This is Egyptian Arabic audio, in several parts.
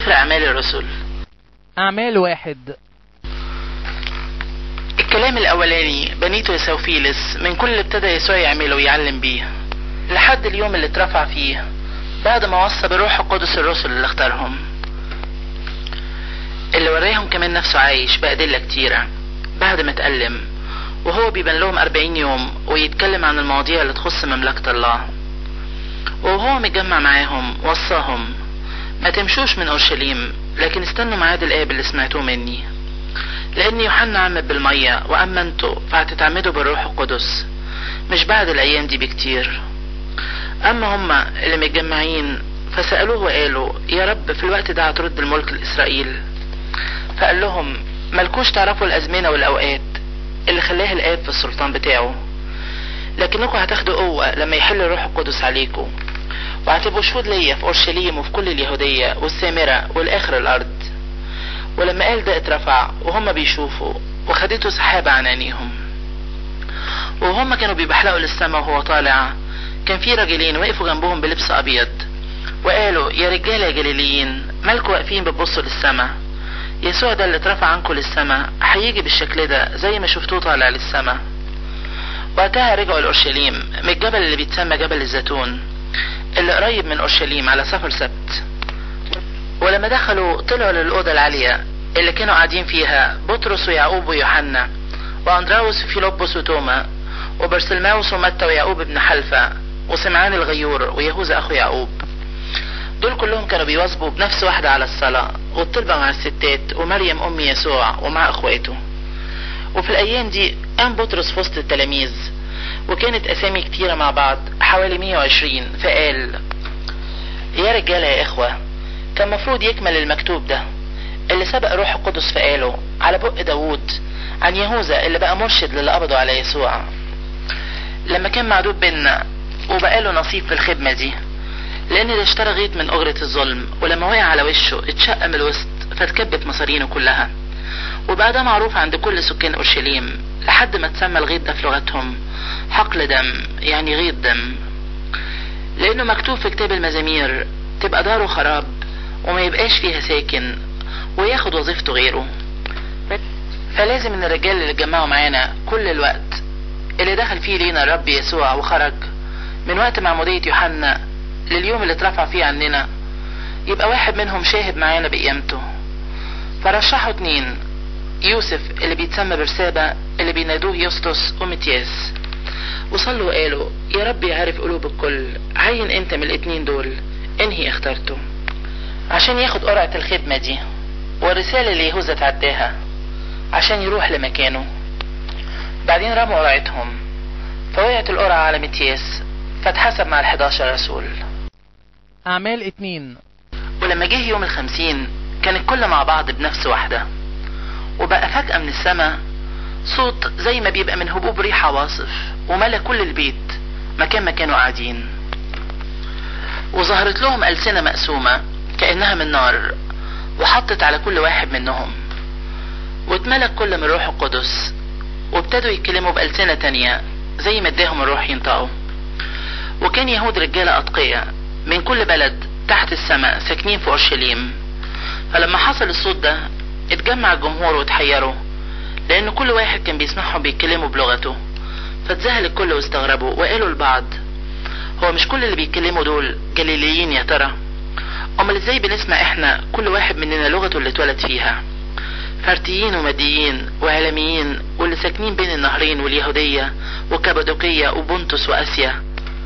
سفر أعمال الرسل أعمال واحد الكلام الأولاني بنيته يسوفيلس من كل اللي ابتدى يسوع يعمله ويعلم بيه لحد اليوم اللي اترفع فيه بعد ما وصى بالروح القدس الرسل اللي اختارهم اللي وراهم كمان نفسه عايش بأدلة كتيرة بعد ما اتألم وهو بيبان لهم أربعين يوم ويتكلم عن المواضيع اللي تخص مملكة الله وهو متجمع معاهم وصاهم ما تمشوش من أورشليم لكن استنوا ميعاد الآب اللي سمعتوه مني لأن يوحنا عمد بالمية وأما انتوا فهتتعمدوا بالروح القدس مش بعد الأيام دي بكتير أما هما اللي متجمعين فسألوه وقالوا يا رب في الوقت ده هترد الملك لإسرائيل فقال لهم ملكوش تعرفوا الأزمنة والأوقات اللي خلاها الآب في السلطان بتاعه لكنكم هتاخدوا قوة لما يحل الروح القدس عليكم وهتبقوا شهود ليا في أورشليم وفي كل اليهودية والسامرة والآخر الأرض ولما قال ده اترفع وهم بيشوفوا وخدته سحابة عن عينيهم وهم كانوا بيبحلقوا للسماء وهو طالع كان في راجلين وقفوا جنبهم بلبس أبيض وقالوا يا رجالة يا جليليين مالكوا واقفين بتبصوا للسماء يسوع ده اللي اترفع عنكم للسماء هيجي بالشكل ده زي ما شفتوه طالع للسماء وقتها رجعوا لأورشليم من الجبل اللي بيتسمى جبل الزيتون اللي قريب من أورشليم على سفر سبت ولما دخلوا طلعوا للأوضة العالية اللي كانوا قاعدين فيها بطرس ويعقوب ويوحنا وأندراوس وفيلبس وتوما وبرسلماوس ومتى ويعقوب ابن حلفة وسمعان الغيور ويهوذا أخو يعقوب دول كلهم كانوا بيواظبوا بنفس واحدة على الصلاة والطلبة مع الستات ومريم أم يسوع ومع أخواته وفي الأيام دي قام بطرس في وسط التلاميذ وكانت أسامي كتيرة مع بعض حوالي 120 فقال يا رجالة يا إخوة كان مفروض يكمل المكتوب ده اللي سبق روح القدس فقاله على بق داوود عن يهوذا اللي بقى مرشد للي قبضوا على يسوع لما كان معدود بينا وبقى له نصيب في الخدمة دي لأن ده اشترى غيط من أجرة الظلم ولما وقع على وشه اتشق من الوسط فاتكبت مصارينه كلها وبقى ده معروف عند كل سكان أورشليم لحد ما تسمى الغيط ده في لغتهم حقل دم يعني غيط دم لأنه مكتوب في كتاب المزامير تبقى داره خراب وما يبقاش فيها ساكن وياخد وظيفته غيره فلازم ان الرجال اللي اتجمعوا معانا كل الوقت اللي دخل فيه لينا الرب يسوع وخرج من وقت معمودية يوحنا لليوم اللي اترفع فيه عننا يبقى واحد منهم شاهد معانا بقيامته فرشحوا اتنين يوسف اللي بيتسمى برسابة اللي بينادوه يسطس ومتياس وصلوا وقالوا يا رب يعرف قلوب الكل عين انت من الاتنين دول انهي اخترته عشان ياخد قرعة الخدمة دي والرسالة اللي يهوذا تعداها عشان يروح لمكانه بعدين رموا قرعتهم فوقعت القرعة على متياس فاتحسب مع الحداشر رسول أعمال اتنين ولما جه يوم الخمسين كان الكل مع بعض بنفس واحدة وبقى فجأة من السماء صوت زي ما بيبقى من هبوب ريح عواصف وملا كل البيت مكان ما كانوا قاعدين وظهرت لهم ألسنة مقسومة كأنها من نار وحطت على كل واحد منهم واتملك كل من روح القدس وابتدوا يتكلموا بألسنة تانية زي ما اداهم الروح ينطقوا وكان يهود رجالة أتقياء من كل بلد تحت السماء ساكنين في أورشليم فلما حصل الصوت ده اتجمع الجمهور وتحيروا لأن كل واحد كان بيسمعهم بيتكلموا بلغته فاتذهل الكل واستغربوا وقالوا لبعض هو مش كل اللي بيتكلموا دول جليليين يا ترى امال ازاي بنسمع احنا كل واحد مننا لغته اللي اتولد فيها فارتيين وماديين وعالميين واللي ساكنين بين النهرين واليهودية وكابادوكية وبنطس واسيا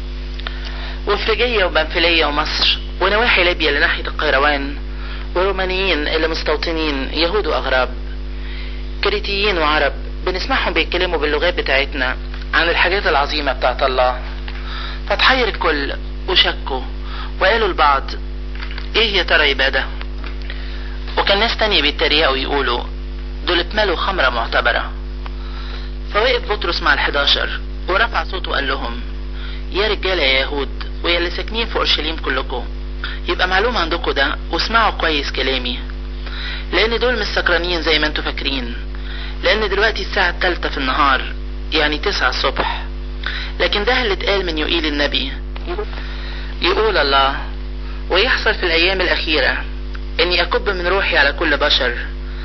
وفريجية وبنفلية ومصر ونواحي ليبيا لناحية القيروان ورومانيين اللي مستوطنين يهود واغراب كريتيين وعرب بنسمعهم بيتكلموا باللغات بتاعتنا عن الحاجات العظيمة بتاعت الله فتحير الكل وشكوا وقالوا لبعض ايه يا ترى يبقى ده وكان ناس تانية بيتريقوا ويقولوا دول اتملوا خمرة معتبرة فوقف بطرس مع الحداشر ورفع صوته وقال لهم يا رجالة يا يهود ويا اللي ساكنين في اورشليم كلكم يبقى معلوم عندكم ده واسمعوا كويس كلامي لان دول مش سكرانين زي ما انتوا فاكرين لان دلوقتي الساعة التالتة في النهار يعني تسعة الصبح لكن ده اللي اتقال من يقيل النبي يقول الله ويحصل في الايام الاخيرة اني اكب من روحي على كل بشر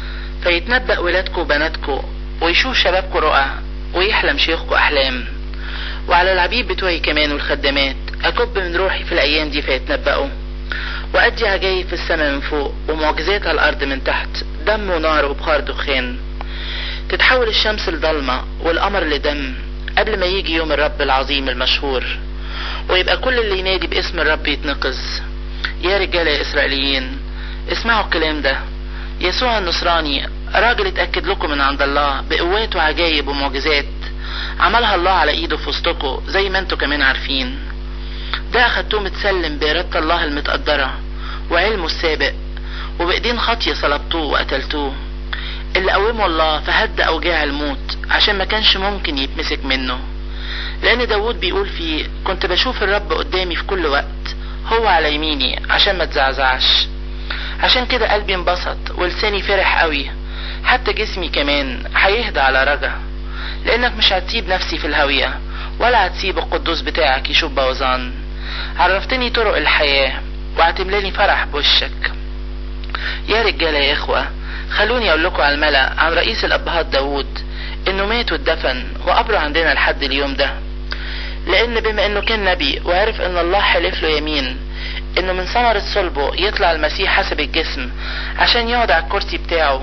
فيتنبأ ولادكم وبناتكم ويشوف شبابكم رؤى ويحلم شيوخكم احلام وعلى العبيد بتوعي كمان والخدامات اكب من روحي في الايام دي فيتنبأوا وادي عجايب في السماء من فوق ومعجزات على الارض من تحت دم ونار وبخار دخان تتحول الشمس لضلمة والقمر لدم قبل ما يجي يوم الرب العظيم المشهور ويبقى كل اللي ينادي باسم الرب يتنقذ يا رجالة يا إسرائيليين اسمعوا الكلام ده يسوع النصراني راجل اتأكد لكم من عند الله بقوات وعجايب ومعجزات عملها الله على ايده في وسطكم زي ما انتوا كمان عارفين ده اخدتوه متسلم بإرادة الله المتقدرة وعلمه السابق وبإيدين خاطية صلبتوه وقتلتوه اللي قومه الله فهد أوجاع الموت عشان ما كانش ممكن يتمسك منه لأن داود بيقول فيه كنت بشوف الرب قدامي في كل وقت هو على يميني عشان ما تزعزعش عشان كده قلبي انبسط ولساني فرح قوي حتى جسمي كمان هيهدى على رجا لانك مش هتسيب نفسي في الهوية ولا هتسيب القدوس بتاعك يشوف بوظان عرفتني طرق الحياة وهتملاني فرح بوشك يا رجالة يا اخوة خلوني اقول لكم على الملأ عن رئيس الابهات داود انه مات واتدفن وقبره عندنا لحد اليوم ده لان بما انه كان نبي وعرف ان الله حلف له يمين انه من ثمرة صلبه يطلع المسيح حسب الجسم عشان يقعد على الكرسي بتاعه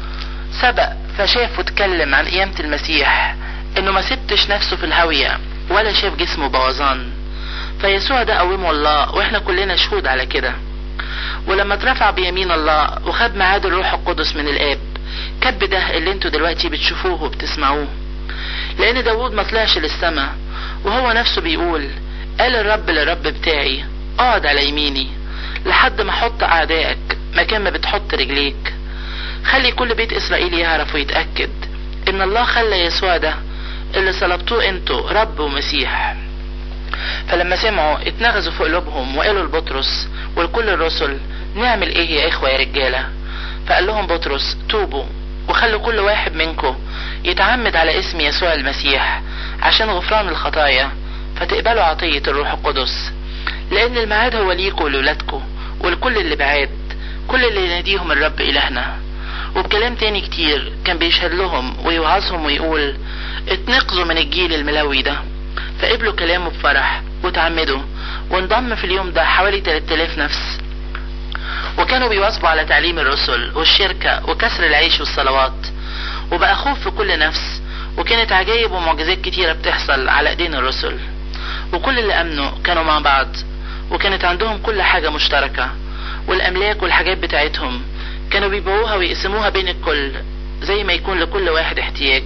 سبق فشاف واتكلم عن قيامة المسيح انه ما سبتش نفسه في الهاوية ولا شاف جسمه بوظان فيسوع ده قومه الله واحنا كلنا شهود على كده ولما اترفع بيمين الله وخد ميعاد الروح القدس من الاب كب ده اللي انتوا دلوقتي بتشوفوه وبتسمعوه لان داود ما طلعش للسما وهو نفسه بيقول قال الرب للرب بتاعي اقعد على يميني لحد ما احط اعدائك مكان ما بتحط رجليك خلي كل بيت اسرائيل يعرف ويتأكد ان الله خلى يسوع ده اللي صلبتوه انتوا رب ومسيح فلما سمعوا اتنغزوا في قلوبهم وقالوا لبطرس ولكل الرسل نعمل ايه يا اخوة يا رجالة فقال لهم بطرس توبوا وخلوا كل واحد منكم يتعمد على اسم يسوع المسيح عشان غفران الخطايا فتقبلوا عطية الروح القدس لان الميعاد هو ليكوا ولولادكوا والكل اللي بعاد كل اللي يناديهم الرب الهنا وبكلام تاني كتير كان بيشهد لهم ويوعظهم ويقول اتنقذوا من الجيل الملوي ده فقبلوا كلامه بفرح وتعمدوا وانضم في اليوم ده حوالي 3000 نفس وكانوا بيواظبوا على تعليم الرسل والشركة وكسر العيش والصلوات وبقى خوف في كل نفس وكانت عجائب ومعجزات كتيرة بتحصل على ايدين الرسل وكل اللي امنوا كانوا مع بعض وكانت عندهم كل حاجة مشتركة والاملاك والحاجات بتاعتهم كانوا بيبيعوها ويقسموها بين الكل زي ما يكون لكل واحد احتياج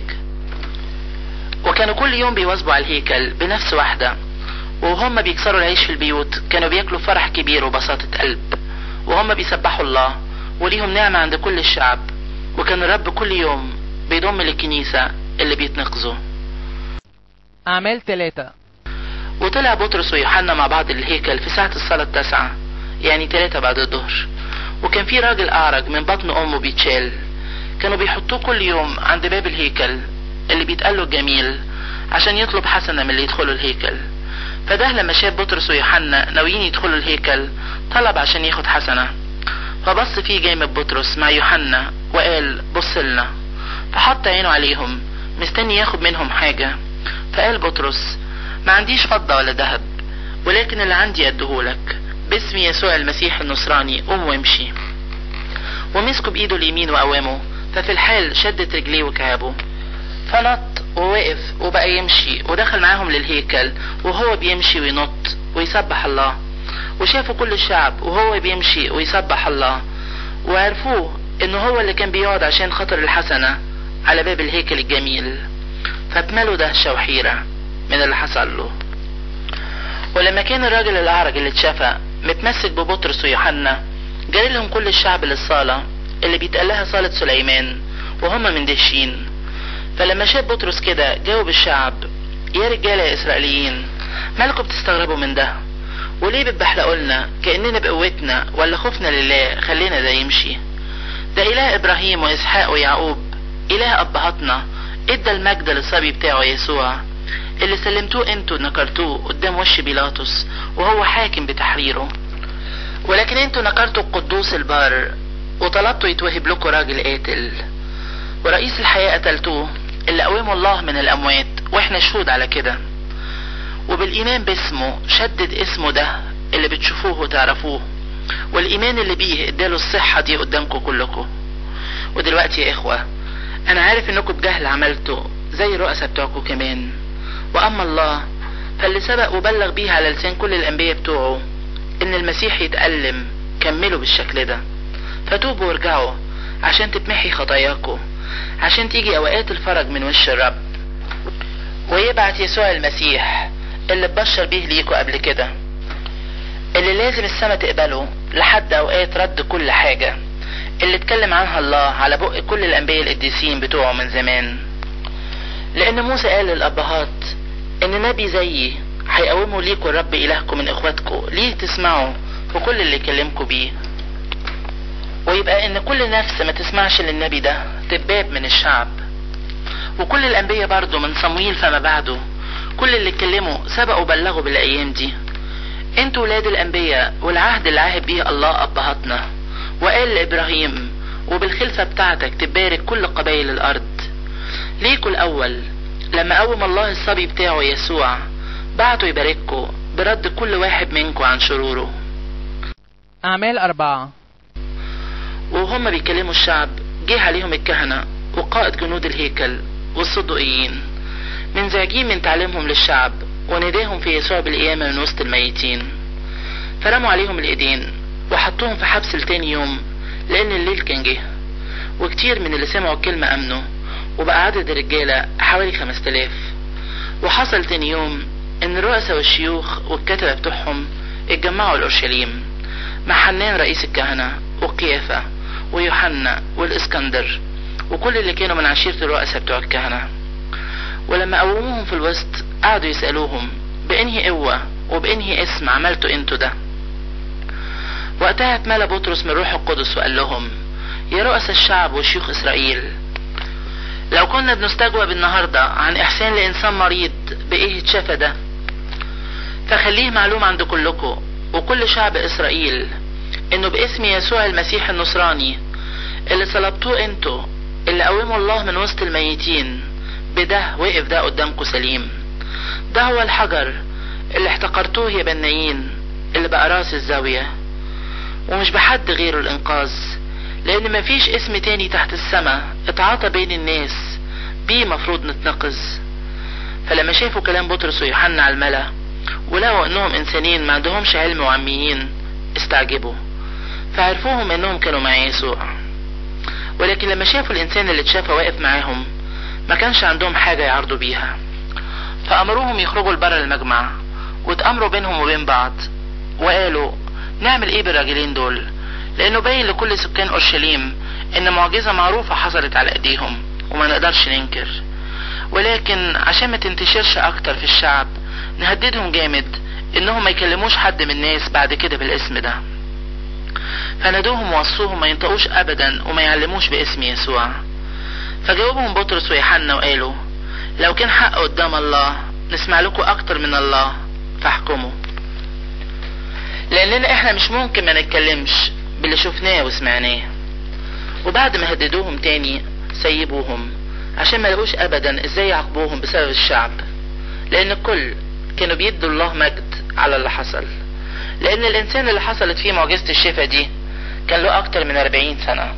وكانوا كل يوم بيواظبوا على الهيكل بنفس واحدة وهم بيكسروا العيش في البيوت كانوا بياكلوا فرح كبير وبساطة قلب وهم بيسبحوا الله وليهم نعمة عند كل الشعب وكان الرب كل يوم بيضم للكنيسة اللي بيتنقذوا أعمال ثلاثة وطلع بطرس ويوحنا مع بعض الهيكل في ساعة الصلاة التاسعة يعني تلاتة بعد الظهر وكان في راجل أعرج من بطن أمه بيتشال كانوا بيحطوه كل يوم عند باب الهيكل اللي بيتقال له الجميل عشان يطلب حسنة من اللي يدخلوا الهيكل فده لما شاف بطرس ويوحنا ناويين يدخلوا الهيكل طلب عشان ياخد حسنة فبص فيه جامد بطرس مع يوحنا وقال بص لنا فحط عينه عليهم مستني ياخد منهم حاجة فقال بطرس ما عنديش فضة ولا ذهب ولكن اللي عندي اديهولك باسم يسوع المسيح النصراني قوم وامشي ومسكوا بايده اليمين وقوامه ففي الحال شدت رجليه وكعبه فنط ووقف وبقى يمشي ودخل معاهم للهيكل وهو بيمشي وينط ويسبح الله وشافوا كل الشعب وهو بيمشي ويسبح الله وعرفوه انه هو اللي كان بيقعد عشان خاطر الحسنة على باب الهيكل الجميل فاتملوا دهشة وحيرة من اللي حصل له ولما كان الراجل الأعرج اللي اتشافى متمسك ببطرس ويوحنا جري لهم كل الشعب للصالة اللي بيتقال لها صالة سليمان وهم مندهشين فلما شاف بطرس كده جاوب الشعب يا رجالة يا إسرائيليين مالكم بتستغربوا من ده وليه بتبحلقوا لنا كأننا بقوتنا ولا خوفنا لله خلينا ده يمشي ده إله إبراهيم وإسحاق ويعقوب إله أبهاتنا ادى المجد للصبي بتاعه يسوع اللي سلمتوه انتوا نكرتوه قدام وش بيلاطس وهو حاكم بتحريره ولكن انتوا نكرتوا القدوس البار وطلبتوا يتوهب لكم راجل قاتل ورئيس الحياة قتلتوه اللي قومه الله من الأموات واحنا شهود على كده وبالإيمان باسمه شدد اسمه ده اللي بتشوفوه وتعرفوه والإيمان اللي بيه اداله الصحة دي قدامكم كلكم ودلوقتي يا إخوة أنا عارف إنكم بجهل عملتوا زي الرؤساء بتوعكم كمان وأما الله فاللي سبق وبلغ بيه على لسان كل الأنبياء بتوعه إن المسيح يتألم كملوا بالشكل ده فتوبوا وارجعوا عشان تتمحي خطاياكم عشان تيجي أوقات الفرج من وش الرب ويبعت يسوع المسيح اللي اتبشر بيه ليكوا قبل كده اللي لازم السما تقبله لحد أوقات رد كل حاجة اللي اتكلم عنها الله على بق كل الأنبياء القديسين بتوعه من زمان لأن موسى قال للأبهات إن نبي زيي هيقوموا ليكوا الرب إلهكم من إخواتكم ليه تسمعوا في كل اللي يكلمكوا بيه ويبقى إن كل نفس ما تسمعش للنبي ده تباب من الشعب وكل الأنبياء برضو من صمويل فما بعده كل اللي اتكلموا سبقوا بلغوا بالأيام دي انتوا ولاد الأنبياء والعهد اللي عاهد بيه الله أبهاتنا وقال لإبراهيم وبالخلفة بتاعتك تبارك كل قبائل الأرض ليكوا الأول لما قوم الله الصبي بتاعه يسوع بعته يبارككوا برد كل واحد منكوا عن شروره أعمال أربعة وهم بيكلموا الشعب جه عليهم الكهنة وقائد جنود الهيكل والصدقيين منزعجين من تعليمهم للشعب ونداهم في يسوع بالقيامة من وسط الميتين فرموا عليهم الإيدين وحطوهم في حبس لتاني يوم لأن الليل كان جه وكتير من اللي سمعوا الكلمة أمنوا وبقى عدد الرجالة حوالي خمس تلاف وحصل تاني يوم إن الرؤساء والشيوخ والكتبة بتوعهم اتجمعوا لأورشليم مع حنان رئيس الكهنة وقيافة ويوحنا والإسكندر وكل اللي كانوا من عشيرة الرؤساء بتوع الكهنة ولما قوموهم في الوسط قعدوا يسألوهم بأنهي قوة وبأنهي اسم عملتوا انتوا ده وقتها اتملى بطرس من روح القدس وقال لهم يا رؤساء الشعب وشيوخ إسرائيل لو كنا بنستجوب النهاردة عن إحسان لإنسان مريض بإيه اتشافى ده فخليه معلوم عند كلكم وكل شعب إسرائيل إنه باسم يسوع المسيح النصراني اللي صلبتوه انتوا اللي قوموا الله من وسط الميتين بده وقف ده قدامكم سليم ده هو الحجر اللي احتقرتوه يا بنايين اللي بقى راس الزاوية ومش بحد غيره الإنقاذ لأن مفيش اسم تاني تحت السماء اتعاطى بين الناس بيه مفروض نتنقذ فلما شافوا كلام بطرس ويوحنا على الملا ولقوا انهم انسانين ما عندهمش علم وعميين استعجبوا فعرفوهم انهم كانوا مع يسوع ولكن لما شافوا الانسان اللي اتشافى واقف معاهم ما كانش عندهم حاجة يعرضوا بيها فأمروهم يخرجوا لبره المجمع واتأمروا بينهم وبين بعض وقالوا نعمل ايه بالراجلين دول لانه باين لكل سكان اورشليم ان معجزة معروفة حصلت على ايديهم وما نقدرش ننكر ولكن عشان ما تنتشرش اكتر في الشعب نهددهم جامد انهم ما يكلموش حد من الناس بعد كده بالاسم ده فنادوهم ووصوهم ما ينطقوش ابدا وما يعلموش باسم يسوع فجاوبهم بطرس ويوحنا وقالوا لو كان حق قدام الله نسمع لكم اكتر من الله فاحكموا لاننا احنا مش ممكن ما نتكلمش باللي شفناه وسمعناه وبعد ما هددوهم تاني سيبوهم عشان ما لقوش ابدا ازاي يعاقبوهم بسبب الشعب لان الكل كانوا بيدوا الله مجد على اللي حصل لان الانسان اللي حصلت فيه معجزة الشفا دي كان له اكتر من 40 سنة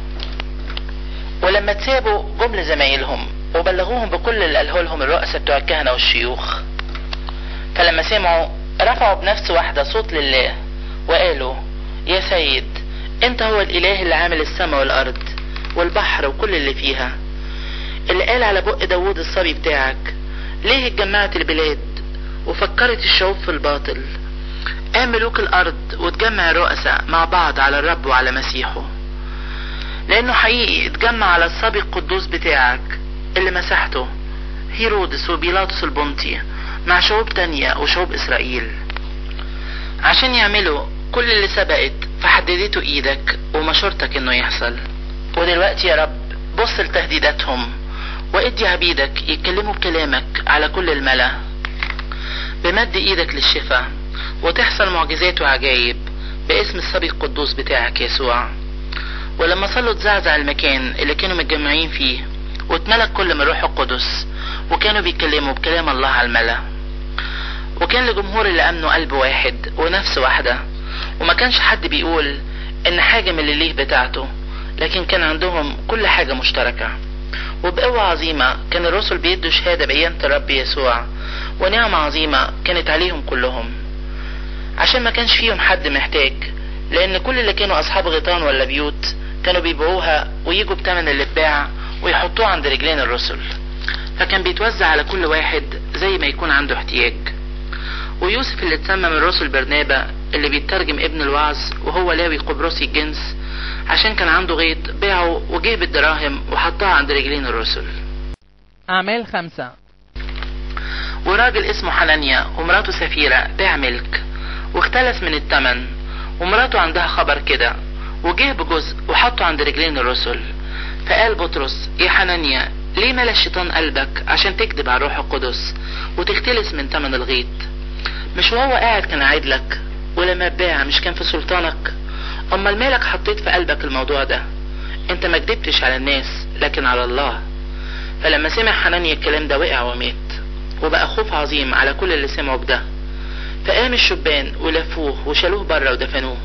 ولما تسابوا جم لزمايلهم وبلغوهم بكل اللي قاله لهم الرؤساء بتوع الكهنة والشيوخ فلما سمعوا رفعوا بنفس واحدة صوت لله وقالوا يا سيد انت هو الاله اللي عامل السماء والارض والبحر وكل اللي فيها اللي قال على بق داوود الصبي بتاعك ليه اتجمعت البلاد وفكرت الشعوب في الباطل قام ملوك الارض وتجمع الرؤساء مع بعض على الرب وعلى مسيحه لانه حقيقي اتجمع على الصبي القدوس بتاعك اللي مسحته هيرودس وبيلاطس البنطي مع شعوب تانية وشعوب اسرائيل عشان يعملوا كل اللي سبقت فحددته ايدك ومشورتك انه يحصل ودلوقتي يا رب بص لتهديداتهم وادي عبيدك يتكلموا بكلامك على كل الملا بمد ايدك للشفاء وتحصل معجزات وعجايب باسم الصبي القدوس بتاعك يسوع ولما صلوا اتزعزع المكان اللي كانوا متجمعين فيه واتملك كل من روح القدس وكانوا بيتكلموا بكلام الله على الملا وكان لجمهور اللي امنوا قلب واحد ونفس واحدة وما كانش حد بيقول ان حاجة من اللي ليه بتاعته لكن كان عندهم كل حاجة مشتركة وبقوة عظيمة كان الرسل بيدوا شهادة بقيامة الرب يسوع ونعمة عظيمة كانت عليهم كلهم عشان ما كانش فيهم حد محتاج لان كل اللي كانوا اصحاب غيطان ولا بيوت كانوا بيبيعوها ويجوا بتمن اللي اتباع ويحطوه عند رجلين الرسل فكان بيتوزع على كل واحد زي ما يكون عنده احتياج ويوسف اللي اتسمى من رسل برنابا اللي بيترجم ابن الوعظ وهو لاوي قبرصي الجنس عشان كان عنده غيط باعه وجيب الدراهم وحطها عند رجلين الرسل أعمال خمسة وراجل اسمه حنانيا ومراته سفيرة باع ملك واختلس من التمن ومراته عندها خبر كده وجه بجزء وحطه عند رجلين الرسل فقال بطرس يا حنانيا ليه ملا الشيطان قلبك عشان تكذب على الروح القدس وتختلس من تمن الغيط مش وهو قاعد كان عايد لك ولما باع مش كان في سلطانك امال مالك حطيت في قلبك الموضوع ده انت ما كدبتش على الناس لكن على الله فلما سمع حنانيا الكلام ده وقع ومات وبقى خوف عظيم على كل اللي سمعوا بده فقام الشبان ولفوه وشالوه بره ودفنوه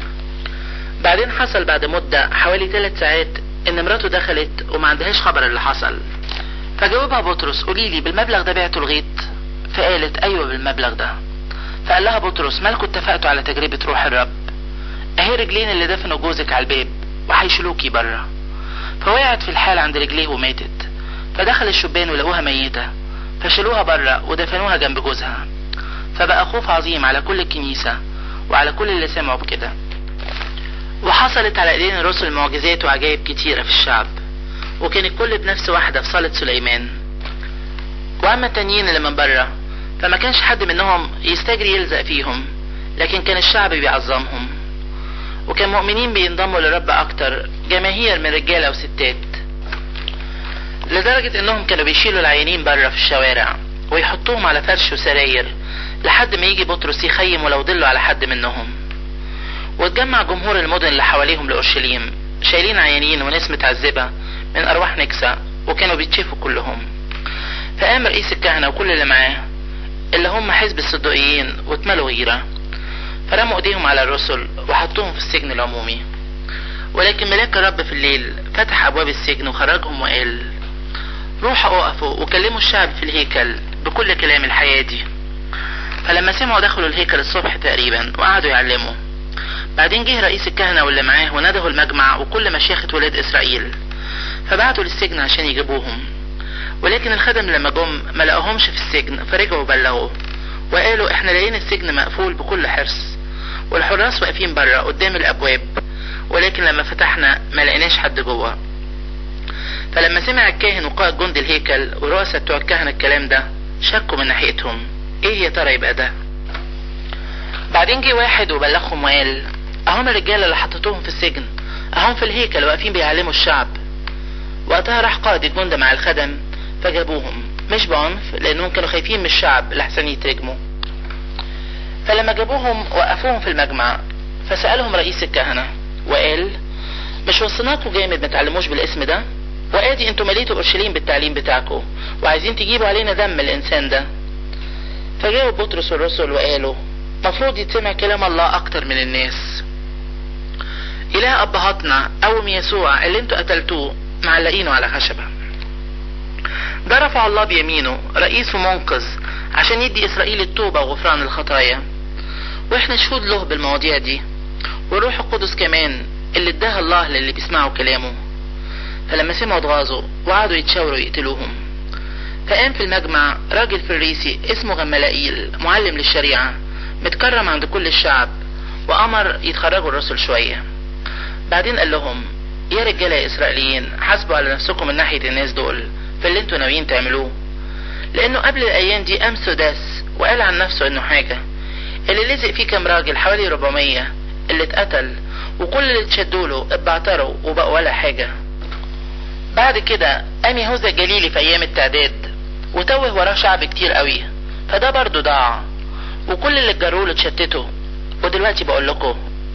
بعدين حصل بعد مدة حوالي ثلاث ساعات ان مراته دخلت وما عندهاش خبر اللي حصل فجاوبها بطرس قولي لي بالمبلغ ده بعتوا الغيط فقالت ايوه بالمبلغ ده فقال لها بطرس مالكوا اتفقتوا على تجربة روح الرب اهي رجلين اللي دفنوا جوزك على الباب وهيشيلوكي بره فوقعت في الحال عند رجليه وماتت فدخل الشبان ولقوها ميتة فشالوها بره ودفنوها جنب جوزها فبقى خوف عظيم على كل الكنيسة وعلى كل اللي سمعوا بكده وحصلت على ايدين الرسل معجزات وعجائب كتيرة في الشعب وكان الكل بنفس واحدة في صالة سليمان واما التانيين اللي من بره فما كانش حد منهم يستجري يلزق فيهم لكن كان الشعب بيعظمهم وكان مؤمنين بينضموا للرب اكتر جماهير من رجالة وستات لدرجة انهم كانوا بيشيلوا العيانين بره في الشوارع ويحطوهم على فرش وسراير لحد ما يجي بطرس يخيم ولو ضلوا على حد منهم واتجمع جمهور المدن اللي حواليهم لأورشليم شايلين عيانين وناس متعذبة من أرواح نكسة وكانوا بيتشافوا كلهم فقام رئيس الكهنة وكل اللي معاه اللي هم حزب الصدقيين واتملوا غيرة فرموا ايديهم على الرسل وحطوهم في السجن العمومي ولكن ملاك الرب في الليل فتح ابواب السجن وخرجهم وقال روحوا اقفوا وكلموا الشعب في الهيكل بكل كلام الحياة دي فلما سمعوا دخلوا الهيكل الصبح تقريبا وقعدوا يعلموا بعدين جه رئيس الكهنة واللي معاه ونده المجمع وكل مشيخة ولاد إسرائيل فبعتوا للسجن عشان يجيبوهم ولكن الخدم لما جم ما لقاهمش في السجن فرجعوا بلغوا وقالوا احنا لقينا السجن مقفول بكل حرص والحراس واقفين بره قدام الابواب ولكن لما فتحنا ما لقيناش حد جوه فلما سمع الكاهن وقائد جند الهيكل ورؤساء بتوع الكهنة الكلام ده شكوا من ناحيتهم ايه يا ترى يبقى ده بعدين جه واحد وبلغهم وقال اهم الرجاله اللي حطيتوهم في السجن اهم في الهيكل واقفين بيعلموا الشعب وقتها راح قائد الجند مع الخدم فجابوهم مش بعنف لانهم كانوا خايفين من الشعب لحسن يترجموا فلما جابوهم وقفوهم في المجمع فسألهم رئيس الكهنة وقال مش وصيناكوا جامد ما تعلموش بالاسم ده وادي انتوا مليتوا اورشليم بالتعليم بتاعكم وعايزين تجيبوا علينا دم الانسان ده فجاوب بطرس والرسل وقالوا مفروض يتسمع كلام الله اكتر من الناس اله ابهاتنا قوم يسوع اللي انتوا قتلتوه معلقينه على خشبه ده رفع الله بيمينه رئيس ومنقذ عشان يدي اسرائيل التوبة وغفران الخطايا واحنا شهود له بالمواضيع دي والروح القدس كمان اللي اداها الله للي بيسمعوا كلامه فلما سمعوا اتغاظوا وقعدوا يتشاوروا يقتلوهم فقام في المجمع راجل فريسي اسمه غملائيل معلم للشريعة متكرم عند كل الشعب وأمر يتخرجوا الرسل شوية بعدين قال لهم يا رجالة يا إسرائيليين حاسبوا على نفسكم من ناحية الناس دول في اللي انتوا ناويين تعملوه لأنه قبل الأيام دي قام سداس وقال عن نفسه إنه حاجة اللي لزق فيه كام راجل حوالي 400 اللي اتقتل وكل اللي اتشدوله اتبعتروا وبقوا ولا حاجة بعد كده قام يهوذا الجليلي في أيام التعداد وتوه وراه شعب كتير قوي فده برضه ضاع وكل اللي اتجروله اتشتتوا ودلوقتي بقول لكم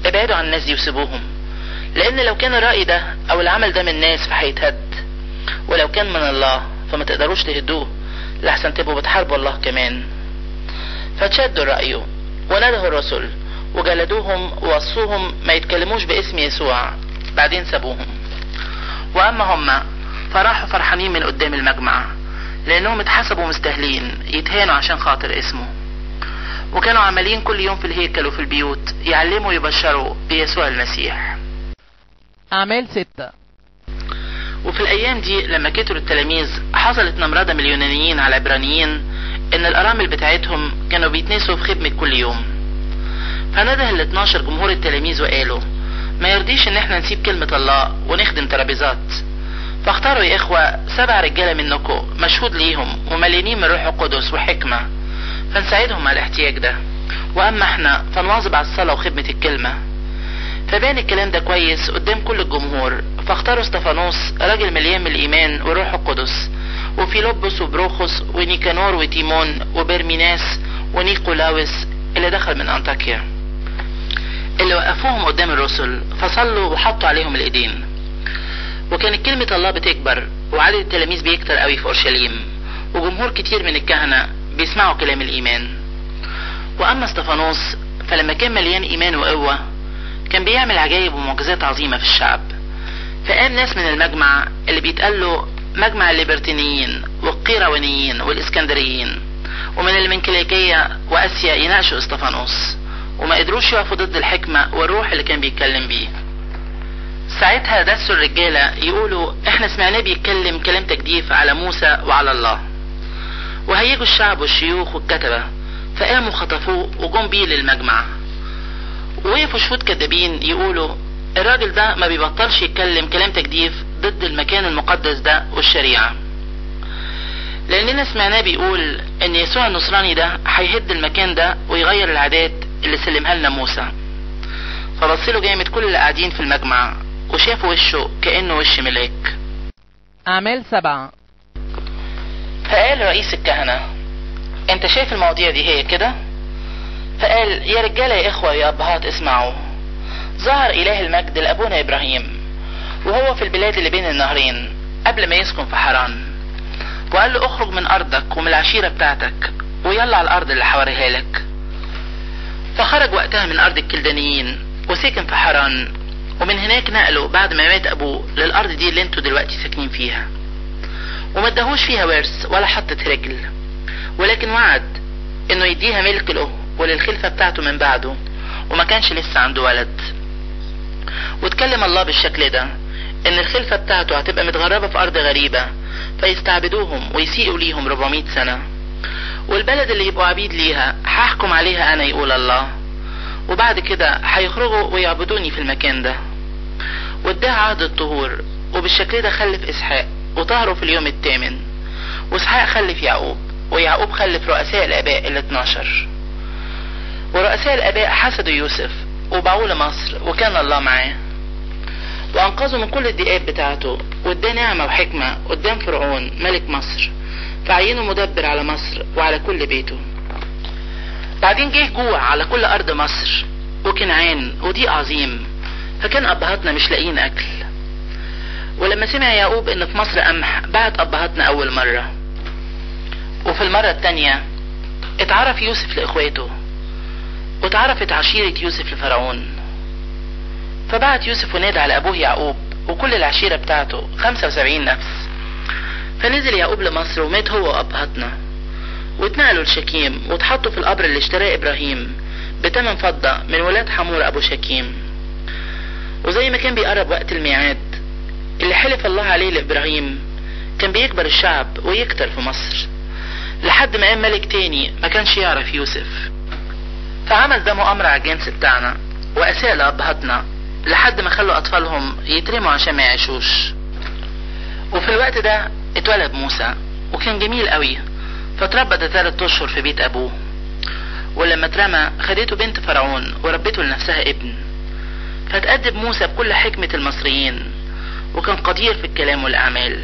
ابعدوا عن الناس دي وسيبوهم لان لو كان الرأي ده او العمل ده من الناس فهيتهد ولو كان من الله فما تقدروش تهدوه لحسن تبقوا بتحاربوا الله كمان فتشدوا رأيه ونده الرسل وجلدوهم ووصوهم ما يتكلموش باسم يسوع بعدين سابوهم واما هم فراحوا فرحانين من قدام المجمع لانهم اتحسبوا مستاهلين يتهانوا عشان خاطر اسمه وكانوا عمالين كل يوم في الهيكل وفي البيوت يعلموا ويبشروا بيسوع المسيح أعمال ستة وفي الايام دي لما كتروا التلاميذ حصلت نمرضة من اليونانيين على العبرانيين ان الارامل بتاعتهم كانوا بيتنسوا في خدمة كل يوم فنده ال 12 جمهور التلاميذ وقالوا ما يرضيش ان احنا نسيب كلمة الله ونخدم ترابيزات فاختاروا يا اخوة سبع رجالة منكم مشهود ليهم ومليانين من روح القدس وحكمة فنساعدهم على الاحتياج ده واما احنا فنواظب على الصلاة وخدمة الكلمة فبان الكلام ده كويس قدام كل الجمهور فاختاروا استفانوس راجل مليان من الايمان والروح القدس وفيلبس وبروخوس ونيكانور وتيمون وبرميناس ونيقولاوس اللي دخل من انطاكيا اللي وقفوهم قدام الرسل فصلوا وحطوا عليهم الايدين وكانت كلمة الله بتكبر وعدد التلاميذ بيكتر قوي في اورشليم وجمهور كتير من الكهنة بيسمعوا كلام الايمان واما استفانوس فلما كان مليان ايمان وقوة كان بيعمل عجائب ومعجزات عظيمة في الشعب فقام ناس من المجمع اللي بيتقال له مجمع الليبرتينيين والقيروانيين والاسكندريين ومن المنكليكية واسيا يناقشوا استفانوس وما قدروش يقفوا ضد الحكمة والروح اللي كان بيتكلم بيه ساعتها دسوا الرجالة يقولوا احنا سمعناه بيتكلم كلام تجديف على موسى وعلى الله وهيجوا الشعب والشيوخ والكتبة فقاموا خطفوه وجم بيه للمجمع وقفوا شهود كذابين يقولوا الراجل ده ما بيبطلش يتكلم كلام تجديف ضد المكان المقدس ده والشريعة لأننا سمعناه بيقول إن يسوع النصراني ده هيهد المكان ده ويغير العادات اللي سلمها لنا موسى فبصيله جامد كل اللي قاعدين في المجمع وشافوا وشه كأنه وش ملاك أعمال سبعة فقال رئيس الكهنة انت شايف المواضيع دي هي كده فقال يا رجالة يا اخوة يا ابهات اسمعوا ظهر اله المجد لابونا ابراهيم وهو في البلاد اللي بين النهرين قبل ما يسكن في حران وقال له اخرج من ارضك ومن العشيرة بتاعتك ويلا على الارض اللي حواريها لك فخرج وقتها من ارض الكلدانيين وسكن في حران ومن هناك نقله بعد ما مات ابوه للارض دي اللي انتوا دلوقتي ساكنين فيها وما اداهوش فيها ورث ولا حطت رجل ولكن وعد انه يديها ملك له وللخلفة بتاعته من بعده وما كانش لسه عنده ولد واتكلم الله بالشكل ده ان الخلفة بتاعته هتبقى متغربة في ارض غريبة فيستعبدوهم ويسيئوا ليهم 400 سنة والبلد اللي يبقوا عبيد ليها هحكم عليها انا يقول الله وبعد كده هيخرجوا ويعبدوني في المكان ده واداه عهد الطهور وبالشكل ده خلف اسحاق وطهروا في اليوم الثامن واسحاق خلف يعقوب ويعقوب خلف رؤساء الاباء ال 12 ورؤساء الاباء حسدوا يوسف وباعوه لمصر وكان الله معاه وانقذه من كل الضيقات بتاعته واداه نعمة وحكمة قدام فرعون ملك مصر فعينه مدبر على مصر وعلى كل بيته بعدين جه جوع على كل ارض مصر وكنعان وضيق عظيم فكان ابهاتنا مش لاقيين اكل ولما سمع يعقوب ان في مصر قمح بعت ابهاتنا اول مرة وفي المرة التانية اتعرف يوسف لاخواته واتعرفت عشيرة يوسف لفرعون فبعت يوسف ونادى على ابوه يعقوب وكل العشيرة بتاعته 75 نفس فنزل يعقوب لمصر ومات هو وابهاتنا واتنقلوا لشكيم واتحطوا في القبر اللي اشتراه ابراهيم بتمن فضة من ولاد حمور ابو شكيم وزي ما كان بيقرب وقت الميعاد اللي حلف الله عليه لابراهيم كان بيكبر الشعب ويكتر في مصر لحد ما قام ملك تاني ما كانش يعرف يوسف فعمل ده مؤامرة على الجنس بتاعنا واساء لابهاتنا لحد ما خلوا اطفالهم يترموا عشان ما يعيشوش وفي الوقت ده اتولد موسى وكان جميل قوي فتربى ده ثلاث اشهر في بيت ابوه ولما اترمى خدته بنت فرعون وربته لنفسها ابن فتأدب موسى بكل حكمة المصريين وكان قدير في الكلام والأعمال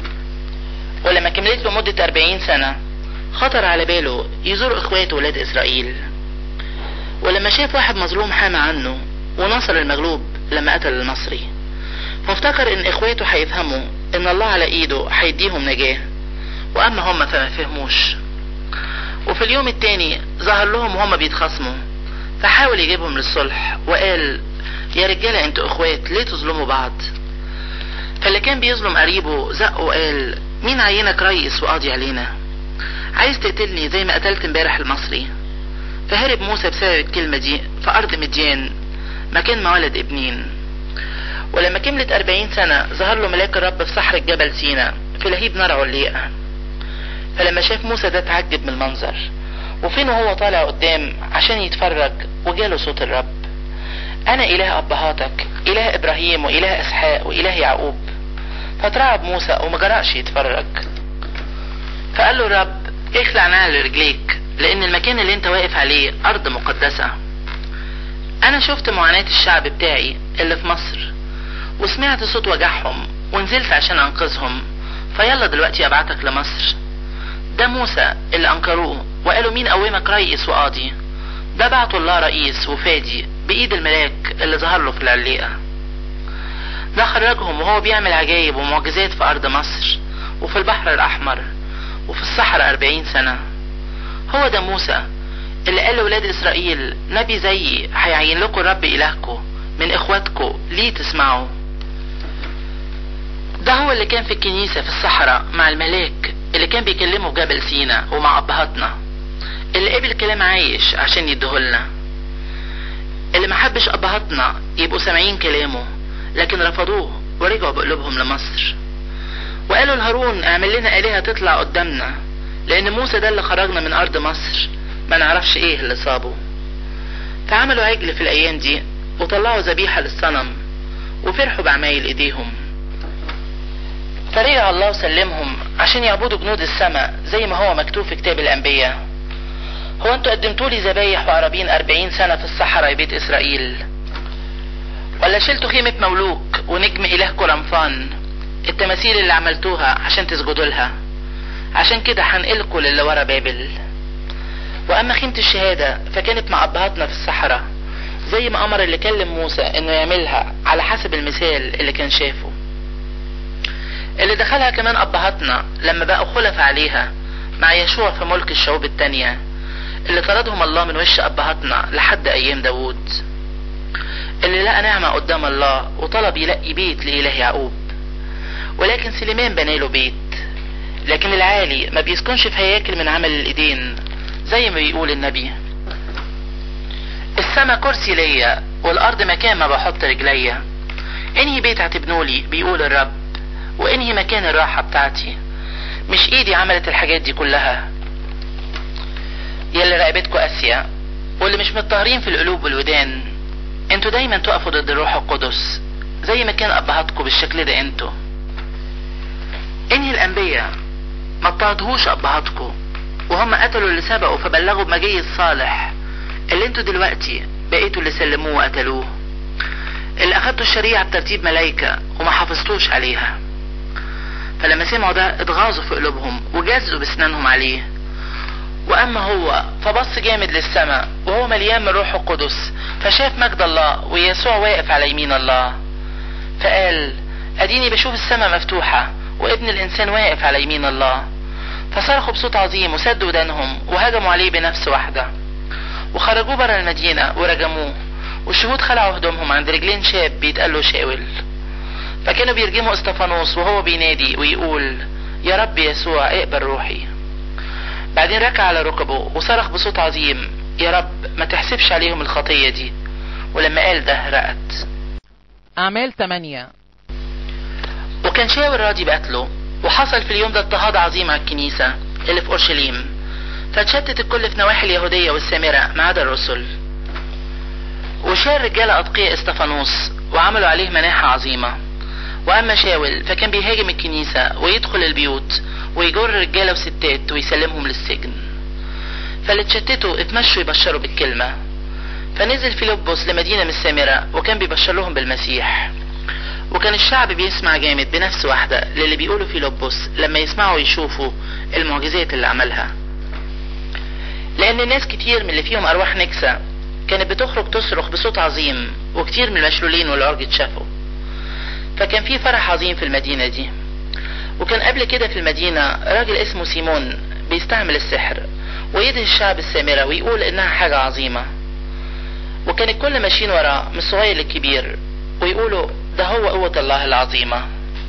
ولما كملت له مدة أربعين سنة خطر على باله يزور إخواته ولاد إسرائيل ولما شاف واحد مظلوم حامى عنه ونصر المغلوب لما قتل المصري فافتكر ان اخواته هيفهموا ان الله على ايده هيديهم نجاة واما هم فما فهموش وفي اليوم التاني ظهر لهم وهم بيتخاصموا فحاول يجيبهم للصلح وقال يا رجالة انتوا اخوات ليه تظلموا بعض فاللي كان بيظلم قريبه زق وقال مين عينك ريس وقاضي علينا عايز تقتلني زي ما قتلت امبارح المصري فهرب موسى بسبب الكلمة دي في أرض مديان مكان ما ولد ابنين ولما كملت أربعين سنة ظهر له ملاك الرب في صحر الجبل سينا في لهيب نار عليقة فلما شاف موسى ده اتعجب من المنظر وفين وهو طالع قدام عشان يتفرج وجاله صوت الرب أنا إله أبهاتك إله إبراهيم وإله إسحاق وإله يعقوب فترعب موسى وما جرأش يتفرج فقال له الرب اخلع نعل رجليك لأن المكان اللي انت واقف عليه أرض مقدسة أنا شفت معاناة الشعب بتاعي اللي في مصر وسمعت صوت وجعهم ونزلت عشان أنقذهم فيلا دلوقتي أبعتك لمصر ده موسى اللي أنكروه وقالوا مين قومك رئيس وقاضي ده بعته الله رئيس وفادي بإيد الملاك اللي ظهر له في العليقة ده خرجهم وهو بيعمل عجايب ومعجزات في أرض مصر وفي البحر الأحمر وفي الصحراء أربعين سنة هو ده موسى اللي قال لولاد إسرائيل نبي زيي هيعين لكم الرب إلهكم من إخواتكم ليه تسمعوا ده هو اللي كان في الكنيسة في الصحراء مع الملاك اللي كان بيكلمه في جبل سينا ومع أبهاتنا اللي قبل كلام عايش عشان يديهولنا اللي محبش أبهاتنا يبقوا سامعين كلامه لكن رفضوه ورجعوا بقلوبهم لمصر وقالوا لهارون اعمل لنا آلهة تطلع قدامنا لأن موسى ده اللي خرجنا من أرض مصر ما نعرفش ايه اللي صابه فعملوا عجل في الأيام دي وطلعوا ذبيحة للصنم وفرحوا بعمايل ايديهم فرجع الله وسلمهم عشان يعبدوا جنود السماء زي ما هو مكتوب في كتاب الأنبياء هو انتوا قدمتوا لي ذبايح وعرابين أربعين سنة في الصحراء يا بيت إسرائيل ولا شلتوا خيمة مولوك ونجم إلهكم رمفان التماثيل اللي عملتوها عشان تسجدوا لها عشان كده هنقلكوا للي ورا بابل واما خيمة الشهادة فكانت مع ابهاتنا في الصحراء زي ما امر اللي كلم موسى انه يعملها على حسب المثال اللي كان شافه اللي دخلها كمان ابهاتنا لما بقوا خلف عليها مع يشوع في ملك الشعوب التانية اللي طردهم الله من وش ابهاتنا لحد ايام داوود اللي لقى نعمة قدام الله وطلب يلاقي بيت لإله يعقوب ولكن سليمان بنى له بيت لكن العالي ما بيسكنش في هياكل من عمل الايدين زي ما بيقول النبي السما كرسي ليا والارض مكان ما بحط رجليا انهي بيت هتبنولي بيقول الرب وانهي مكان الراحة بتاعتي مش ايدي عملت الحاجات دي كلها يلي رقبتكوا قاسية واللي مش متطهرين في القلوب والودان انتوا دايما تقفوا ضد الروح القدس زي ما كان ابهاتكم بالشكل ده انتوا انهي الانبياء ما اضطهدهوش ابهاتكم وهم قتلوا اللي سبقوا فبلغوا بمجيء الصالح اللي انتوا دلوقتي بقيتوا اللي سلموه وقتلوه اللي اخدتوا الشريعة بترتيب ملايكة وما حافظتوش عليها فلما سمعوا ده اتغاظوا في قلوبهم وجزوا بسنانهم عليه واما هو فبص جامد للسماء وهو مليان من روح القدس فشاف مجد الله ويسوع واقف على يمين الله فقال اديني بشوف السماء مفتوحة وابن الانسان واقف على يمين الله فصرخوا بصوت عظيم وسدوا ودانهم وهجموا عليه بنفس واحدة وخرجوه برا المدينة ورجموه والشهود خلعوا هدومهم عند رجلين شاب بيتقال له شاول فكانوا بيرجموا استفانوس وهو بينادي ويقول يا رب يسوع اقبل روحي بعدين ركع على ركبه وصرخ بصوت عظيم يا رب ما تحسبش عليهم الخطية دي ولما قال ده رقت أعمال 8 وكان شاول راضي بقتله وحصل في اليوم ده اضطهاد عظيم على الكنيسة اللي في أورشليم فتشتت الكل في نواحي اليهودية والسامرة ما عدا الرسل وشال رجالة أتقياء استفانوس وعملوا عليه مناحة عظيمة وأما شاول فكان بيهاجم الكنيسة ويدخل البيوت ويجر رجالة وستات ويسلمهم للسجن فاللي اتشتتوا اتمشوا يبشروا بالكلمة فنزل فيلبس لمدينة من السامرة وكان بيبشر لهم بالمسيح وكان الشعب بيسمع جامد بنفس واحدة للي بيقولوا فيلبس لما يسمعوا يشوفوا المعجزات اللي عملها لأن الناس كتير من اللي فيهم أرواح نكسة كانت بتخرج تصرخ بصوت عظيم وكتير من المشلولين والعرج اتشافوا فكان في فرح عظيم في المدينة دي وكان قبل كده في المدينة راجل اسمه سيمون بيستعمل السحر ويدهش الشعب السامرة ويقول انها حاجة عظيمة وكان الكل ماشيين وراه من الصغير للكبير ويقولوا ده هو قوة الله العظيمة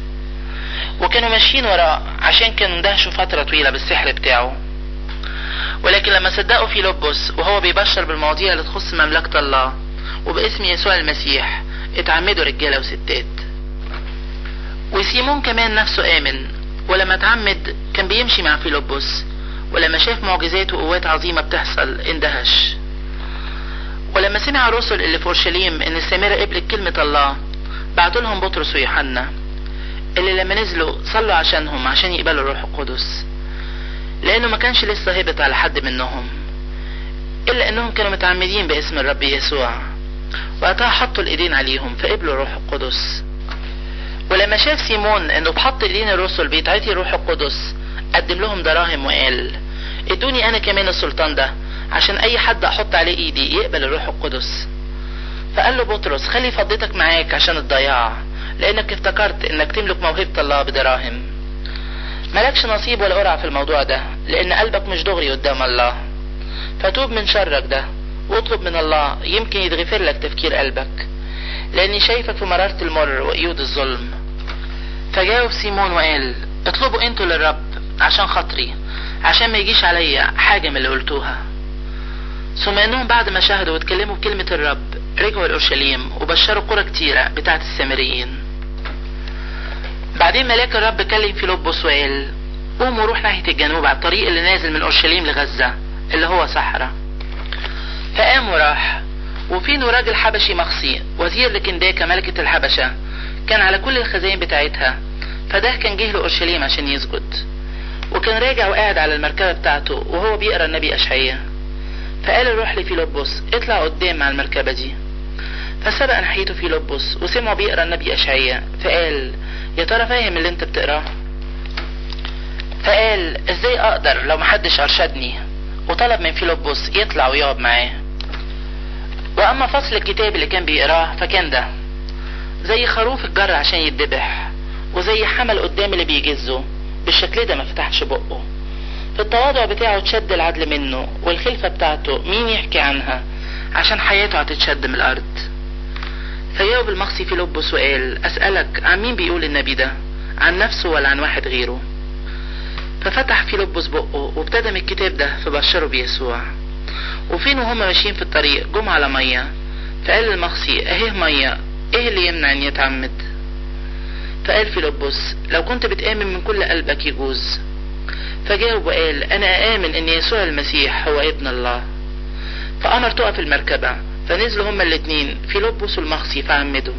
وكانوا ماشيين وراه عشان كانوا اندهشوا فترة طويلة بالسحر بتاعه ولكن لما صدقوا في لبس وهو بيبشر بالمواضيع اللي تخص مملكة الله وباسم يسوع المسيح اتعمدوا رجالة وستات وسيمون كمان نفسه آمن ولما اتعمد كان بيمشي مع فيلبس ولما شاف معجزات وقوات عظيمة بتحصل اندهش ولما سمع الرسل اللي في اورشليم ان السامرة قبلت كلمة الله بعتوا لهم بطرس ويوحنا اللي لما نزلوا صلوا عشانهم عشان يقبلوا الروح القدس لانه ما كانش لسه هبط على حد منهم الا انهم كانوا متعمدين باسم الرب يسوع وقتها حطوا الايدين عليهم فقبلوا الروح القدس ولما شاف سيمون انه بحط ايدين الرسل بيتعطي الروح القدس قدم لهم دراهم وقال ادوني انا كمان السلطان ده عشان اي حد احط عليه ايدي يقبل الروح القدس فقال له بطرس خلي فضتك معاك عشان الضياع لانك افتكرت انك تملك موهبة الله بدراهم ملكش نصيب ولا قرعة في الموضوع ده لان قلبك مش دغري قدام الله فتوب من شرك ده واطلب من الله يمكن يتغفر لك تفكير قلبك لاني شايفك في مرارة المر وقيود الظلم فجاوب سيمون وقال اطلبوا انتوا للرب عشان خاطري عشان ما يجيش عليا حاجة من اللي قلتوها ثم انهم بعد ما شاهدوا واتكلموا بكلمة الرب رجعوا الاورشليم وبشروا قرى كتيرة بتاعت السامريين بعدين ملاك الرب كلم فيلبس وقال قوم وروح ناحية الجنوب على الطريق اللي نازل من اورشليم لغزة اللي هو صحراء فقام وراح وفينه راجل حبشي مخصي وزير لكنداكا ملكة الحبشة كان على كل الخزائن بتاعتها فده كان جه لأورشليم عشان يسجد وكان راجع وقاعد على المركبة بتاعته وهو بيقرا النبي أشعية فقال الروح لفيلبس اطلع قدام مع المركبة دي فسبق ناحيته فيلبس وسمعه بيقرا النبي أشعية فقال يا ترى فاهم اللي انت بتقراه فقال ازاي اقدر لو محدش ارشدني وطلب من فيلبس يطلع ويقعد معاه واما فصل الكتاب اللي كان بيقراه فكان ده زي خروف الجر عشان يتذبح وزي حمل قدام اللي بيجزه بالشكل ده ما فتحش بقه في التواضع بتاعه تشد العدل منه والخلفة بتاعته مين يحكي عنها عشان حياته هتتشد من الارض فجاوب المخصي في لبس وقال اسألك عن مين بيقول النبي ده عن نفسه ولا عن واحد غيره ففتح في لبس بقه وابتدى من الكتاب ده فبشره بيسوع وفين وهم ماشيين في الطريق جم على مية فقال للمخصي اهيه مية ايه اللي يمنع ان يتعمد فقال فيلبس لو كنت بتآمن من كل قلبك يجوز فجاوب وقال انا آمن ان يسوع المسيح هو ابن الله فأمر تقف المركبة فنزلوا هما الاتنين فيلبس والمخصي فعمدوا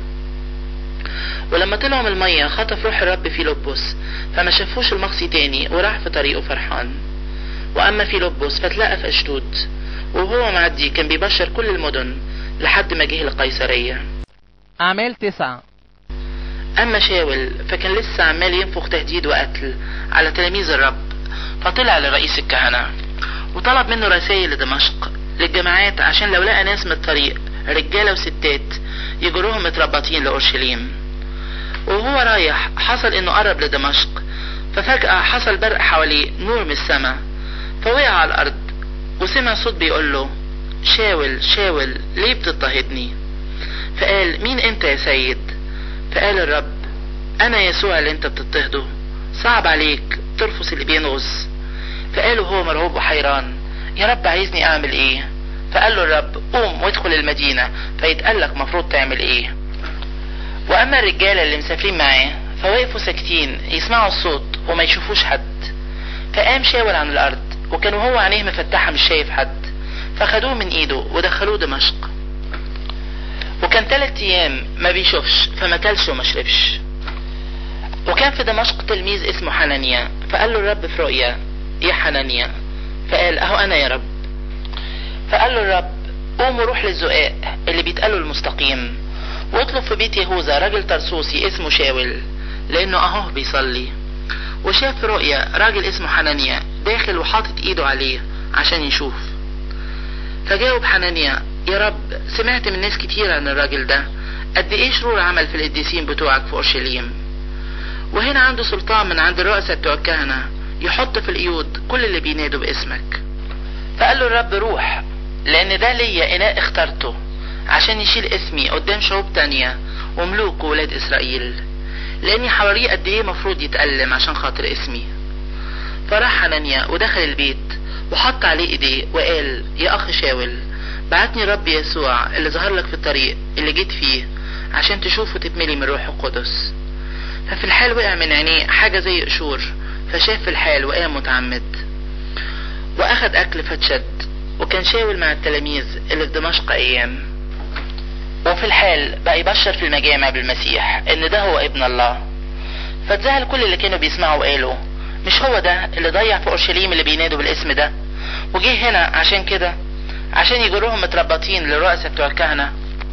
ولما طلعوا من المية خطف روح الرب فيلبس فما شافوش المخصي تاني وراح في طريقه فرحان واما فيلبس فتلقى في اشدود وهو معدي كان بيبشر كل المدن لحد ما جه لقيصرية أعمال تسعة أما شاول فكان لسه عمال ينفخ تهديد وقتل على تلاميذ الرب فطلع لرئيس الكهنة وطلب منه رسائل لدمشق للجماعات عشان لو لقى ناس من الطريق رجالة وستات يجروهم متربطين لأورشليم وهو رايح حصل انه قرب لدمشق ففجأة حصل برق حواليه نور من السماء فوقع على الأرض وسمع صوت بيقول له شاول شاول ليه بتضطهدني فقال مين انت يا سيد فقال الرب انا يسوع اللي انت بتضطهده صعب عليك ترفس اللي بينغص فقال هو مرعوب وحيران يا رب عايزني اعمل ايه فقال له الرب قوم وادخل المدينة فيتقال لك مفروض تعمل ايه واما الرجالة اللي مسافرين معاه فوقفوا ساكتين يسمعوا الصوت وما يشوفوش حد فقام شاول عن الارض وكان وهو عينيه مفتحة مش شايف حد فخدوه من ايده ودخلوه دمشق وكان تلات ايام ما بيشوفش فما كلش وما شربش وكان في دمشق تلميذ اسمه حنانيا فقال له الرب في رؤيا يا حنانيا فقال اهو انا يا رب فقال له الرب قوم وروح للزقاق اللي بيتقالوا المستقيم واطلب في بيت يهوذا راجل ترسوسي اسمه شاول لانه اهو بيصلي وشاف في رؤيا راجل اسمه حنانيا داخل وحاطط ايده عليه عشان يشوف فجاوب حنانيا يا رب سمعت من ناس كتير عن الراجل ده قد ايه شرور عمل في القديسين بتوعك في اورشليم وهنا عنده سلطان من عند الرؤساء بتوع الكهنة يحط في القيود كل اللي بينادوا باسمك فقال له الرب روح لان ده ليا اناء اخترته عشان يشيل اسمي قدام شعوب تانية وملوك وولاد اسرائيل لاني حواريه قد ايه مفروض يتألم عشان خاطر اسمي فراح حنانيا ودخل البيت وحط عليه ايديه وقال يا اخ شاول بعتني رب يسوع اللي ظهر لك في الطريق اللي جيت فيه عشان تشوفه تتملي من روح القدس ففي الحال وقع من عينيه حاجة زي قشور فشاف في الحال وقام متعمد واخد اكل فتشد وكان شاول مع التلاميذ اللي في دمشق ايام وفي الحال بقى يبشر في المجامع بالمسيح ان ده هو ابن الله فاتذهل كل اللي كانوا بيسمعوا وقالوا مش هو ده اللي ضيع في اورشليم اللي بينادوا بالاسم ده وجه هنا عشان كده عشان يجروهم متربطين للرؤساء بتوع الكهنه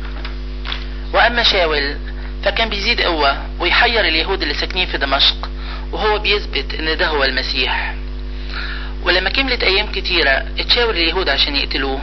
واما شاول فكان بيزيد قوة ويحير اليهود اللي ساكنين في دمشق وهو بيثبت ان ده هو المسيح ولما كملت ايام كتيرة اتشاور اليهود عشان يقتلوه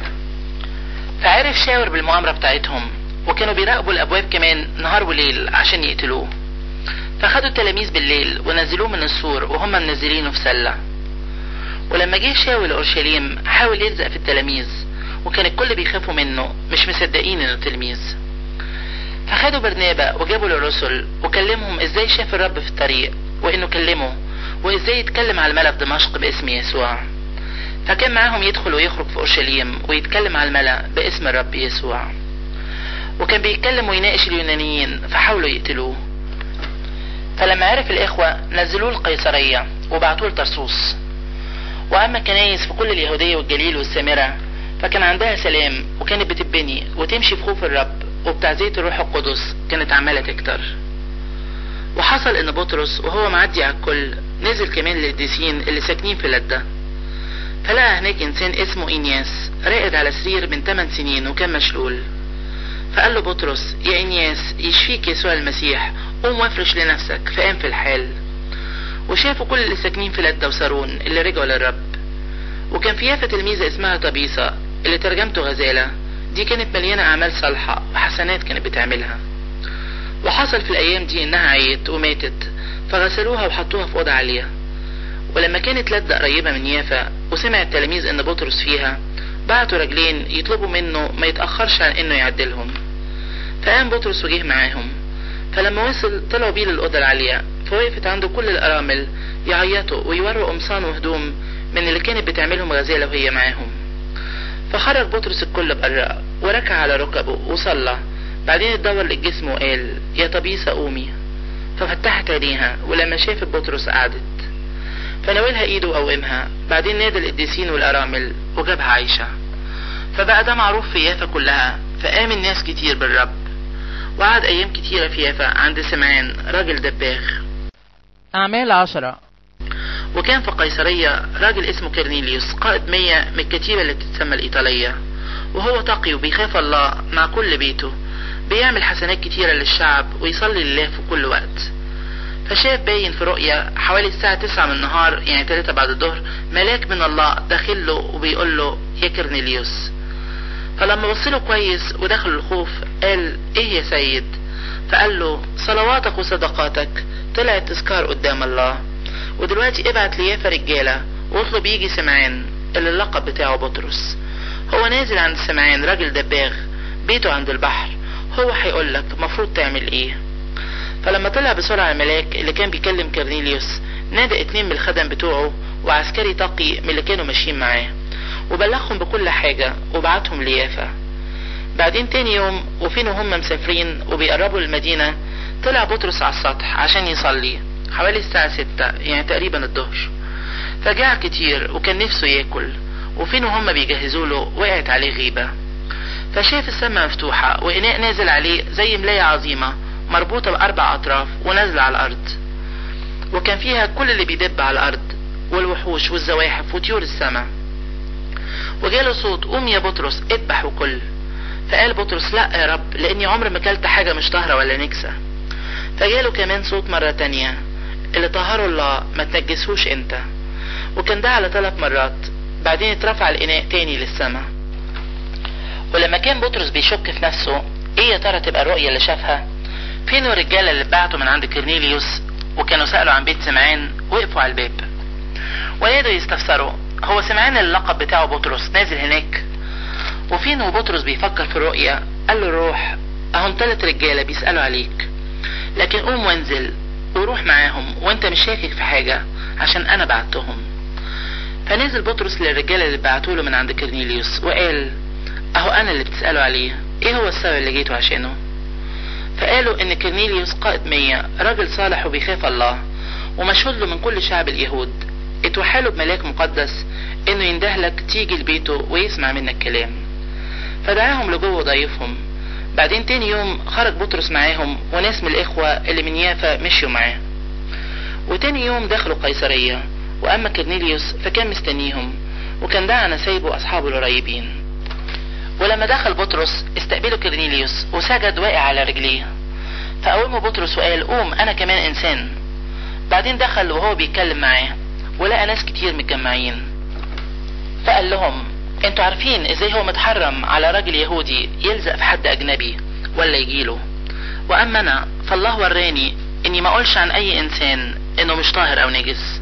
فعرف شاور بالمؤامرة بتاعتهم وكانوا بيراقبوا الابواب كمان نهار وليل عشان يقتلوه فخدوا التلاميذ بالليل ونزلوه من السور وهم منزلينه في سلة ولما جه شاول اورشليم حاول يلزق في التلاميذ وكان الكل بيخافوا منه مش مصدقين انه تلميذ فخدوا برنابا وجابوا للرسل وكلمهم ازاي شاف الرب في الطريق وانه كلمه وازاي يتكلم على الملا في دمشق باسم يسوع فكان معاهم يدخل ويخرج في اورشليم ويتكلم على الملا باسم الرب يسوع وكان بيتكلم ويناقش اليونانيين فحاولوا يقتلوه فلما عرف الاخوة نزلوه القيصرية وبعتوه لترسوس واما الكنايس في كل اليهودية والجليل والسامرة فكان عندها سلام وكانت بتبني وتمشي في خوف الرب وبتعزية الروح القدس كانت عمالة تكتر وحصل ان بطرس وهو معدي على الكل نزل كمان للقديسين اللي ساكنين في لدة فلقى هناك انسان اسمه انياس راقد على سرير من 8 سنين وكان مشلول فقال له بطرس يا انياس يشفيك يسوع المسيح قوم وافرش لنفسك فقام في الحال وشافوا كل اللي ساكنين في لدة وسارون اللي رجعوا للرب وكان في يافا تلميذة اسمها طبيسة اللي ترجمته غزالة دي كانت مليانة أعمال صالحة وحسنات كانت بتعملها وحصل في الأيام دي إنها عيت وماتت فغسلوها وحطوها في أوضة عالية ولما كانت لدة قريبة من يافا وسمع التلاميذ إن بطرس فيها بعتوا رجلين يطلبوا منه ما يتأخرش عن إنه يعدلهم فقام بطرس وجه معاهم فلما وصل طلعوا بيه للأوضة العالية فوقفت عنده كل الأرامل يعيطوا ويوروا قمصان وهدوم من اللي كانت بتعملهم غزالة وهي معاهم فخرج بطرس الكل بره وركع على ركبه وصلى بعدين اتدور للجسم وقال يا طبيسة قومي ففتحت عينيها ولما شافت بطرس قعدت فناولها ايده وقومها بعدين نادى القديسين والارامل وجابها عايشة فبقى ده معروف في يافا كلها فآمن ناس كتير بالرب وقعد ايام كتيرة في يافا عند سمعان راجل دباغ أعمال عشرة وكان في قيصرية راجل اسمه كرنيليوس قائد مية من الكتيبة اللي بتتسمى الإيطالية وهو تقي وبيخاف الله مع كل بيته بيعمل حسنات كتيرة للشعب ويصلي لله في كل وقت فشاف باين في رؤيا حوالي الساعة تسعة من النهار يعني تلاتة بعد الظهر ملاك من الله داخل له وبيقول له يا كرنيليوس فلما بص له كويس ودخل الخوف قال ايه يا سيد فقال له صلواتك وصدقاتك طلعت تذكار قدام الله ودلوقتي ابعت ليافا رجالة واطلب يجي سمعان اللي اللقب بتاعه بطرس هو نازل عند سمعان راجل دباغ بيته عند البحر هو هيقول لك مفروض تعمل ايه فلما طلع بسرعة الملاك اللي كان بيكلم كرنيليوس نادى اتنين من الخدم بتوعه وعسكري تقي من اللي كانوا ماشيين معاه وبلغهم بكل حاجة وبعتهم ليافا بعدين تاني يوم وفين وهم مسافرين وبيقربوا المدينة طلع بطرس على السطح عشان يصلي حوالي الساعة ستة يعني تقريبا الظهر فجاع كتير وكان نفسه ياكل وفين وهم بيجهزوا له وقعت عليه غيبة فشاف السماء مفتوحة وإناء نازل عليه زي ملاية عظيمة مربوطة بأربع أطراف ونازلة على الأرض وكان فيها كل اللي بيدب على الأرض والوحوش والزواحف وطيور السماء وجاله صوت قوم يا بطرس اذبح وكل فقال بطرس لا يا رب لاني عمري ما اكلت حاجة مش طاهرة ولا نكسة فجاله كمان صوت مرة تانية اللي طهره الله ما تنجسهوش انت وكان ده على ثلاث مرات بعدين اترفع الاناء تاني للسماء ولما كان بطرس بيشك في نفسه ايه يا ترى تبقى الرؤية اللي شافها فين الرجالة اللي بعتوا من عند كرنيليوس وكانوا سألوا عن بيت سمعان وقفوا على الباب وقعدوا يستفسروا هو سمعان اللقب بتاعه بطرس نازل هناك وفين وبطرس بيفكر في الرؤية قال له روح اهم تلات رجالة بيسألوا عليك لكن قوم وانزل وروح معاهم وانت مش شاكك في حاجة عشان انا بعتهم فنزل بطرس للرجالة اللي بعتوله من عند كرنيليوس وقال اهو انا اللي بتسألوا عليه ايه هو السبب اللي جيتوا عشانه فقالوا ان كرنيليوس قائد مية راجل صالح وبيخاف الله ومشهود له من كل شعب اليهود اتوحاله بملاك مقدس انه يندهلك تيجي لبيته ويسمع منك كلام فدعاهم لجوه وضيفهم بعدين تاني يوم خرج بطرس معاهم وناس من الاخوة اللي من يافا مشيوا معاه وتاني يوم دخلوا قيصرية واما كرنيليوس فكان مستنيهم وكان دعا نسايبه اصحابه القريبين ولما دخل بطرس استقبله كرنيليوس وسجد واقع على رجليه فقومه بطرس وقال قوم انا كمان انسان بعدين دخل وهو بيتكلم معاه ولقى ناس كتير متجمعين فقال لهم انتوا عارفين ازاي هو متحرم على راجل يهودي يلزق في حد اجنبي ولا يجيله واما انا فالله وراني اني ما اقولش عن اي انسان انه مش طاهر او نجس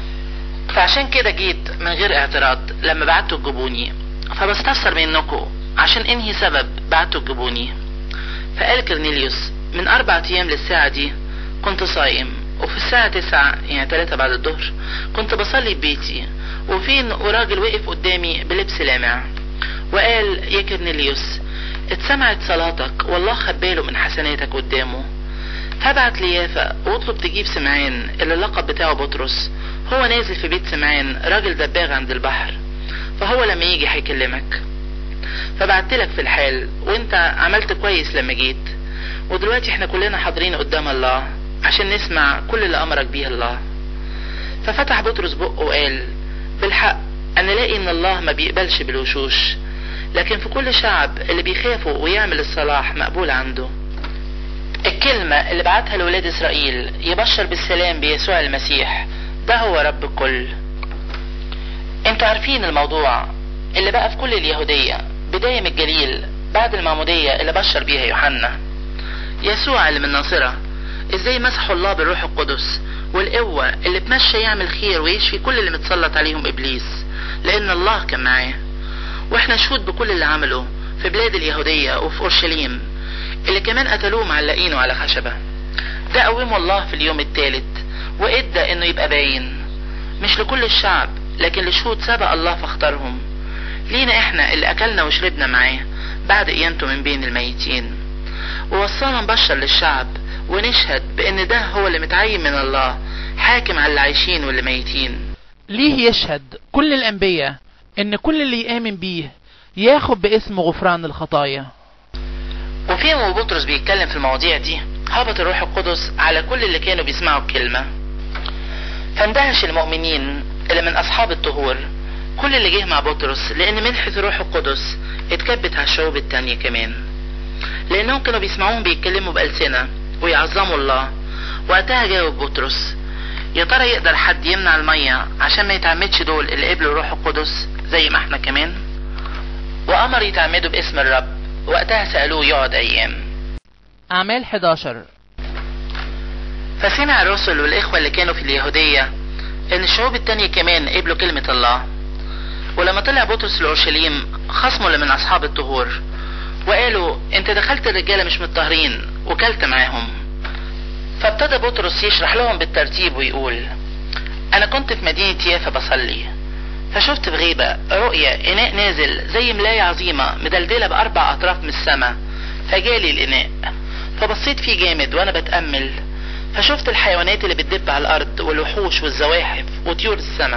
فعشان كده جيت من غير اعتراض لما بعتوا تجيبوني فبستفسر منكم عشان انهي سبب بعتوا تجيبوني فقال كرنيليوس من اربع ايام للساعة دي كنت صايم وفي الساعة تسعة يعني تلاتة بعد الظهر كنت بصلي ببيتي وفين وراجل وقف قدامي بلبس لامع وقال يا كرنيليوس اتسمعت صلاتك والله خباله من حسناتك قدامه هبعت ليافا واطلب تجيب سمعان اللي اللقب بتاعه بطرس هو نازل في بيت سمعان راجل دباغ عند البحر فهو لما يجي هيكلمك فبعتلك في الحال وانت عملت كويس لما جيت ودلوقتي احنا كلنا حاضرين قدام الله عشان نسمع كل اللي امرك بيه الله ففتح بطرس بقه وقال بالحق انا لاقي ان الله ما بيقبلش بالوشوش لكن في كل شعب اللي بيخافوا ويعمل الصلاح مقبول عنده الكلمة اللي بعتها لولاد اسرائيل يبشر بالسلام بيسوع المسيح ده هو رب الكل انتوا عارفين الموضوع اللي بقى في كل اليهودية بداية من الجليل بعد المعمودية اللي بشر بيها يوحنا يسوع اللي من ناصرة ازاي مسحوا الله بالروح القدس والقوة اللي بمشى يعمل خير ويشفي كل اللي متسلط عليهم ابليس لان الله كان معاه واحنا شهود بكل اللي عمله في بلاد اليهودية وفي اورشليم اللي كمان قتلوه معلقينه على خشبة ده قومه الله في اليوم الثالث وادى انه يبقى باين مش لكل الشعب لكن لشهود سبق الله فاختارهم لينا احنا اللي اكلنا وشربنا معاه بعد قيامته من بين الميتين ووصانا نبشر للشعب ونشهد بان ده هو اللي متعين من الله حاكم على اللي عايشين واللي ميتين ليه يشهد كل الأنبياء إن كل اللي يآمن بيه ياخد باسم غفران الخطايا وفين وبطرس بيتكلم في المواضيع دي هبط الروح القدس على كل اللي كانوا بيسمعوا الكلمة فاندهش المؤمنين اللي من أصحاب الطهور كل اللي جه مع بطرس لأن منحة الروح القدس اتكبت على الشعوب التانية كمان لأنهم كانوا بيسمعوهم بيتكلموا بألسنة ويعظموا الله وقتها جاوب بطرس يا ترى يقدر حد يمنع المية عشان ما يتعمدش دول اللي قبلوا الروح القدس زي ما احنا كمان وأمر يتعمدوا باسم الرب وقتها سألوه يقعد أيام أعمال 11 فسمع الرسل والإخوة اللي كانوا في اليهودية إن الشعوب التانية كمان قبلوا كلمة الله ولما طلع بطرس لأورشليم خصموا اللي من أصحاب الطهور وقالوا أنت دخلت الرجالة مش متطهرين وكلت معاهم فابتدى بطرس يشرح لهم بالترتيب ويقول أنا كنت في مدينة يافا بصلي فشفت بغيبة رؤية إناء نازل زي ملاية عظيمة مدلدلة بأربع أطراف من السماء فجالي الإناء فبصيت فيه جامد وأنا بتأمل فشفت الحيوانات اللي بتدب على الأرض والوحوش والزواحف وطيور السماء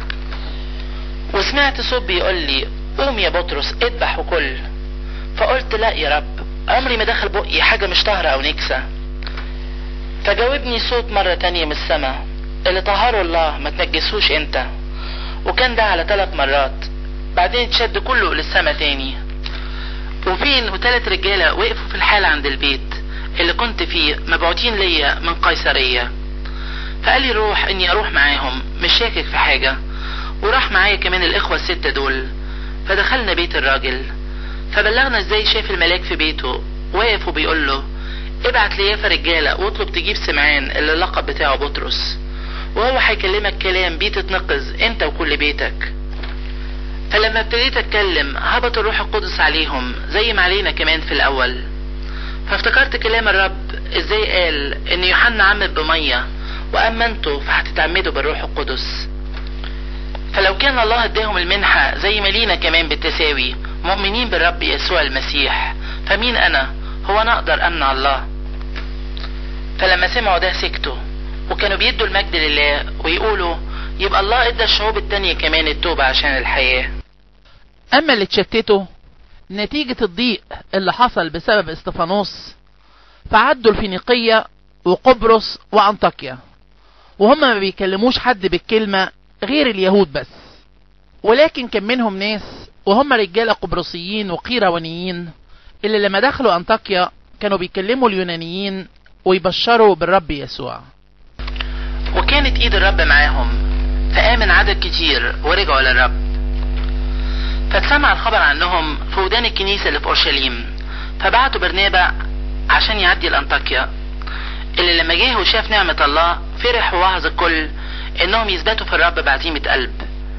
وسمعت صوت بيقول لي قوم يا بطرس اذبح وكل فقلت لا يا رب عمري ما دخل بقي حاجة مش طاهرة أو نكسة فجاوبني صوت مرة تانية من السماء اللي طهره الله ما تنجسوش انت وكان ده على ثلاث مرات بعدين اتشد كله للسما تاني وفين وثلاث رجالة وقفوا في الحالة عند البيت اللي كنت فيه مبعوتين ليا من قيصرية فقال لي روح اني اروح معاهم مش شاكك في حاجة وراح معايا كمان الاخوة الستة دول فدخلنا بيت الراجل فبلغنا ازاي شاف الملاك في بيته واقف وبيقول له ابعت ليافا رجالة واطلب تجيب سمعان اللي اللقب بتاعه بطرس وهو هيكلمك كلام بيه تتنقذ انت وكل بيتك فلما ابتديت اتكلم هبط الروح القدس عليهم زي ما علينا كمان في الاول فافتكرت كلام الرب ازاي قال ان يوحنا عمد بمية واما انتوا فهتتعمدوا بالروح القدس فلو كان الله اداهم المنحة زي ما لينا كمان بالتساوي مؤمنين بالرب يسوع المسيح فمين انا هو انا اقدر امنع الله فلما سمعوا ده سكتوا وكانوا بيدوا المجد لله ويقولوا يبقى الله ادى الشعوب التانية كمان التوبة عشان الحياة اما اللي اتشتتوا نتيجة الضيق اللي حصل بسبب استفانوس فعدوا الفينيقية وقبرص وانطاكيا وهم ما بيكلموش حد بالكلمة غير اليهود بس ولكن كان منهم ناس وهم رجالة قبرصيين وقيروانيين اللي لما دخلوا انطاكيا كانوا بيكلموا اليونانيين ويبشروا بالرب يسوع وكانت ايد الرب معاهم فآمن عدد كتير ورجعوا للرب فاتسمع الخبر عنهم في ودان الكنيسة اللي في أورشليم فبعتوا برنابا عشان يعدي لأنطاكيا اللي لما جه وشاف نعمة الله فرح ووعظ الكل انهم يثبتوا في الرب بعزيمة قلب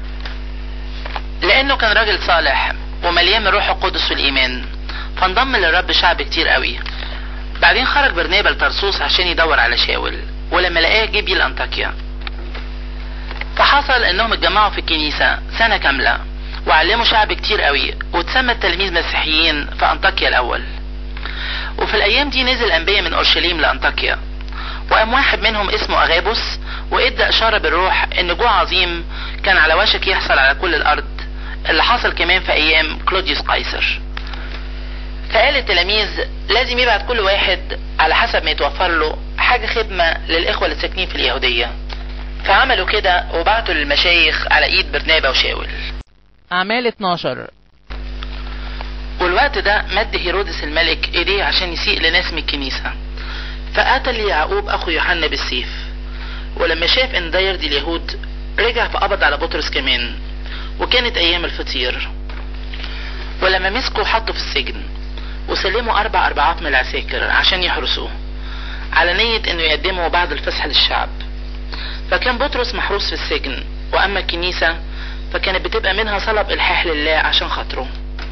لانه كان راجل صالح ومليان من روح القدس والإيمان فانضم للرب شعب كتير قوي بعدين خرج برنابا لترسوس عشان يدور على شاول ولما لقاه جه بيه لأنطاكيا فحصل انهم اتجمعوا في الكنيسة سنة كاملة وعلموا شعب كتير قوي وتسمى التلاميذ مسيحيين في انطاكيا الاول وفي الايام دي نزل انبياء من اورشليم لانطاكيا وقام واحد منهم اسمه اغابوس وادى اشاره بالروح ان جوع عظيم كان على وشك يحصل على كل الارض اللي حصل كمان في ايام كلوديوس قيصر فقال التلاميذ لازم يبعت كل واحد على حسب ما يتوفر له حاجه خدمه للاخوه اللي ساكنين في اليهوديه فعملوا كده وبعتوا للمشايخ على ايد برنابا وشاول اعمال 12 والوقت ده مد هيرودس الملك ايديه عشان يسيء لناس من الكنيسة فقتل يعقوب اخو يوحنا بالسيف ولما شاف ان ده يرضي اليهود رجع فقبض على بطرس كمان وكانت ايام الفطير ولما مسكوا حطوا في السجن وسلموا اربع اربعات من العساكر عشان يحرسوه على نية انه يقدموا بعد الفصح للشعب فكان بطرس محروس في السجن واما الكنيسة فكانت بتبقى منها صلب الحاح لله عشان خاطره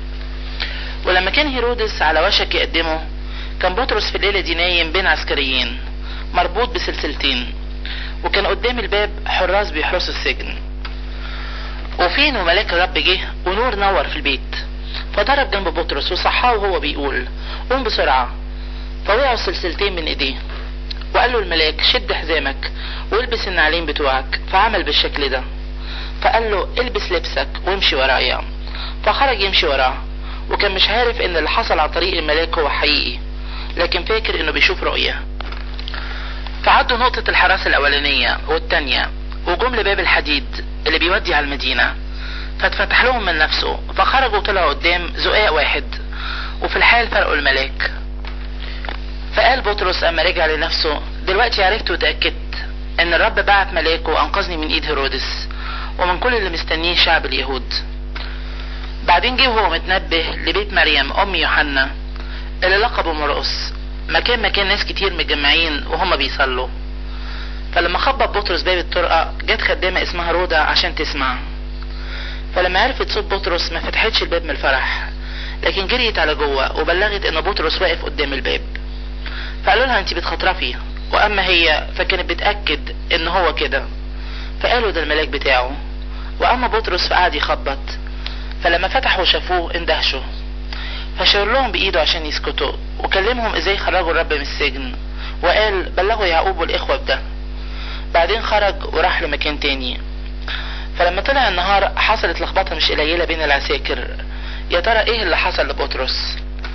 ولما كان هيرودس على وشك يقدمه كان بطرس في الليلة دي نايم بين عسكريين مربوط بسلسلتين وكان قدام الباب حراس بيحرسوا السجن وفين وملاك الرب جه ونور نور في البيت فضرب جنب بطرس وصحاه وهو بيقول قوم بسرعة فوقعوا السلسلتين من ايديه وقال له الملاك شد حزامك والبس النعلين بتوعك فعمل بالشكل ده فقال له البس لبسك وامشي ورايا فخرج يمشي وراه وكان مش عارف ان اللي حصل عن طريق الملاك هو حقيقي لكن فاكر انه بيشوف رؤية فعدوا نقطة الحراسة الاولانية والتانية وجم لباب الحديد اللي بيودي على المدينة فاتفتح لهم من نفسه فخرجوا طلعوا قدام زقاق واحد وفي الحال فرقوا الملاك فقال بطرس اما رجع لنفسه دلوقتي عرفت وتأكدت ان الرب بعت ملاكه وانقذني من ايد هيرودس ومن كل اللي مستنيه شعب اليهود بعدين جه وهو متنبه لبيت مريم ام يوحنا اللي لقبه مرقس مكان مكان ناس كتير متجمعين وهم بيصلوا فلما خبط بطرس باب الطرقة جت خدامة اسمها رودا عشان تسمع فلما عرفت صوت بطرس ما فتحتش الباب من الفرح لكن جريت على جوه وبلغت ان بطرس واقف قدام الباب فقالوا لها انت بتخطرفي واما هي فكانت بتأكد ان هو كده فقالوا ده الملاك بتاعه واما بطرس فقعد يخبط فلما فتحوا وشافوه اندهشوا فشاور لهم بايده عشان يسكتوا وكلمهم ازاي خرجوا الرب من السجن وقال بلغوا يعقوب والاخوة بده بعدين خرج وراح لمكان تاني فلما طلع النهار حصلت لخبطة مش قليلة بين العساكر يا ترى ايه اللي حصل لبطرس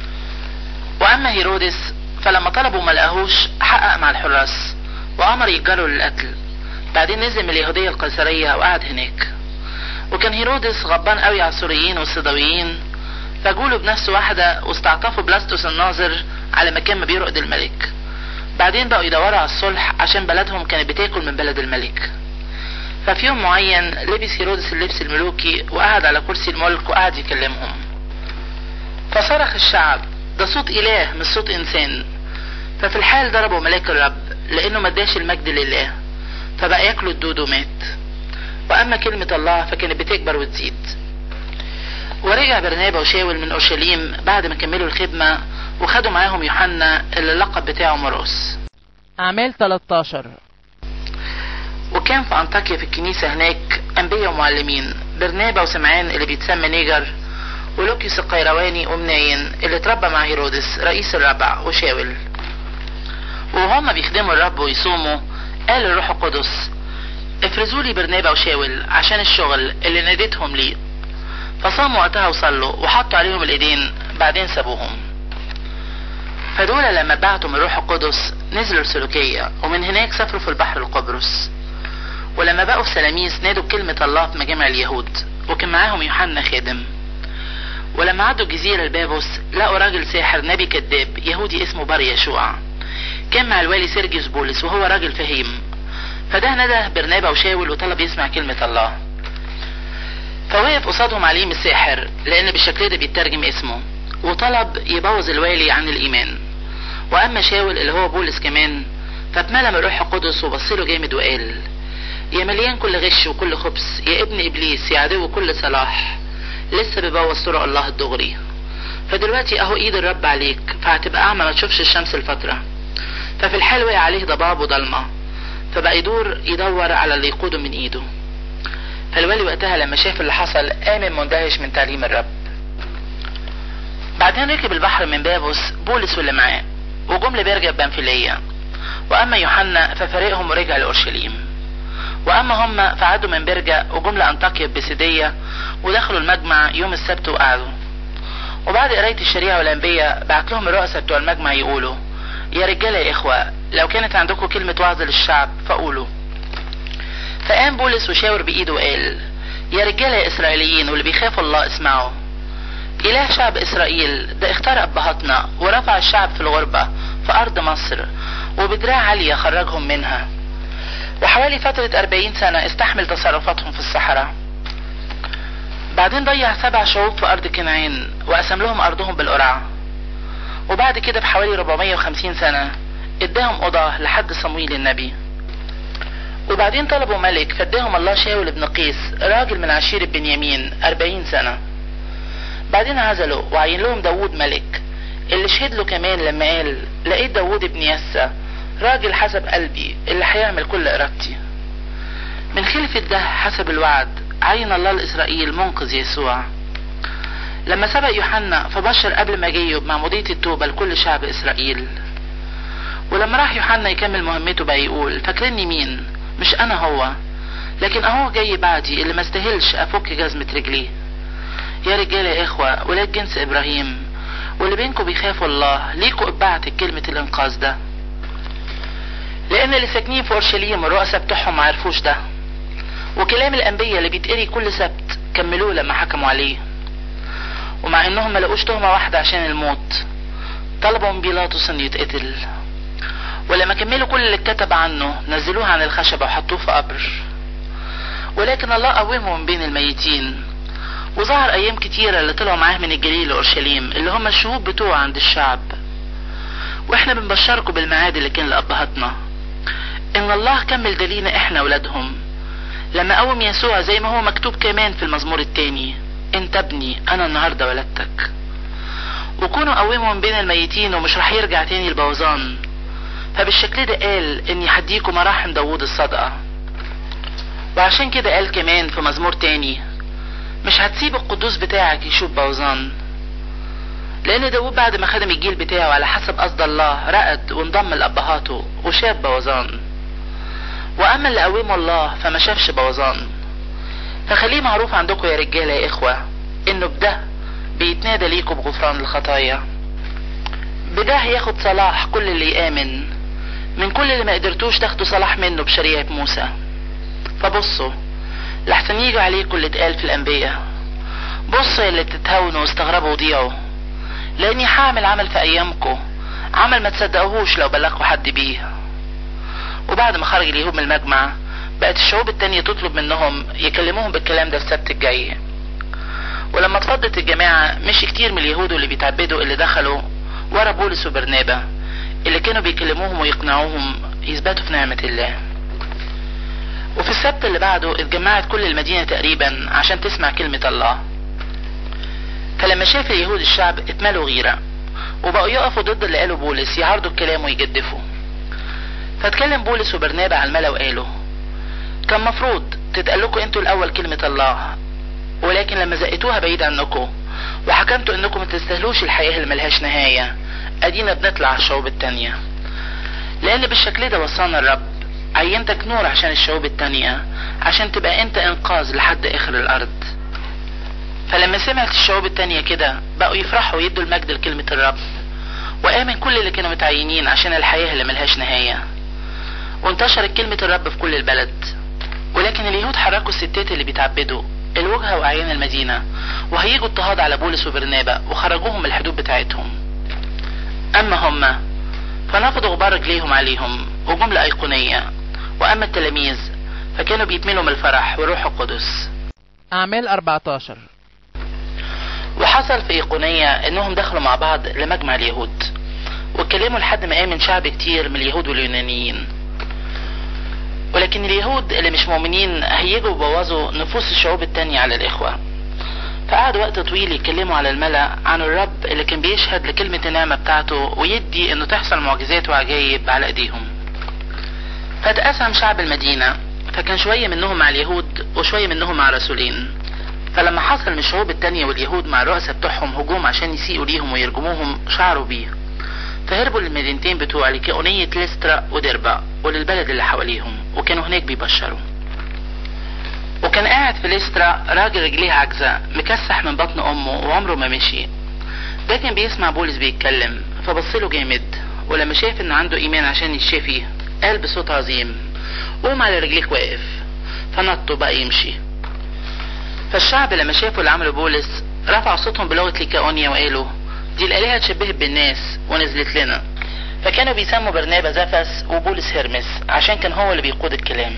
واما هيرودس فلما طلبوا ما لقاهوش حقق مع الحراس وامر يتجروا للقتل بعدين نزل من اليهودية القيصرية وقعد هناك وكان هيرودس غضبان قوي على السوريين والصدويين فجوله بنفسه واحدة واستعطفوا بلاستوس الناظر على مكان ما بيرقد الملك بعدين بقوا يدوروا على الصلح عشان بلدهم كانت بتاكل من بلد الملك ففي يوم معين لبس هيرودس اللبس الملوكي وقعد على كرسي الملك وقعد يكلمهم فصرخ الشعب ده صوت اله مش صوت انسان ففي الحال ضربوا ملاك الرب لانه ما اداش المجد لله فبقى ياكلوا الدود ومات واما كلمة الله فكانت بتكبر وتزيد ورجع برنابا وشاول من اورشليم بعد ما كملوا الخدمة وخدوا معاهم يوحنا اللي اللقب بتاعه مرقس أعمال 13 وكان في انطاكيا في الكنيسة هناك انبياء ومعلمين برنابا وسمعان اللي بيتسمى نيجر ولوكيوس القيرواني ومناين اللي اتربى مع هيرودس رئيس الربع وشاول وهما بيخدموا الرب ويصوموا قال الروح القدس افرزوا لي برنابا وشاول عشان الشغل اللي ناديتهم ليه فصاموا وقتها وصلوا وحطوا عليهم الايدين بعدين سابوهم فدول لما بعتوا من الروح القدس نزلوا السلوكية ومن هناك سافروا في البحر لقبرص ولما بقوا في سلاميس نادوا بكلمة الله في مجامع اليهود وكان معاهم يوحنا خادم ولما عدوا الجزيرة البابوس لقوا راجل ساحر نبي كذاب يهودي اسمه بار يشوع كان مع الوالي سيرجيوس بولس وهو راجل فهيم فده ندى برنابا وشاول وطلب يسمع كلمة الله فوقف قصادهم عليم الساحر لان بالشكل ده بيترجم اسمه وطلب يبوظ الوالي عن الايمان واما شاول اللي هو بولس كمان فاتملى من الروح القدس وبصله جامد وقال يا مليان كل غش وكل خبث يا ابن ابليس يا عدو كل صلاح لسه بيبوظ طرق الله الدغري فدلوقتي اهو ايد الرب عليك فهتبقى اعمى ما تشوفش الشمس الفترة ففي الحال وقع عليه ضباب وضلمة فبقى يدور يدور على اللي يقوده من ايده فالوالي وقتها لما شاف اللي حصل قام مندهش من تعليم الرب بعدين ركب البحر من بابوس بولس واللي معاه وجم لبرجة بنفيلية واما يوحنا ففريقهم ورجع لاورشليم واما هم فعدوا من برجة وجم لانطاكيا بسيدية ودخلوا المجمع يوم السبت وقعدوا وبعد قراية الشريعة والانبياء بعت لهم الرؤساء بتوع المجمع يقولوا يا رجالة يا اخوة لو كانت عندكم كلمة وعظ للشعب فقولوا فقام بولس وشاور بايده وقال يا رجالة يا اسرائيليين واللي بيخافوا الله اسمعوا اله شعب اسرائيل ده اختار ابهاتنا ورفع الشعب في الغربة في ارض مصر وبدراع عالية خرجهم منها وحوالي فترة أربعين سنة استحمل تصرفاتهم في الصحراء بعدين ضيع سبع شعوب في أرض كنعان وقسم لهم أرضهم بالقرعة وبعد كده بحوالي 450 سنة اداهم قضاة لحد صمويل النبي وبعدين طلبوا ملك فاداهم الله شاول بن قيس راجل من عشيرة بنيامين 40 سنة بعدين عزلوا وعين لهم داوود ملك اللي شهد له كمان لما قال لقيت داوود ابن يسى راجل حسب قلبي اللي هيعمل كل ارادتي من خلفة ده حسب الوعد عين الله لإسرائيل منقذ يسوع لما سبق يوحنا فبشر قبل ما جه بمعمودية التوبة لكل شعب إسرائيل ولما راح يوحنا يكمل مهمته بقى يقول فاكرني مين مش أنا هو لكن أهو جاي بعدي اللي ما استاهلش أفك جزمة رجليه يا رجالة يا إخوة ولاد جنس إبراهيم واللي بينكم بيخافوا الله ليكوا اتبعت كلمة الإنقاذ ده لأن اللي ساكنين في أورشليم الرؤساء بتوعهم ما عرفوش ده وكلام الأنبياء اللي بيتقري كل سبت كملوه لما حكموا عليه ومع انهم ما لقوش تهمة واحدة عشان الموت طلبوا من بيلاطس انه يتقتل ولما كملوا كل اللي اتكتب عنه نزلوه عن الخشبة وحطوه في قبر ولكن الله قومه من بين الميتين وظهر ايام كتيرة اللي طلعوا معاه من الجليل لأورشليم اللي هم الشهود بتوعه عند الشعب واحنا بنبشركم بالميعاد اللي كان لأبهاتنا ان الله كمل ده لينا احنا ولادهم لما قوم يسوع زي ما هو مكتوب كمان في المزمور التاني انت ابني انا النهاردة ولدتك وكونوا قوموا من بين الميتين ومش راح يرجع تاني البوظان فبالشكل ده قال اني هديكم مراحم داوود الصدقة وعشان كده قال كمان في مزمور تاني مش هتسيب القدوس بتاعك يشوف بوظان لان داوود بعد ما خدم الجيل بتاعه على حسب قصد الله رقد وانضم لابهاته وشاف بوظان واما اللي قومه الله فما شافش بوظان فخليه معروف عندكم يا رجالة يا اخوة انه بده بيتنادى ليكم بغفران الخطايا بده ياخد صلاح كل اللي يآمن من كل اللي ما قدرتوش تاخدوا صلاح منه بشريعة موسى فبصوا لحسن يجوا عليكم اللي اتقال في الانبياء بصوا يا اللي بتتهونوا واستغربوا وضيعوا لاني هعمل عمل في ايامكم عمل ما تصدقوهوش لو بلغوا حد بيه وبعد ما خرج اليهود من المجمع بقت الشعوب التانية تطلب منهم يكلموهم بالكلام ده السبت الجاي ولما اتفضت الجماعة مش كتير من اليهود اللي بيتعبدوا اللي دخلوا ورا بولس وبرنابا اللي كانوا بيكلموهم ويقنعوهم يثبتوا في نعمة الله وفي السبت اللي بعده اتجمعت كل المدينة تقريبا عشان تسمع كلمة الله فلما شاف اليهود الشعب اتملوا غيرة وبقوا يقفوا ضد اللي قاله بولس يعارضوا الكلام ويجدفوا فاتكلم بولس وبرنابا على الملا وقالوا كان مفروض تتقال لكم انتوا الاول كلمة الله ولكن لما زقتوها بعيد عنكم وحكمتوا انكم ما تستاهلوش الحياة اللي ملهاش نهاية ادينا بنطلع على الشعوب التانية لان بالشكل ده وصانا الرب عينتك نور عشان الشعوب التانية عشان تبقى انت انقاذ لحد اخر الارض فلما سمعت الشعوب التانية كده بقوا يفرحوا ويدوا المجد لكلمة الرب وآمن كل اللي كانوا متعينين عشان الحياة اللي ملهاش نهاية وانتشرت كلمة الرب في كل البلد ولكن اليهود حركوا الستات اللي بيتعبدوا الوجهة وأعيان المدينة وهيجوا اضطهاد على بولس وبرنابا وخرجوهم من الحدود بتاعتهم أما هما فنفضوا غبار رجليهم عليهم وجم لأيقونية وأما التلاميذ فكانوا بيتملوا من الفرح والروح القدس أعمال 14 وحصل في إيقونية إنهم دخلوا مع بعض لمجمع اليهود واتكلموا لحد ما آمن شعب كتير من اليهود واليونانيين ولكن اليهود اللي مش مؤمنين هيجوا يبوظوا نفوس الشعوب التانية على الإخوة فقعد وقت طويل يتكلموا على الملأ عن الرب اللي كان بيشهد لكلمة النعمة بتاعته ويدي انه تحصل معجزات وعجائب على ايديهم فاتقسم شعب المدينة فكان شوية منهم مع اليهود وشوية منهم مع رسولين فلما حصل من الشعوب التانية واليهود مع الرؤساء بتوعهم هجوم عشان يسيئوا ليهم ويرجموهم شعروا بيه فهربوا للمدينتين بتوع لكيونية ليسترا ودربا وللبلد اللي حواليهم وكانوا هناك بيبشروا وكان قاعد في ليسترا راجل رجليه عجزة مكسح من بطن امه وعمره ما مشي ده كان بيسمع بولس بيتكلم فبصله جامد ولما شاف ان عنده ايمان عشان يتشفي قال بصوت عظيم قوم على رجليك واقف فنط وبقى يمشي فالشعب لما شافوا اللي عمله بولس رفعوا صوتهم بلغة ليكاونيا وقالوا دي الآلهة اتشبهت بالناس ونزلت لنا فكانوا بيسموا برنابا زفس وبولس هرمس عشان كان هو اللي بيقود الكلام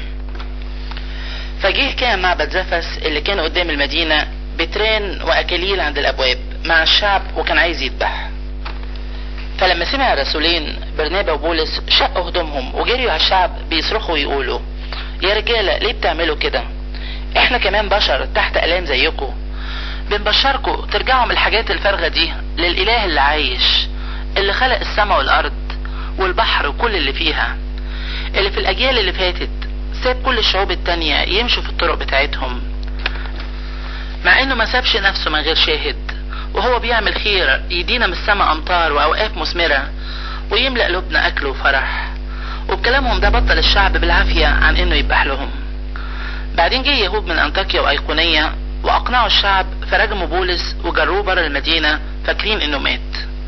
فجه كان معبد زفس اللي كان قدام المدينة بتران وأكاليل عند الأبواب مع الشعب وكان عايز يذبح فلما سمع الرسولين برنابا وبولس شقوا هدومهم وجريوا على الشعب بيصرخوا ويقولوا يا رجالة ليه بتعملوا كده احنا كمان بشر تحت ألام زيكم بنبشركم ترجعوا من الحاجات الفارغة دي للإله اللي عايش اللي خلق السماء والأرض والبحر وكل اللي فيها اللي في الأجيال اللي فاتت ساب كل الشعوب التانية يمشوا في الطرق بتاعتهم مع انه ما سابش نفسه من غير شاهد وهو بيعمل خير يدينا من السماء امطار واوقاف مثمرة ويملأ قلوبنا اكل وفرح وبكلامهم ده بطل الشعب بالعافية عن انه يذبح لهم بعدين جه يهود من انطاكيا وايقونية واقنعوا الشعب فرجموا بولس وجروه بره المدينة فاكرين انه مات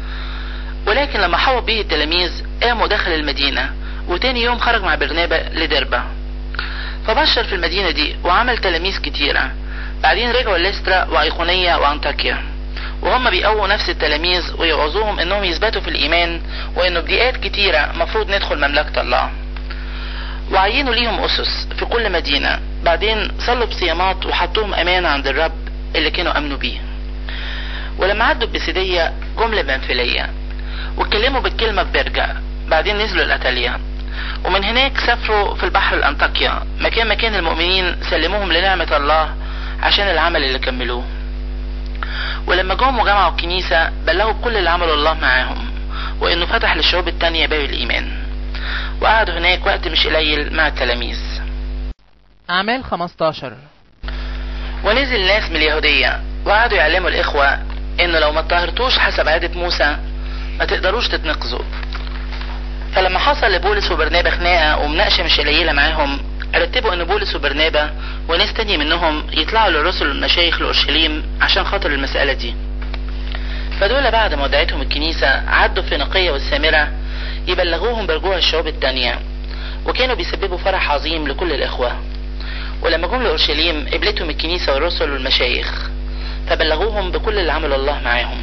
ولكن لما حاول به التلاميذ قاموا داخل المدينة وتاني يوم خرج مع برنابا لدربة فبشر في المدينة دي وعمل تلاميذ كتيرة بعدين رجعوا ليسترا وأيقونية وأنطاكيا وهم بيقووا نفس التلاميذ ويوعظوهم انهم يثبتوا في الايمان وانه بدقات كتيرة مفروض ندخل مملكة الله وعينوا ليهم اسس في كل مدينة بعدين صلوا بصيامات وحطوهم امانة عند الرب اللي كانوا امنوا بيه ولما عدوا بسيدية جملة بنفلية واتكلموا بالكلمة ببرجة بعدين نزلوا الاتاليا ومن هناك سافروا في البحر الانطاكيا مكان مكان المؤمنين سلموهم لنعمة الله عشان العمل اللي كملوه ولما جم وجمعوا الكنيسة بلغوا كل اللي عمله الله معاهم وانه فتح للشعوب التانية باب الايمان وقعدوا هناك وقت مش قليل مع التلاميذ أعمال 15 ونزل ناس من اليهودية وقعدوا يعلموا الإخوة إنه لو ما طهرتوش حسب عادة موسى ما تقدروش تتنقذوا فلما حصل لبولس وبرنابا خناقة ومناقشة مش قليلة معاهم رتبوا ان بولس وبرنابا وناس تانية منهم يطلعوا للرسل والمشايخ لأورشليم عشان خاطر المسألة دي فدول بعد ما ودعتهم الكنيسة عدوا في نقية والسامرة يبلغوهم برجوع الشعوب التانية وكانوا بيسببوا فرح عظيم لكل الإخوة ولما جم لأورشليم قبلتهم الكنيسة والرسل والمشايخ فبلغوهم بكل اللي عمل الله معاهم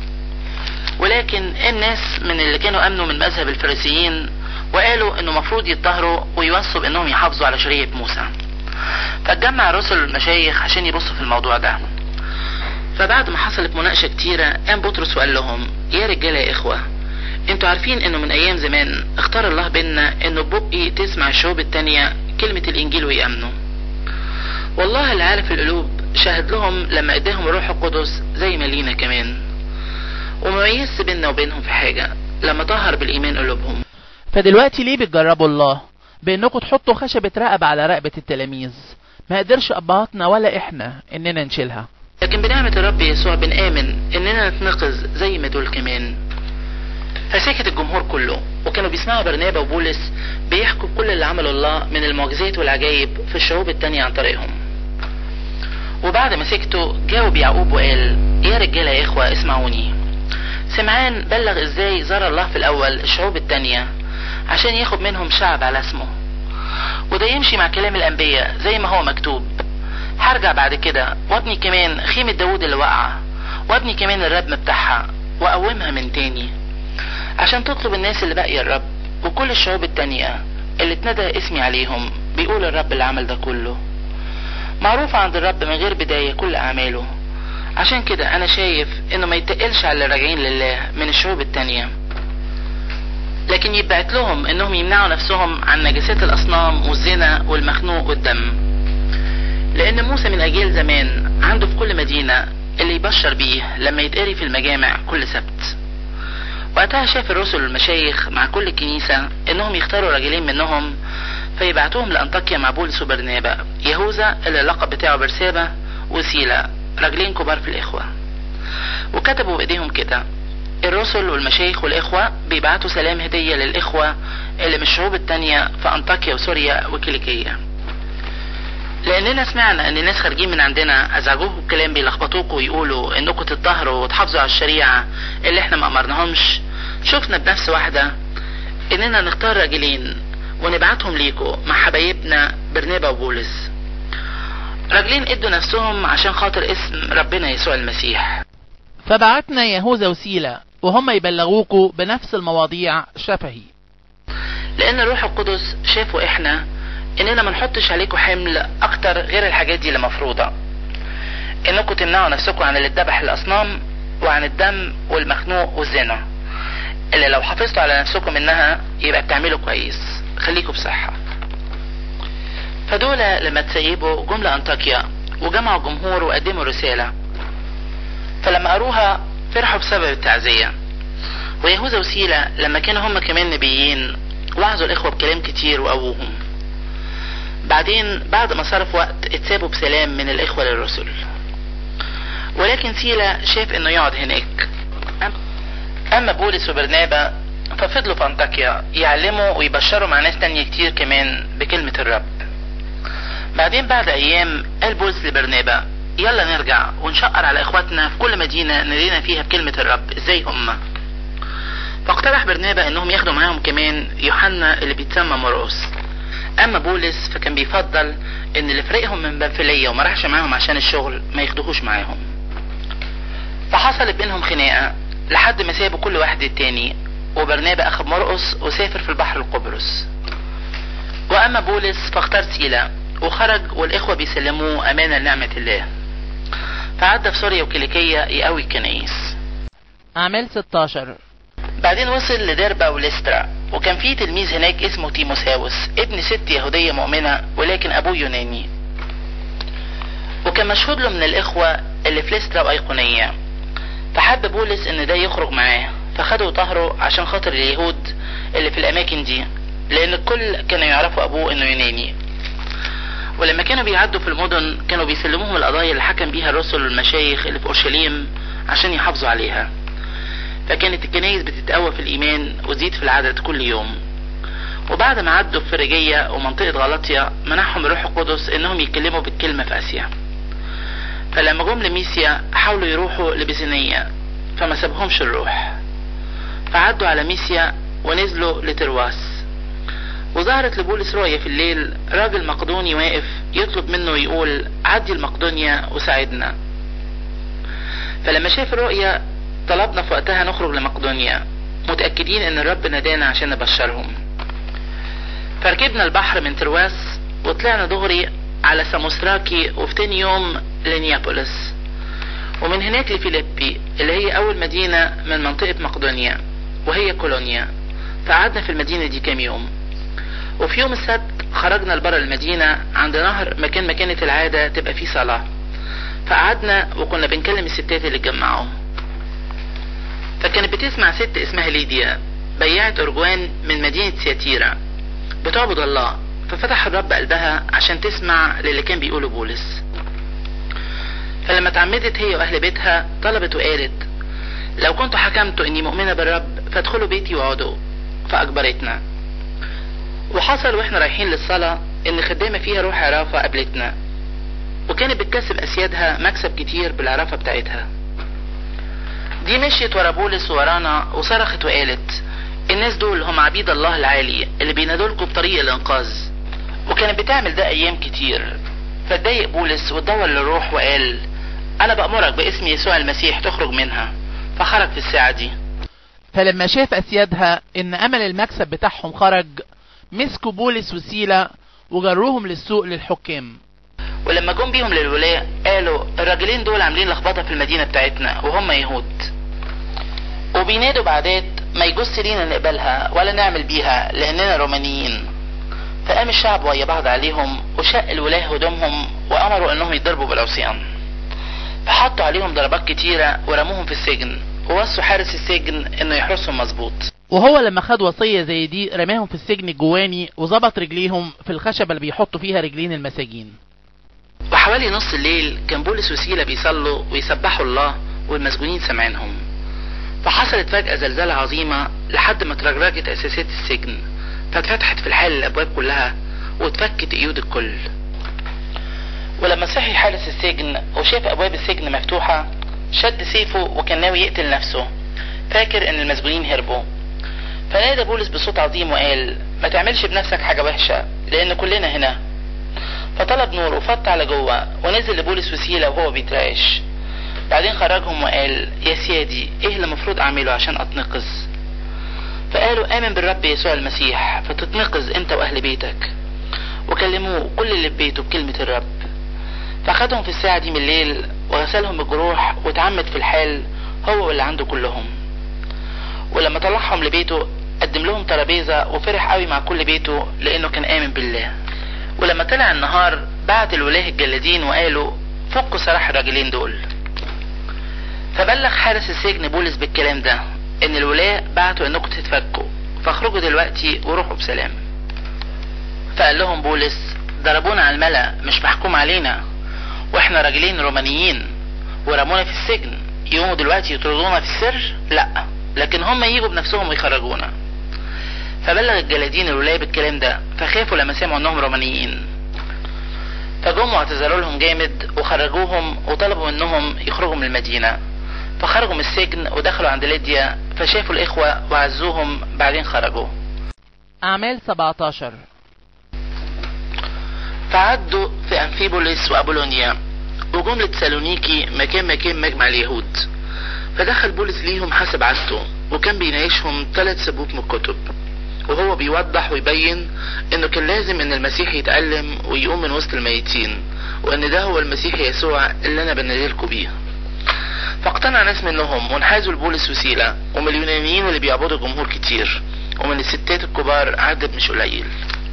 ولكن الناس من اللي كانوا امنوا من مذهب الفريسيين وقالوا انه مفروض يتطهروا ويوصوا بانهم يحافظوا على شريعة موسى فاتجمع الرسل والمشايخ عشان يبصوا في الموضوع ده فبعد ما حصلت مناقشة كتيرة قام بطرس وقال لهم يا رجالة يا إخوة انتوا عارفين انه من ايام زمان اختار الله بينا انه ببقي تسمع الشعوب التانية كلمة الانجيل ويأمنوا والله اللي عارف القلوب شهد لهم لما اداهم الروح القدس زي ما لينا كمان وما ميزش بينا وبينهم في حاجة لما طهر بالايمان قلوبهم فدلوقتي ليه بتجربوا الله بانكم تحطوا خشبة رقبة على رقبة التلاميذ ما قدرش ابهاتنا ولا احنا اننا نشيلها لكن بنعمة الرب يسوع بنآمن اننا نتنقذ زي ما دول كمان فسكت الجمهور كله وكانوا بيسمعوا برنابا وبولس بيحكوا كل اللي عمله الله من المعجزات والعجائب في الشعوب التانية عن طريقهم وبعد ما سكتوا جاوب يعقوب وقال يا رجالة يا إخوة اسمعوني سمعان بلغ ازاي زار الله في الأول الشعوب التانية عشان ياخد منهم شعب على اسمه وده يمشي مع كلام الأنبياء زي ما هو مكتوب هرجع بعد كده وابني كمان خيمة داود اللي وقع وابني كمان الردم بتاعها وأقومها من تاني عشان تطلب الناس اللي باقية الرب وكل الشعوب التانية اللي اتندى اسمي عليهم بيقول الرب اللي عمل ده كله معروف عند الرب من غير بداية كل أعماله عشان كده أنا شايف إنه ما يتقلش على اللي راجعين لله من الشعوب التانية لكن يبعت لهم إنهم يمنعوا نفسهم عن نجاسات الأصنام والزنا والمخنوق والدم لأن موسى من أجيال زمان عنده في كل مدينة اللي يبشر بيه لما يتقري في المجامع كل سبت وقتها شاف الرسل والمشايخ مع كل كنيسة انهم يختاروا راجلين منهم فيبعتوهم لأنطاكيا مع بولس وبرنابا يهوذا اللي اللقب بتاعه برسابة وسيلا راجلين كبار في الإخوة وكتبوا بإيديهم كده الرسل والمشايخ والإخوة بيبعتوا سلام هدية للإخوة اللي من الشعوب التانية في أنطاكيا وسوريا وكيليكية لأننا سمعنا إن الناس خارجين من عندنا أزعجوكوا بكلام بيلخبطوكوا ويقولوا إنكم تتطهروا وتحافظوا على الشريعة اللي إحنا ما أمرناهمش شفنا بنفس واحدة إننا نختار راجلين ونبعتهم ليكوا مع حبايبنا برنابا وبولس راجلين ادوا نفسهم عشان خاطر اسم ربنا يسوع المسيح فبعتنا يهوذا وسيلة وهم يبلغوكوا بنفس المواضيع شفهي لأن الروح القدس شافوا إحنا إننا ما نحطش عليكم حمل أكتر غير الحاجات دي اللي مفروضة إنكم تمنعوا نفسكم عن اللي اتذبح الأصنام وعن الدم والمخنوق والزنا اللي لو حافظتوا على نفسكم منها يبقى بتعملوا كويس خليكم بصحة فدول لما تسيبوا جملة أنطاكيا وجمعوا جمهور وقدموا رسالة فلما قروها فرحوا بسبب التعزية ويهوذا وسيلة لما كانوا هم كمان نبيين وعظوا الإخوة بكلام كتير وقووهم بعدين بعد ما صرف وقت اتسابوا بسلام من الإخوة للرسل ولكن سيلا شاف انه يقعد هناك اما بولس وبرنابا ففضلوا في انطاكيا يعلموا ويبشروا مع ناس تانية كتير كمان بكلمة الرب بعدين بعد ايام قال بولس لبرنابا يلا نرجع ونشقر على اخواتنا في كل مدينة نادينا فيها بكلمة الرب ازاي هم فاقترح برنابا انهم ياخدوا معاهم كمان يوحنا اللي بيتسمى مرقس اما بولس فكان بيفضل ان اللي فريقهم من بنفلية وما راحش معاهم عشان الشغل ما ياخدوهوش معاهم فحصلت بينهم خناقة لحد ما سابوا كل واحد التاني وبرنابا اخذ مرقس وسافر في البحر القبرص واما بولس فاختار سيلا وخرج والاخوة بيسلموه امانا لنعمة الله فعدى في سوريا وكيليكية يقوي الكنايس أعمال 16 بعدين وصل لدربا وليسترا وكان في تلميذ هناك اسمه تيموساوس ابن ست يهودية مؤمنة ولكن أبوه يوناني وكان مشهود له من الإخوة اللي في ليسترا وأيقونية فحب بولس إن ده يخرج معاه فخده وطهره عشان خاطر اليهود اللي في الأماكن دي لأن الكل كانوا يعرفوا أبوه إنه يوناني ولما كانوا بيعدوا في المدن كانوا بيسلموهم القضايا اللي حكم بيها الرسل والمشايخ اللي في أورشليم عشان يحافظوا عليها فكانت الكنايس بتتقوى في الإيمان وتزيد في العدد كل يوم وبعد ما عدوا في فريجية ومنطقة غلطية منحهم الروح القدس إنهم يتكلموا بالكلمة في آسيا فلما جم لميسيا حاولوا يروحوا لبيزينية فما سابهمش الروح فعدوا على ميسيا ونزلوا لترواس وظهرت لبولس رؤية في الليل راجل مقدوني واقف يطلب منه يقول عدي المقدونيا وساعدنا فلما شاف الرؤية طلبنا في وقتها نخرج لمقدونيا متأكدين ان الرب نادانا عشان نبشرهم فركبنا البحر من ترواس وطلعنا دغري على ساموسراكي وفي تاني يوم لنيابولس ومن هناك لفيليبي اللي هي أول مدينة من منطقة مقدونيا وهي كولونيا فقعدنا في المدينة دي كام يوم وفي يوم السبت خرجنا لبرا المدينة عند نهر مكان ما كانت العادة تبقى فيه صلاة فقعدنا وكنا بنكلم الستات اللي اتجمعوا فكانت بتسمع ست اسمها ليديا بياعة أرجوان من مدينة سياتيرا بتعبد الله ففتح الرب قلبها عشان تسمع للي كان بيقوله بولس فلما اتعمدت هي واهل بيتها طلبت وقالت لو كنت حكمت اني مؤمنة بالرب فادخلوا بيتي واقعدوا فاجبرتنا وحصل واحنا رايحين للصلاة ان خدامة فيها روح عرافة قابلتنا وكانت بتكسب اسيادها مكسب كتير بالعرافة بتاعتها دي مشيت ورا بولس ورانا وصرخت وقالت الناس دول هم عبيد الله العالي اللي بينادولكوا بطريق الانقاذ وكانت بتعمل ده ايام كتير فاتضايق بولس واتدور للروح وقال انا بأمرك باسم يسوع المسيح تخرج منها فخرج في الساعة دي فلما شاف اسيادها ان امل المكسب بتاعهم خرج مسكوا بولس وسيلة وجروهم للسوق للحكام ولما جم بيهم للولاء قالوا الراجلين دول عاملين لخبطة في المدينة بتاعتنا وهم يهود وبينادوا بعدات ما يجوز لينا نقبلها ولا نعمل بيها لاننا رومانيين فقام الشعب ويا بعض عليهم وشق الولاة هدومهم وامروا انهم يضربوا بالعصيان فحطوا عليهم ضربات كتيرة ورموهم في السجن ووصوا حارس السجن انه يحرسهم مظبوط وهو لما خد وصية زي دي رماهم في السجن الجواني وظبط رجليهم في الخشبة اللي بيحطوا فيها رجلين المساجين وحوالي نص الليل كان بولس وسيلة بيصلوا ويسبحوا الله والمسجونين سامعينهم فحصلت فجأة زلزالة عظيمة لحد ما ترجرجت أساسات السجن فاتفتحت في الحال الأبواب كلها واتفكت قيود الكل ولما صحي حارس السجن وشاف أبواب السجن مفتوحة شد سيفه وكان ناوي يقتل نفسه فاكر إن المسجونين هربوا فنادى بولس بصوت عظيم وقال ما تعملش بنفسك حاجة وحشة لأن كلنا هنا فطلب نور وفط على جوه ونزل لبولس وسيلة وهو بيترعش بعدين خرجهم وقال يا سيادي ايه اللي المفروض اعمله عشان اتنقذ فقالوا امن بالرب يسوع المسيح فتتنقذ انت واهل بيتك وكلموه كل اللي في بيته بكلمة الرب فاخدهم في الساعة دي من الليل وغسلهم بالجروح واتعمد في الحال هو واللي عنده كلهم ولما طلعهم لبيته قدم لهم ترابيزة وفرح قوي مع كل بيته لانه كان امن بالله ولما طلع النهار بعت الولاه الجلادين وقالوا فكوا سراح الراجلين دول فبلغ حارس السجن بولس بالكلام ده ان الولاة بعتوا انكم تتفكوا فاخرجوا دلوقتي وروحوا بسلام فقال لهم بولس ضربونا على الملا مش محكوم علينا واحنا راجلين رومانيين ورمونا في السجن يقوموا دلوقتي يطردونا في السر لا لكن هم يجوا بنفسهم ويخرجونا فبلغ الجلادين الولاية بالكلام ده فخافوا لما سمعوا انهم رومانيين فجم واعتذروا لهم جامد وخرجوهم وطلبوا منهم يخرجوا من المدينة فخرجوا من السجن ودخلوا عند ليديا فشافوا الإخوة وعزوهم بعدين خرجوا أعمال 17 فعدوا في أنفيبوليس وأبولونيا وجم لتسالونيكي مكان مكان مجمع اليهود فدخل بولس ليهم حسب عادته وكان بيناقشهم ثلاث سبوك من الكتب وهو بيوضح ويبين انه كان لازم ان المسيح يتألم ويقوم من وسط الميتين وان ده هو المسيح يسوع اللي انا بنادلكوا بيه فاقتنع ناس منهم وانحازوا لبولس وسيلة ومن اليونانيين اللي بيعبدوا جمهور كتير ومن الستات الكبار عدد مش قليل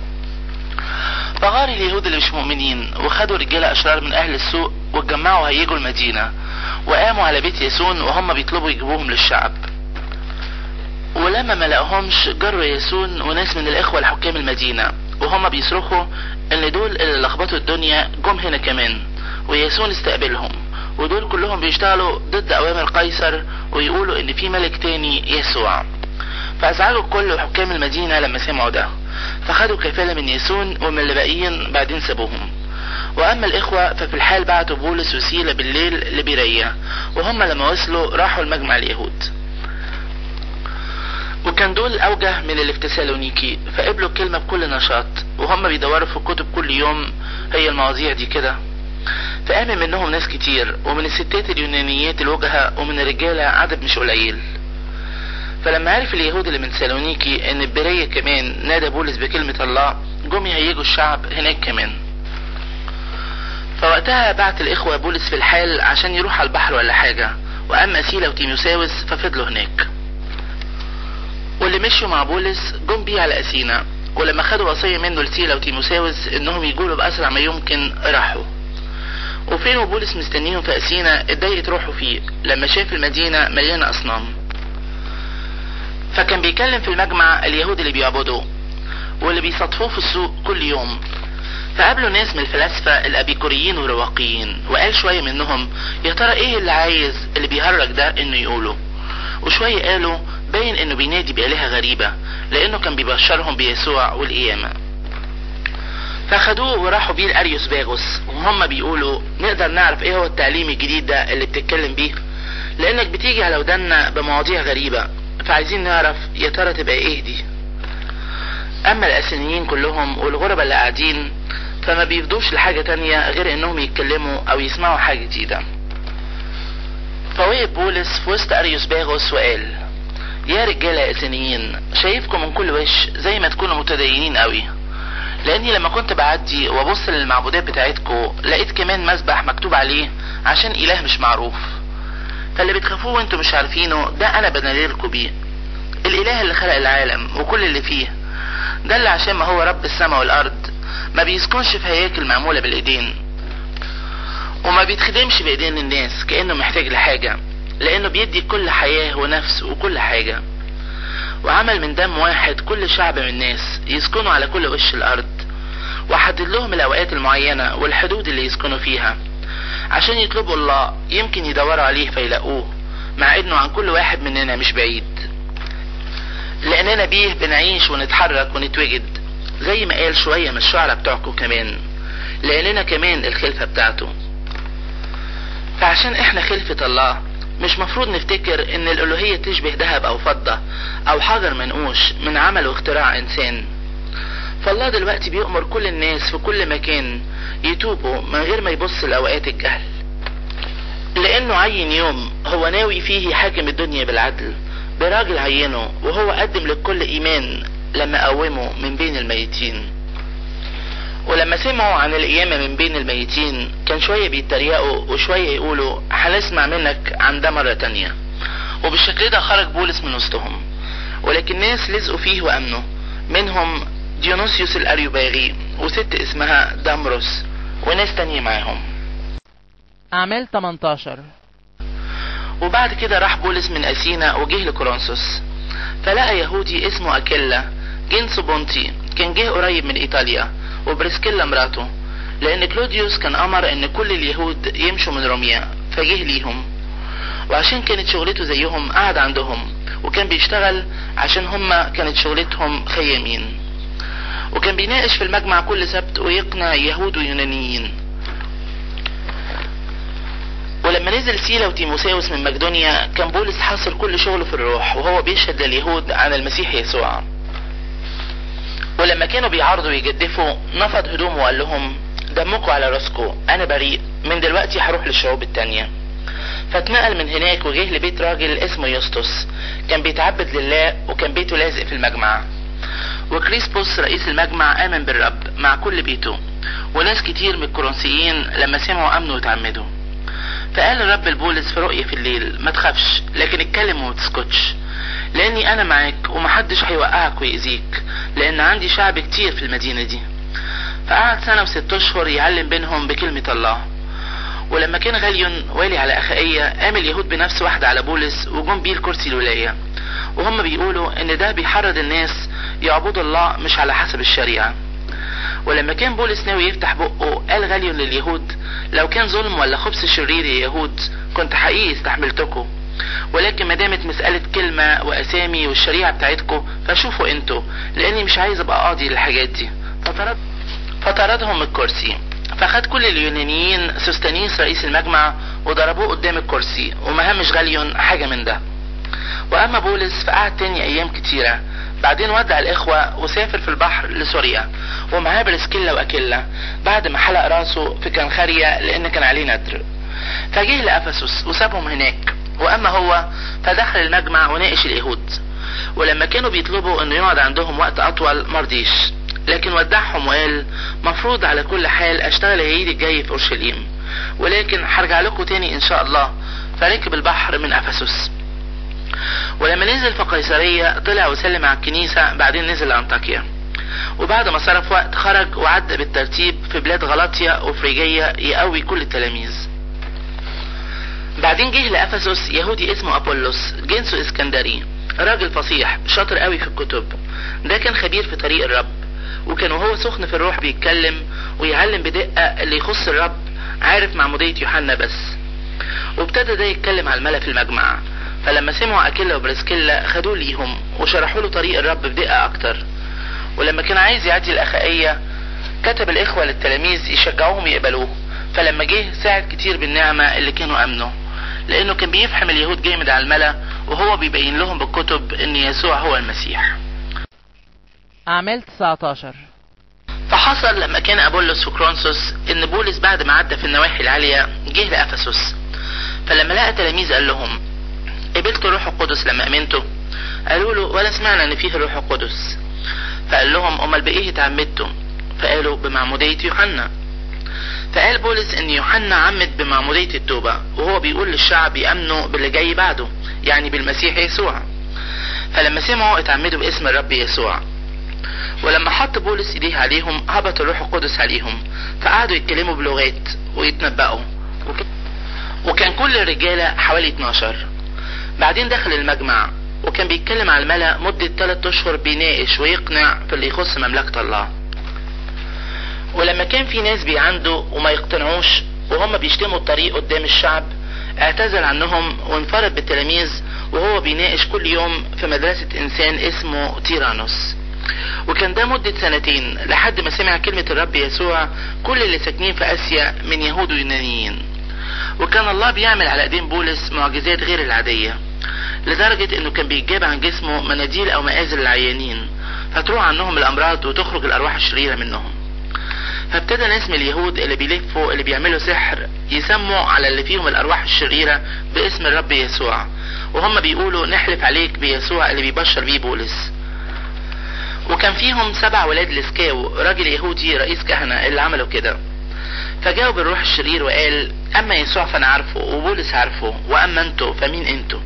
فغار اليهود اللي مش مؤمنين وخدوا رجالة اشرار من اهل السوق واتجمعوا هيجوا المدينة وقاموا على بيت ياسون وهم بيطلبوا يجيبوهم للشعب ولما ما لقوهمش جروا ياسون وناس من الاخوة الحكام المدينة وهم بيصرخوا ان دول اللي لخبطوا الدنيا جم هنا كمان وياسون استقبلهم ودول كلهم بيشتغلوا ضد اوامر قيصر ويقولوا ان في ملك تاني يسوع فازعجوا الكل وحكام المدينة لما سمعوا ده فخدوا كفالة من ياسون ومن اللي باقيين بعدين سابوهم واما الاخوة ففي الحال بعتوا بولس وسيلة بالليل لبيرية وهم لما وصلوا راحوا المجمع اليهود وكان دول اوجه من اللي في تسالونيكي فقبلوا الكلمة بكل نشاط وهم بيدوروا في الكتب كل يوم هي المواضيع دي كده فآمن منهم ناس كتير ومن الستات اليونانيات الوجهة ومن الرجالة عدد مش قليل فلما عرف اليهود اللي من سالونيكي ان البرية كمان نادى بولس بكلمة الله جم يهيجوا الشعب هناك كمان فوقتها بعت الإخوة بولس في الحال عشان يروح على البحر ولا حاجة وأما سيلا وتيموساوس ففضلوا هناك واللي مشوا مع بولس جم بيه على أثينا ولما خدوا وصية منه لسيلا وتيموساوس إنهم يجولوا بأسرع ما يمكن راحوا وفين وبولس مستنيهم في أثينا اتضايقت روحه فيه لما شاف المدينة مليانة أصنام فكان بيكلم في المجمع اليهود اللي بيعبدوا واللي بيصادفوه في السوق كل يوم فقابلوا ناس من الفلاسفة الأبيكوريين والرواقيين وقال شوية منهم يا ترى ايه اللي عايز اللي بيهرج ده انه يقوله وشوية قالوا باين انه بينادي بآلهة غريبة لانه كان بيبشرهم بيسوع والقيامة فاخدوه وراحوا بيه لأريوس باغوس وهم بيقولوا نقدر نعرف ايه هو التعليم الجديد ده اللي بتتكلم بيه لانك بتيجي على ودنا بمواضيع غريبة فعايزين نعرف يا ترى تبقى ايه دي اما الاسينيين كلهم والغرباء اللي قاعدين فما بيفضوش لحاجة تانية غير انهم يتكلموا او يسمعوا حاجة جديدة فوقف بولس في وسط اريوس باغوس وقال يا رجالة يا اسينيين شايفكم من كل وش زي ما تكونوا متدينين قوي لاني لما كنت بعدي وابص للمعبودات بتاعتكم لقيت كمان مسبح مكتوب عليه عشان اله مش معروف فاللي بتخافوه وانتوا مش عارفينه ده انا بنادلكوا بيه الاله اللي خلق العالم وكل اللي فيه ده اللي عشان ما هو رب السماء والارض ما بيسكنش في هياكل معمولة بالايدين وما بيتخدمش بايدين الناس كأنه محتاج لحاجة لانه بيدي كل حياة ونفس وكل حاجة وعمل من دم واحد كل شعب من الناس يسكنوا على كل وش الارض وحدد لهم الاوقات المعينة والحدود اللي يسكنوا فيها عشان يطلبوا الله يمكن يدوروا عليه فيلاقوه مع انه عن كل واحد مننا مش بعيد لاننا بيه بنعيش ونتحرك ونتوجد زي ما قال شوية من الشعراء بتوعكم كمان لاننا كمان الخلفة بتاعته فعشان احنا خلفة الله مش مفروض نفتكر ان الالوهية تشبه ذهب او فضة او حجر منقوش من عمل واختراع انسان فالله دلوقتي بيؤمر كل الناس في كل مكان يتوبوا من غير ما يبص لأوقات الجهل لأنه عين يوم هو ناوي فيه يحاكم الدنيا بالعدل براجل عينه وهو قدم للكل إيمان لما قومه من بين الميتين ولما سمعوا عن القيامة من بين الميتين كان شوية بيتريقوا وشوية يقولوا هنسمع منك عن ده مرة تانية وبالشكل ده خرج بولس من وسطهم ولكن ناس لزقوا فيه وأمنوا منهم ديونوسيوس الأريوباغي وست اسمها دامروس وناس تانية معاهم أعمال 18 وبعد كده راح بولس من أثينا وجه لكورنثوس فلقى يهودي اسمه أكيلا جنس بونتي كان جه قريب من إيطاليا وبريسكيلا مراته لأن كلوديوس كان أمر إن كل اليهود يمشوا من روميا فجه ليهم وعشان كانت شغلته زيهم قعد عندهم وكان بيشتغل عشان هما كانت شغلتهم خيامين وكان بيناقش في المجمع كل سبت ويقنع يهود ويونانيين ولما نزل سيلا وتيموساوس من مقدونيا كان بولس حاصر كل شغله في الروح وهو بيشهد لليهود عن المسيح يسوع ولما كانوا بيعارضوا ويجدفوا نفض هدومه وقال لهم دمكم على راسكم انا بريء من دلوقتي هروح للشعوب التانية فاتنقل من هناك وجه لبيت راجل اسمه يسطس كان بيتعبد لله وكان بيته لازق في المجمع وكريسبوس رئيس المجمع آمن بالرب مع كل بيته وناس كتير من الكورنثيين لما سمعوا أمنوا وتعمدوا فقال الرب لبولس في رؤية في الليل ما تخافش لكن اتكلم وما تسكتش لاني انا معاك ومحدش هيوقعك ويأذيك لان عندي شعب كتير في المدينة دي فقعد سنة وست اشهر يعلم بينهم بكلمة الله ولما كان غاليون والي على اخائية قام اليهود بنفس واحدة على بولس وجم بيه الكرسي الولاية وهم بيقولوا ان ده بيحرض الناس يعبدوا الله مش على حسب الشريعة ولما كان بولس ناوي يفتح بقه قال غاليون لليهود لو كان ظلم ولا خبث شرير يا يهود كنت حقيقي استحملتكم ولكن ما دامت مسألة كلمة وأسامي والشريعة بتاعتكم فشوفوا انتوا لأني مش عايز أبقى قاضي للحاجات دي فطرد فطردهم من الكرسي فخد كل اليونانيين سوستانيس رئيس المجمع وضربوه قدام الكرسي وما همش غاليون حاجة من ده وأما بولس فقعد تاني أيام كتيرة بعدين ودع الإخوة وسافر في البحر لسوريا ومعاه برسكيلا وأكيلا بعد ما حلق راسه في كنخاريا لأن كان عليه ندر فجه لأفسس وسابهم هناك وأما هو فدخل المجمع وناقش اليهود ولما كانوا بيطلبوا انه يقعد عندهم وقت اطول مرضيش لكن ودعهم وقال المفروض على كل حال اشتغل العيد الجاي في اورشليم ولكن هرجع لكم تاني ان شاء الله فركب البحر من افسس ولما نزل في قيصرية طلع وسلم على الكنيسة بعدين نزل لأنطاكيا وبعد ما صرف وقت خرج وعدى بالترتيب في بلاد غلاطيا وفريجية يقوي كل التلاميذ بعدين جه لأفسس يهودي اسمه أبولس جنسه اسكندري راجل فصيح شاطر قوي في الكتب ده كان خبير في طريق الرب وكان وهو سخن في الروح بيتكلم ويعلم بدقة اللي يخص الرب عارف معمودية يوحنا بس وابتدى ده يتكلم على الملا في المجمع فلما سمعوا أكيلا وبرسكيلا خدوه ليهم وشرحوا له طريق الرب بدقة أكتر ولما كان عايز يعدي الأخائية كتب الإخوة للتلاميذ يشجعوهم يقبلوه فلما جه ساعد كتير بالنعمة اللي كانوا أمنوا لأنه كان بيفهم اليهود جامد على الملا وهو بيبين لهم بالكتب إن يسوع هو المسيح أعمال 19 فحصل لما كان أبولس في كرونسوس إن بولس بعد ما عدى في النواحي العالية جه لأفسس فلما لقى تلاميذ قال لهم قبلتوا الروح القدس لما امنتوا قالوا له ولا سمعنا ان فيه الروح القدس فقال لهم امال بايه اتعمدتوا فقالوا بمعمودية يوحنا فقال بولس ان يوحنا عمد بمعمودية التوبة وهو بيقول للشعب يأمنوا باللي جاي بعده يعني بالمسيح يسوع فلما سمعوا اتعمدوا باسم الرب يسوع ولما حط بولس ايديه عليهم هبط الروح القدس عليهم فقعدوا يتكلموا بلغات ويتنبأوا وكان كل الرجالة حوالي 12 بعدين دخل المجمع وكان بيتكلم على الملا مدة 3 اشهر بيناقش ويقنع في اللي يخص مملكة الله ولما كان في ناس بيعندوا وما يقتنعوش وهم بيشتموا الطريق قدام الشعب اعتزل عنهم وانفرد بالتلاميذ وهو بيناقش كل يوم في مدرسة انسان اسمه تيرانوس وكان ده مدة سنتين لحد ما سمع كلمة الرب يسوع كل اللي ساكنين في اسيا من يهود ويونانيين وكان الله بيعمل على ايدين بولس معجزات غير العادية لدرجة انه كان بيجاب عن جسمه مناديل او مآزل العيانين فتروح عنهم الامراض وتخرج الارواح الشريرة منهم فابتدى ناس من اليهود اللي بيلفوا اللي بيعملوا سحر يسموا على اللي فيهم الارواح الشريرة باسم الرب يسوع وهم بيقولوا نحلف عليك بيسوع اللي بيبشر بيه بولس وكان فيهم سبع ولاد لسكاو راجل يهودي رئيس كهنة اللي عملوا كده فجاوب الروح الشرير وقال اما يسوع فانا عارفه وبولس عارفه واما انتوا فمين انتوا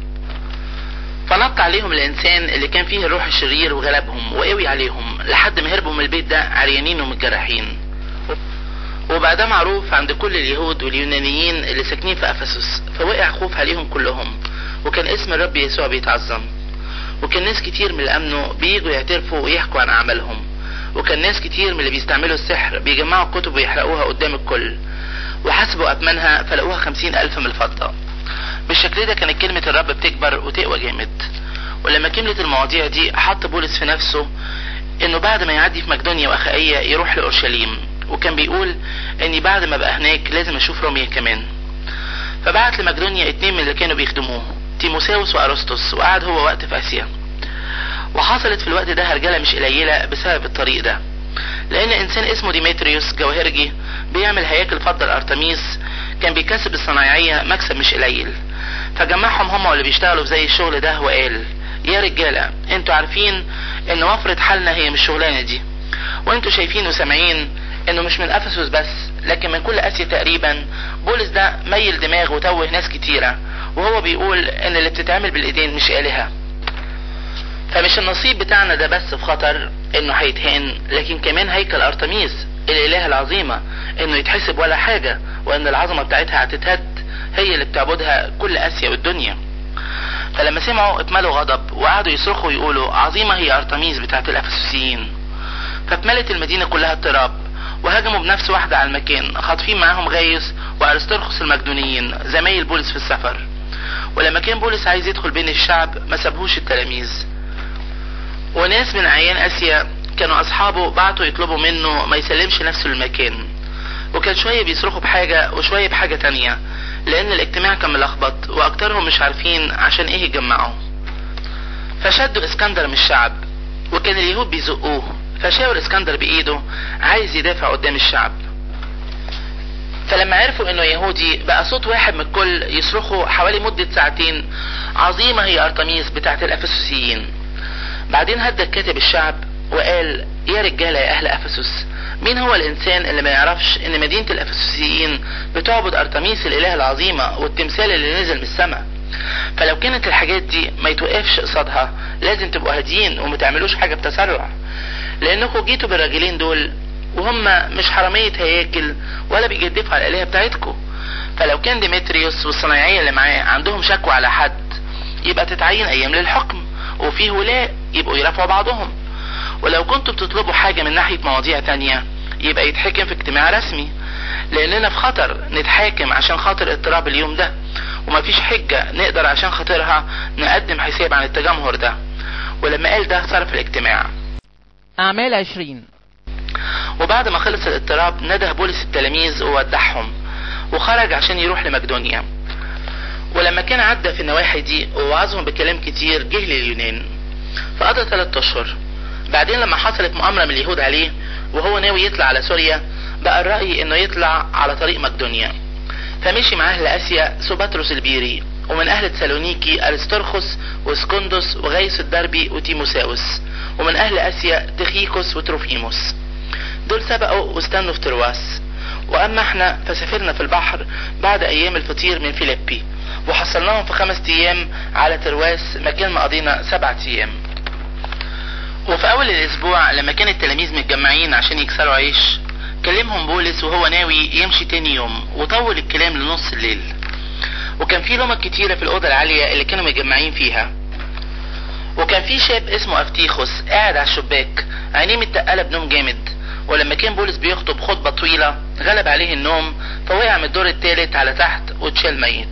فنط عليهم الانسان اللي كان فيه الروح الشرير وغلبهم وقوي عليهم لحد ما هربوا من البيت ده عريانين ومتجرحين وبقى ده معروف عند كل اليهود واليونانيين اللي ساكنين في افسس فوقع خوف عليهم كلهم وكان اسم الرب يسوع بيتعظم وكان ناس كتير من اللي امنوا بييجوا يعترفوا ويحكوا عن اعمالهم وكان ناس كتير من اللي بيستعملوا السحر بيجمعوا الكتب ويحرقوها قدام الكل وحسبوا أثمنها فلقوها خمسين ألف من الفضة بالشكل ده كانت كلمة الرب بتكبر وتقوى جامد ولما كملت المواضيع دي حط بولس في نفسه انه بعد ما يعدي في مقدونيا واخائية يروح لأورشليم وكان بيقول اني بعد ما بقى هناك لازم اشوف روميا كمان فبعت لمقدونيا اتنين من اللي كانوا بيخدموه تيموساوس وارسطس وقعد هو وقت في اسيا وحصلت في الوقت ده هرجله مش قليله بسبب الطريق ده لان انسان اسمه ديمتريوس جوهرجي بيعمل هياكل فضه الارتميس كان بيكسب الصنايعيه مكسب مش قليل فجمعهم هم واللي بيشتغلوا في زي الشغل ده وقال يا رجاله انتوا عارفين ان وفرة حالنا هي مش الشغلانه دي وانتوا شايفين وسامعين انه مش من افسس بس لكن من كل اسيا تقريبا بولس ده ميل دماغ وتوه ناس كتيره وهو بيقول ان اللي بتتعمل بالايدين مش الهه فمش النصيب بتاعنا ده بس في خطر انه هيتهان لكن كمان هيكل ارتميس الاله العظيمة انه يتحسب ولا حاجة وان العظمة بتاعتها هتتهد هي اللي بتعبدها كل اسيا والدنيا فلما سمعوا اتملوا غضب وقعدوا يصرخوا ويقولوا عظيمة هي ارتميس بتاعت الافسسيين فاتملت المدينة كلها اضطراب وهجموا بنفس واحدة على المكان خاطفين معاهم غايس وارسترخس المجدونيين زمايل بولس في السفر ولما كان بولس عايز يدخل بين الشعب ما سابهوش التلاميذ وناس من عيان اسيا كانوا اصحابه بعتوا يطلبوا منه ما يسلمش نفسه للمكان وكان شوية بيصرخوا بحاجة وشوية بحاجة تانية لان الاجتماع كان ملخبط واكترهم مش عارفين عشان ايه يتجمعوا فشدوا اسكندر من الشعب وكان اليهود بيزقوه فشاور اسكندر بايده عايز يدافع قدام الشعب فلما عرفوا انه يهودي بقى صوت واحد من الكل يصرخوا حوالي مدة ساعتين عظيمة هي ارتميس بتاعت الافسسيين بعدين هدد كاتب الشعب وقال يا رجالة يا اهل افسس مين هو الانسان اللي ما يعرفش ان مدينة الافسسيين بتعبد ارتميس الاله العظيمة والتمثال اللي نزل من السماء فلو كانت الحاجات دي ما يتوقفش قصادها لازم تبقوا هاديين وما تعملوش حاجة بتسرع لانكم جيتوا بالراجلين دول وهم مش حرامية هياكل ولا بيجدفوا على الالهة بتاعتكم فلو كان ديمتريوس والصنايعية اللي معاه عندهم شكوى على حد يبقى تتعين ايام للحكم وفيه ولاء يبقوا يرافعوا بعضهم ولو كنتوا بتطلبوا حاجة من ناحية مواضيع تانية يبقى يتحكم في اجتماع رسمي لاننا في خطر نتحاكم عشان خاطر اضطراب اليوم ده ومفيش حجة نقدر عشان خاطرها نقدم حساب عن التجمهر ده ولما قال ده صرف الاجتماع أعمال عشرين وبعد ما خلص الاضطراب نده بولس التلاميذ وودعهم وخرج عشان يروح لمقدونيا ولما كان عدى في النواحي دي ووعظهم بكلام كتير جه لليونان فقضى ثلاثة اشهر بعدين لما حصلت مؤامرة من اليهود عليه وهو ناوي يطلع على سوريا بقى الرأي انه يطلع على طريق مقدونيا فمشي معاه لآسيا سوباتروس البيري ومن أهل تسالونيكي أرسترخس وسكندس وغيس الدربي وتيموساوس ومن أهل آسيا تخيكوس وتروفيموس دول سبقوا واستنوا في ترواس وأما احنا فسافرنا في البحر بعد أيام الفطير من فيليبي وحصلناهم في خمس أيام على ترواس مكان ما قضينا سبعة أيام وفي أول الأسبوع لما كان التلاميذ متجمعين عشان يكسروا عيش كلمهم بولس وهو ناوي يمشي تاني يوم وطول الكلام لنص الليل وكان في لمط كتيرة في الأوضة العالية اللي كانوا متجمعين فيها وكان في شاب اسمه أفتيخوس قاعد على الشباك عينيه متقلة بنوم جامد ولما كان بولس بيخطب خطبة طويلة غلب عليه النوم فوقع من الدور التالت على تحت واتشال ميت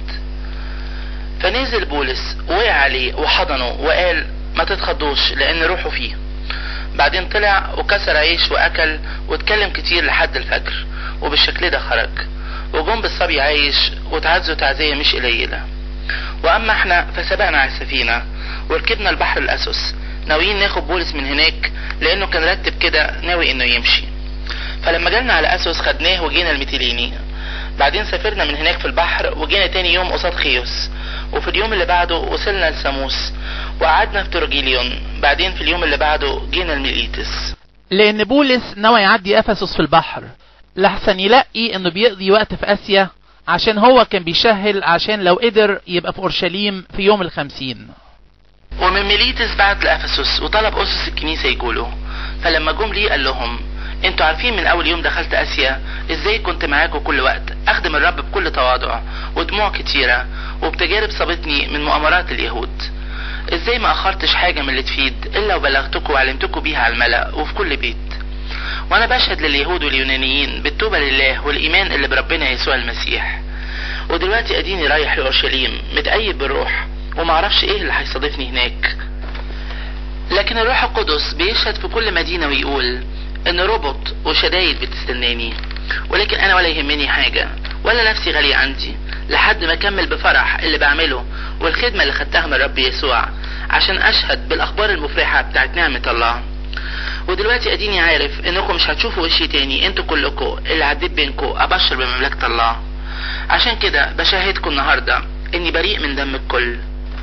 فنزل بولس وقع عليه وحضنه وقال ما تتخضوش لأن روحه فيه بعدين طلع وكسر عيش واكل واتكلم كتير لحد الفجر وبالشكل ده خرج وجم بالصبي عايش وتعزوا تعزية مش قليلة واما احنا فسبقنا على السفينة وركبنا البحر الاسوس ناويين ناخد بولس من هناك لانه كان رتب كده ناوي انه يمشي فلما جالنا على اسوس خدناه وجينا الميتيليني بعدين سافرنا من هناك في البحر وجينا تاني يوم قصاد خيوس وفي اليوم اللي بعده وصلنا لساموس وقعدنا في تروجيليون بعدين في اليوم اللي بعده جينا الميليتس لأن بولس نوى يعدي أفسس في البحر لحسن يلاقي إنه بيقضي وقت في آسيا عشان هو كان بيشهل عشان لو قدر يبقى في أورشليم في يوم الخمسين ومن ميليتس بعت لأفسس وطلب أسس الكنيسة يقولوا فلما جم ليه قال لهم انتوا عارفين من اول يوم دخلت اسيا ازاي كنت معاكم كل وقت اخدم الرب بكل تواضع ودموع كتيرة وبتجارب صابتني من مؤامرات اليهود ازاي ما اخرتش حاجة من اللي تفيد الا وبلغتكم وعلمتكم بيها على الملأ وفي كل بيت وانا بشهد لليهود واليونانيين بالتوبة لله والايمان اللي بربنا يسوع المسيح ودلوقتي اديني رايح لاورشليم متأيد بالروح ومعرفش ايه اللي هيصادفني هناك لكن الروح القدس بيشهد في كل مدينة ويقول ان ربط وشدايد بتستناني ولكن انا ولا يهمني حاجة ولا نفسي غالية عندي لحد ما اكمل بفرح اللي بعمله والخدمة اللي خدتها من رب يسوع عشان اشهد بالاخبار المفرحة بتاعت نعمة الله ودلوقتي اديني عارف انكم مش هتشوفوا وشي تاني انتوا كلكم اللي عديت بينكم ابشر بمملكة الله عشان كده بشاهدكم النهاردة اني بريء من دم الكل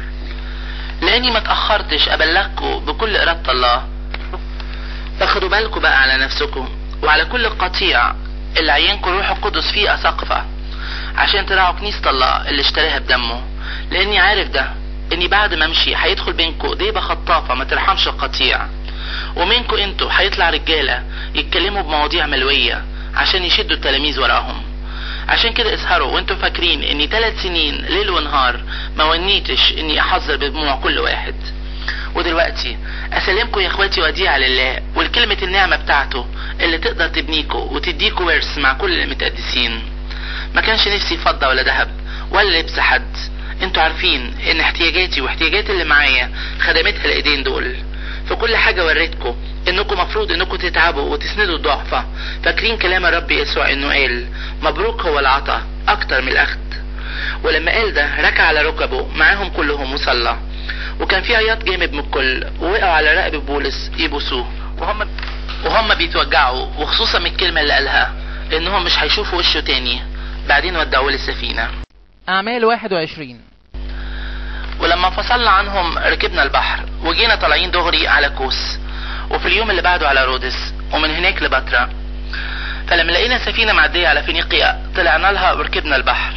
لاني ما تأخرتش ابلغكم بكل ارادة الله فخدوا بالكم بقى على نفسكم وعلى كل قطيع اللي عينكم روح القدس فيه أساقفة عشان تراعوا كنيسة الله اللي اشتراها بدمه لاني عارف ده اني بعد ما امشي هيدخل بينكم ديبة خطافة ما ترحمش القطيع ومنكم انتوا هيطلع رجالة يتكلموا بمواضيع ملوية عشان يشدوا التلاميذ وراهم عشان كده اسهروا وانتوا فاكرين اني ثلاث سنين ليل ونهار ما ونيتش اني احذر بدموع كل واحد ودلوقتي اسلمكم يا اخواتي وديعة لله والكلمة النعمة بتاعته اللي تقدر تبنيكوا وتديكوا ورث مع كل المتقدسين ما كانش نفسي فضة ولا ذهب ولا لبس حد انتوا عارفين ان احتياجاتي واحتياجات اللي معايا خدمتها الايدين دول في كل حاجة وريتكم انكم مفروض انكم تتعبوا وتسندوا الضعفة فاكرين كلام الرب يسوع انه قال مبروك هو العطاء اكتر من الاخد ولما قال ده ركع على ركبه معاهم كلهم وصلى وكان في عياط جامد من الكل ووقعوا على رقب بولس يبوسوه وهم وهم بيتوجعوا وخصوصا من الكلمة اللي قالها انهم مش هيشوفوا وشه تاني بعدين ودعوه للسفينة أعمال واحد وعشرين ولما انفصلنا عنهم ركبنا البحر وجينا طالعين دغري على كوس وفي اليوم اللي بعده على رودس ومن هناك لبترا فلما لقينا سفينة معدية على فينيقيا طلعنا لها وركبنا البحر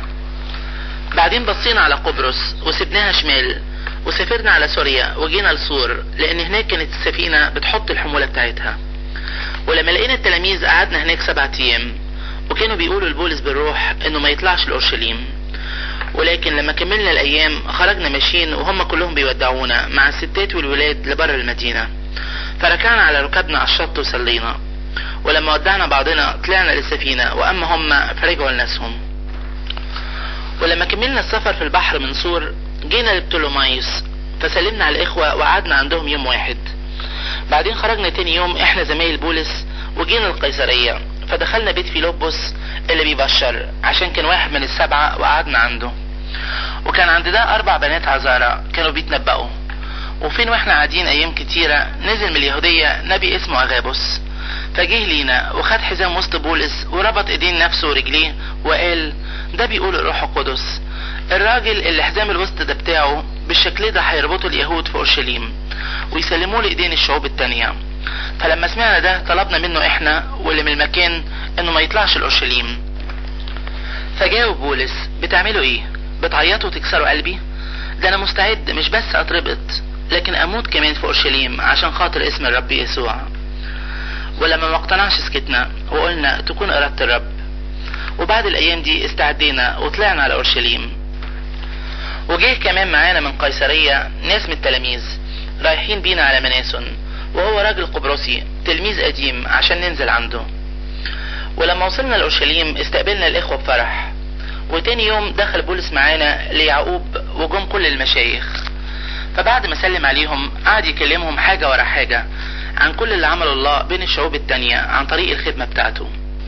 بعدين بصينا على قبرص وسبناها شمال وسافرنا على سوريا وجينا لسور لان هناك كانت السفينة بتحط الحمولة بتاعتها ولما لقينا التلاميذ قعدنا هناك سبعة ايام وكانوا بيقولوا لبولس بالروح انه ما يطلعش لاورشليم ولكن لما كملنا الايام خرجنا ماشيين وهم كلهم بيودعونا مع الستات والولاد لبر المدينة فركعنا على ركبنا على الشط وصلينا ولما ودعنا بعضنا طلعنا للسفينة واما هم فرجعوا لناسهم ولما كملنا السفر في البحر من سور جينا لبتولومايوس فسلمنا على الاخوة وقعدنا عندهم يوم واحد بعدين خرجنا تاني يوم احنا زمايل بولس وجينا القيصرية فدخلنا بيت فيلبس اللي بيبشر عشان كان واحد من السبعة وقعدنا عنده وكان عند ده اربع بنات عذارى كانوا بيتنبأوا وفين واحنا قاعدين ايام كتيرة نزل من اليهودية نبي اسمه اغابوس فجه لينا وخد حزام وسط بولس وربط ايدين نفسه ورجليه وقال ده بيقول الروح القدس الراجل اللي حزام الوسط ده بتاعه بالشكل ده هيربطوا اليهود في اورشليم ويسلموه لايدين الشعوب التانية فلما سمعنا ده طلبنا منه احنا واللي من المكان انه ما يطلعش الاورشليم فجاوب بولس بتعملوا ايه بتعيطوا وتكسروا قلبي ده انا مستعد مش بس اتربط لكن اموت كمان في اورشليم عشان خاطر اسم الرب يسوع ولما ما اقتنعش سكتنا وقلنا تكون ارادة الرب وبعد الايام دي استعدينا وطلعنا على اورشليم وجه كمان معانا من قيصرية ناس من التلاميذ رايحين بينا على مناسون وهو راجل قبرصي تلميذ قديم عشان ننزل عنده ولما وصلنا لأورشليم استقبلنا الإخوة بفرح وتاني يوم دخل بولس معانا ليعقوب وجم كل المشايخ فبعد ما سلم عليهم قعد يكلمهم حاجة ورا حاجة عن كل اللي عمله الله بين الشعوب التانية عن طريق الخدمة بتاعته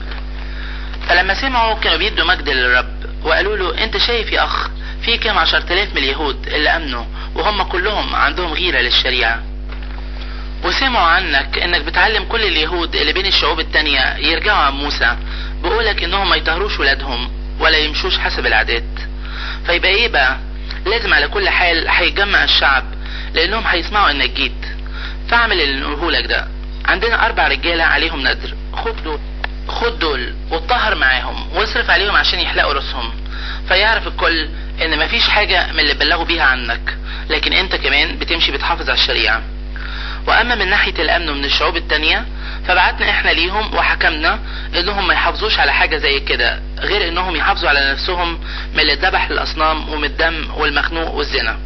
فلما سمعوا كانوا بيدوا مجد للرب وقالوا له انت شايف يا اخ في كام عشر تلاف من اليهود اللي امنوا وهم كلهم عندهم غيرة للشريعة وسمعوا عنك انك بتعلم كل اليهود اللي بين الشعوب التانية يرجعوا عن موسى بقولك انهم ما يطهروش ولادهم ولا يمشوش حسب العادات فيبقى ايه بقى لازم على كل حال هيجمع الشعب لانهم هيسمعوا انك جيت فاعمل اللي نقولهولك ده عندنا اربع رجالة عليهم ندر خد دول خد دول واتطهر معاهم واصرف عليهم عشان يحلقوا راسهم فيعرف الكل ان مفيش حاجة من اللي بلغوا بيها عنك لكن انت كمان بتمشي بتحافظ على الشريعة واما من ناحية الامن من الشعوب التانية فبعتنا احنا ليهم وحكمنا انهم ما يحافظوش على حاجة زي كده غير انهم يحافظوا على نفسهم من اللي اتذبح للاصنام ومن الدم والمخنوق والزنا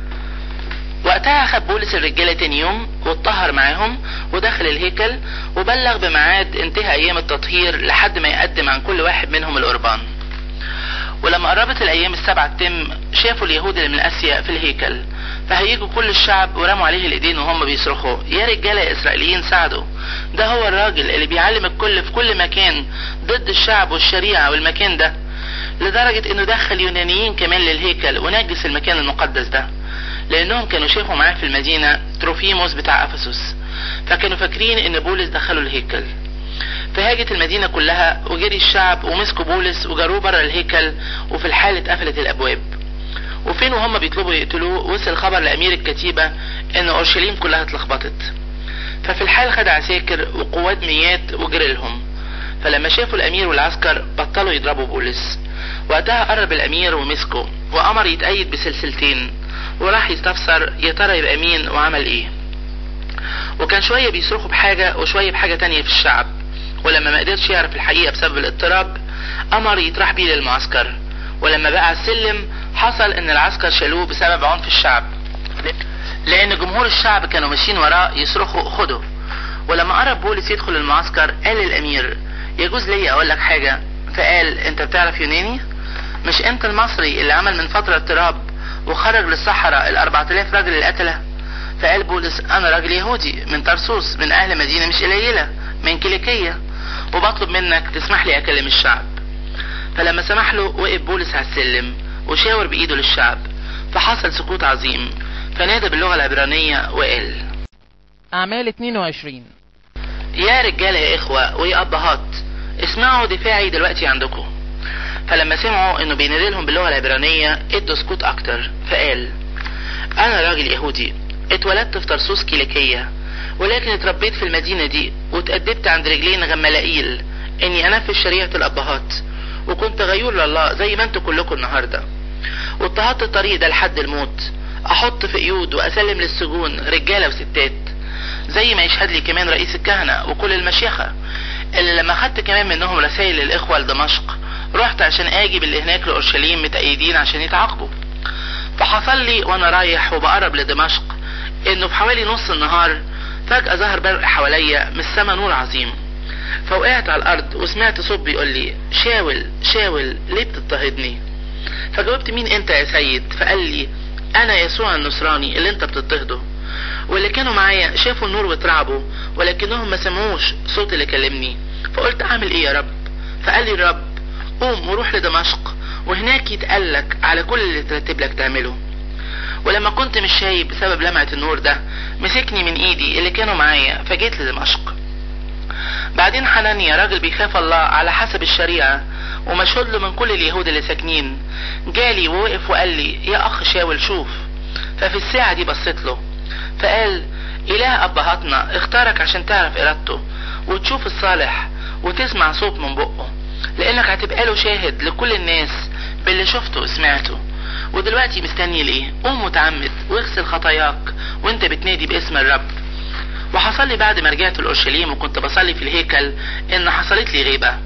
وقتها خد بولس الرجالة تاني يوم واتطهر معاهم ودخل الهيكل وبلغ بميعاد انتهى ايام التطهير لحد ما يقدم عن كل واحد منهم القربان ولما قربت الايام السبعة تتم شافوا اليهود اللي من اسيا في الهيكل فهيجوا كل الشعب ورموا عليه الايدين وهم بيصرخوا يا رجاله يا اسرائيليين ساعدوا ده هو الراجل اللي بيعلم الكل في كل مكان ضد الشعب والشريعة والمكان ده لدرجة انه دخل يونانيين كمان للهيكل ونجس المكان المقدس ده لانهم كانوا شافوا معاه في المدينة تروفيموس بتاع افسس فكانوا فاكرين ان بولس دخلوا الهيكل فهاجت المدينة كلها وجري الشعب ومسكوا بولس وجروه بره الهيكل وفي الحال اتقفلت الابواب وفين وهم بيطلبوا يقتلوه وصل خبر لامير الكتيبة ان اورشليم كلها اتلخبطت ففي الحال خد عساكر وقوات ميات وجري لهم فلما شافوا الامير والعسكر بطلوا يضربوا بولس وقتها قرب الامير ومسكه وامر يتأيد بسلسلتين وراح يستفسر يا ترى يبقى مين وعمل ايه وكان شوية بيصرخوا بحاجة وشوية بحاجة تانية في الشعب ولما ما قدرش يعرف الحقيقة بسبب الاضطراب امر يطرح بيه للمعسكر ولما بقى على السلم حصل ان العسكر شالوه بسبب عنف الشعب لان جمهور الشعب كانوا ماشيين وراه يصرخوا خده ولما قرب بولس يدخل المعسكر قال للامير يجوز لي اقول لك حاجة فقال انت بتعرف يوناني مش انت المصري اللي عمل من فترة اضطراب وخرج للصحراء الاربعة الاف راجل اللي قتله فقال بولس انا راجل يهودي من طرسوس من اهل مدينة مش قليلة من كيليكية وبطلب منك تسمح لي اكلم الشعب فلما سمح له وقف بولس على السلم وشاور بايده للشعب فحصل سكوت عظيم فنادى باللغة العبرانية وقال أعمال 22 يا رجالة يا إخوة ويا أبهات اسمعوا دفاعي دلوقتي عندكم فلما سمعوا انه بينادي لهم باللغة العبرانية ادوا سكوت اكتر فقال انا راجل يهودي اتولدت في طرسوس كيليكية ولكن اتربيت في المدينة دي واتأدبت عند رجلين غملائيل اني انفذ شريعة الابهات وكنت غيور لله زي ما انتوا كلكم النهاردة واضطهدت الطريق ده لحد الموت احط في قيود واسلم للسجون رجالة وستات زي ما يشهد لي كمان رئيس الكهنة وكل المشيخة اللي لما خدت كمان منهم رسائل للاخوة لدمشق رحت عشان اجي باللي هناك لاورشليم متأيدين عشان يتعاقبوا فحصل لي وانا رايح وبقرب لدمشق انه في حوالي نص النهار فجأة ظهر برق حواليا من السما نور عظيم فوقعت على الارض وسمعت صوت بيقول لي شاول شاول ليه بتضطهدني فجاوبت مين انت يا سيد فقال لي انا يسوع النصراني اللي انت بتضطهده واللي كانوا معايا شافوا النور واترعبوا ولكنهم ما سمعوش صوت اللي كلمني فقلت اعمل ايه يا رب فقال لي الرب قوم وروح لدمشق وهناك يتقالك على كل اللي ترتب لك تعمله ولما كنت مش شايف بسبب لمعة النور ده مسكني من ايدي اللي كانوا معايا فجيت لدمشق بعدين حنانيا راجل بيخاف الله على حسب الشريعة ومشهود له من كل اليهود اللي ساكنين جالي ووقف وقال لي يا اخ شاول شوف ففي الساعة دي بصيت له فقال اله ابهاتنا اختارك عشان تعرف ارادته وتشوف الصالح وتسمع صوت من بقه لانك هتبقى له شاهد لكل الناس باللي شفته وسمعته ودلوقتي مستني ليه قوم متعمد واغسل خطاياك وانت بتنادي باسم الرب وحصل لي بعد ما رجعت الاورشليم وكنت بصلي في الهيكل ان حصلت لي غيبة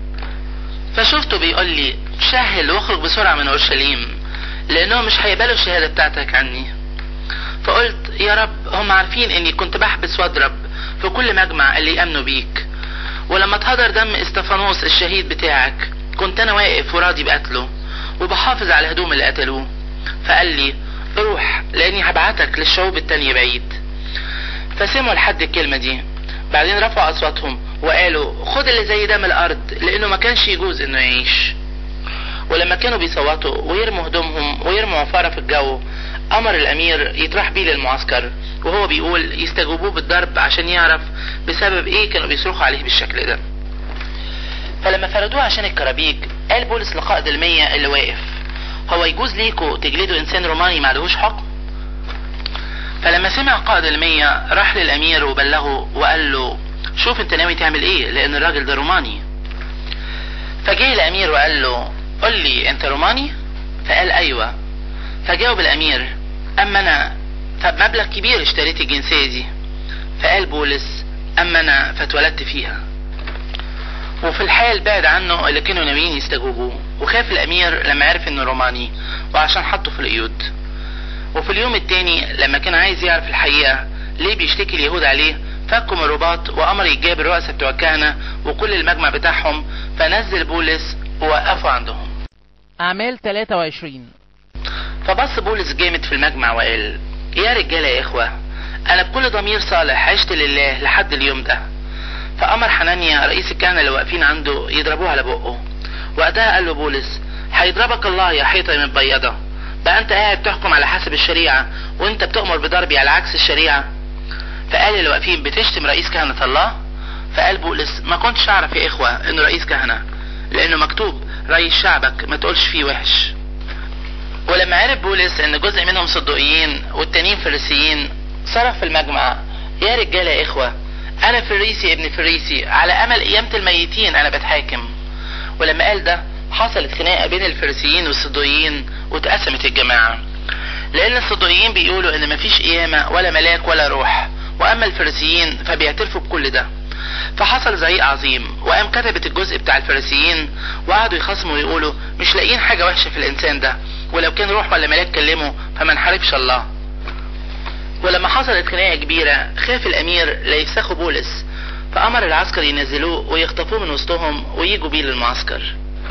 فشفته بيقول لي شهل واخرج بسرعة من اورشليم لانهم مش هيقبلوا الشهادة بتاعتك عني فقلت يا رب هم عارفين اني كنت بحبس واضرب في كل مجمع اللي يأمنوا بيك ولما اتهدر دم استفانوس الشهيد بتاعك كنت انا واقف وراضي بقتله وبحافظ على هدوم اللي قتلوه فقال لي روح لاني هبعتك للشعوب التانية بعيد فسمعوا لحد الكلمة دي بعدين رفعوا اصواتهم وقالوا خد اللي زي ده من الارض لانه ما كانش يجوز انه يعيش ولما كانوا بيصوتوا ويرموا هدومهم ويرموا عفارة في الجو امر الامير يطرح بيه للمعسكر وهو بيقول يستجوبوه بالضرب عشان يعرف بسبب ايه كانوا بيصرخوا عليه بالشكل ده فلما فردوه عشان الكرابيج قال بولس لقائد المية اللي واقف هو يجوز ليكوا تجلدوا انسان روماني معلهوش حكم فلما سمع قائد المية راح للامير وبلغه وقال له شوف انت ناوي تعمل ايه لان الراجل ده روماني فجه الامير وقال له قل لي انت روماني فقال ايوه فجاوب الامير اما انا فبمبلغ كبير اشتريت الجنسية دي فقال بولس اما انا فاتولدت فيها وفي الحال بعد عنه اللي كانوا ناويين يستجوبوه وخاف الامير لما عرف انه روماني وعشان حطه في القيود وفي اليوم التاني لما كان عايز يعرف الحقيقة ليه بيشتكي اليهود عليه فكوا من الرباط وامر يجاب الرؤساء بتوع الكهنة وكل المجمع بتاعهم فنزل بولس ووقفوا عندهم أعمال 23 فبص بولس جامد في المجمع وقال يا رجالة يا اخوة انا بكل ضمير صالح عشت لله لحد اليوم ده فامر حنانيا رئيس الكهنة اللي واقفين عنده يضربوه على بقه وقتها قال له بولس هيضربك الله يا حيطة متبيضة بقى انت قاعد تحكم على حسب الشريعة وانت بتؤمر بضربي على عكس الشريعة فقال اللي واقفين بتشتم رئيس كهنة الله فقال بولس ما كنتش اعرف يا اخوة انه رئيس كهنة لانه مكتوب رئيس شعبك ما تقولش فيه وحش ولما عرف بولس ان جزء منهم صدقيين والتانيين فريسيين صرخ في المجمع يا رجالة يا اخوة انا فريسي ابن فريسي على امل قيامة الميتين انا بتحاكم ولما قال ده حصلت خناقة بين الفريسيين والصدقيين واتقسمت الجماعة لان الصدقيين بيقولوا ان مفيش قيامة ولا ملاك ولا روح واما الفريسيين فبيعترفوا بكل ده فحصل زعيق عظيم وقام كتبت الجزء بتاع الفريسيين وقعدوا يخصموا ويقولوا مش لاقيين حاجة وحشة في الانسان ده ولو كان روح ولا ملاك كلمه فما نحاربش الله ولما حصلت خناقة كبيرة خاف الامير لا يفسخوا بولس فامر العسكر ينزلوه ويخطفوه من وسطهم ويجوا بيه للمعسكر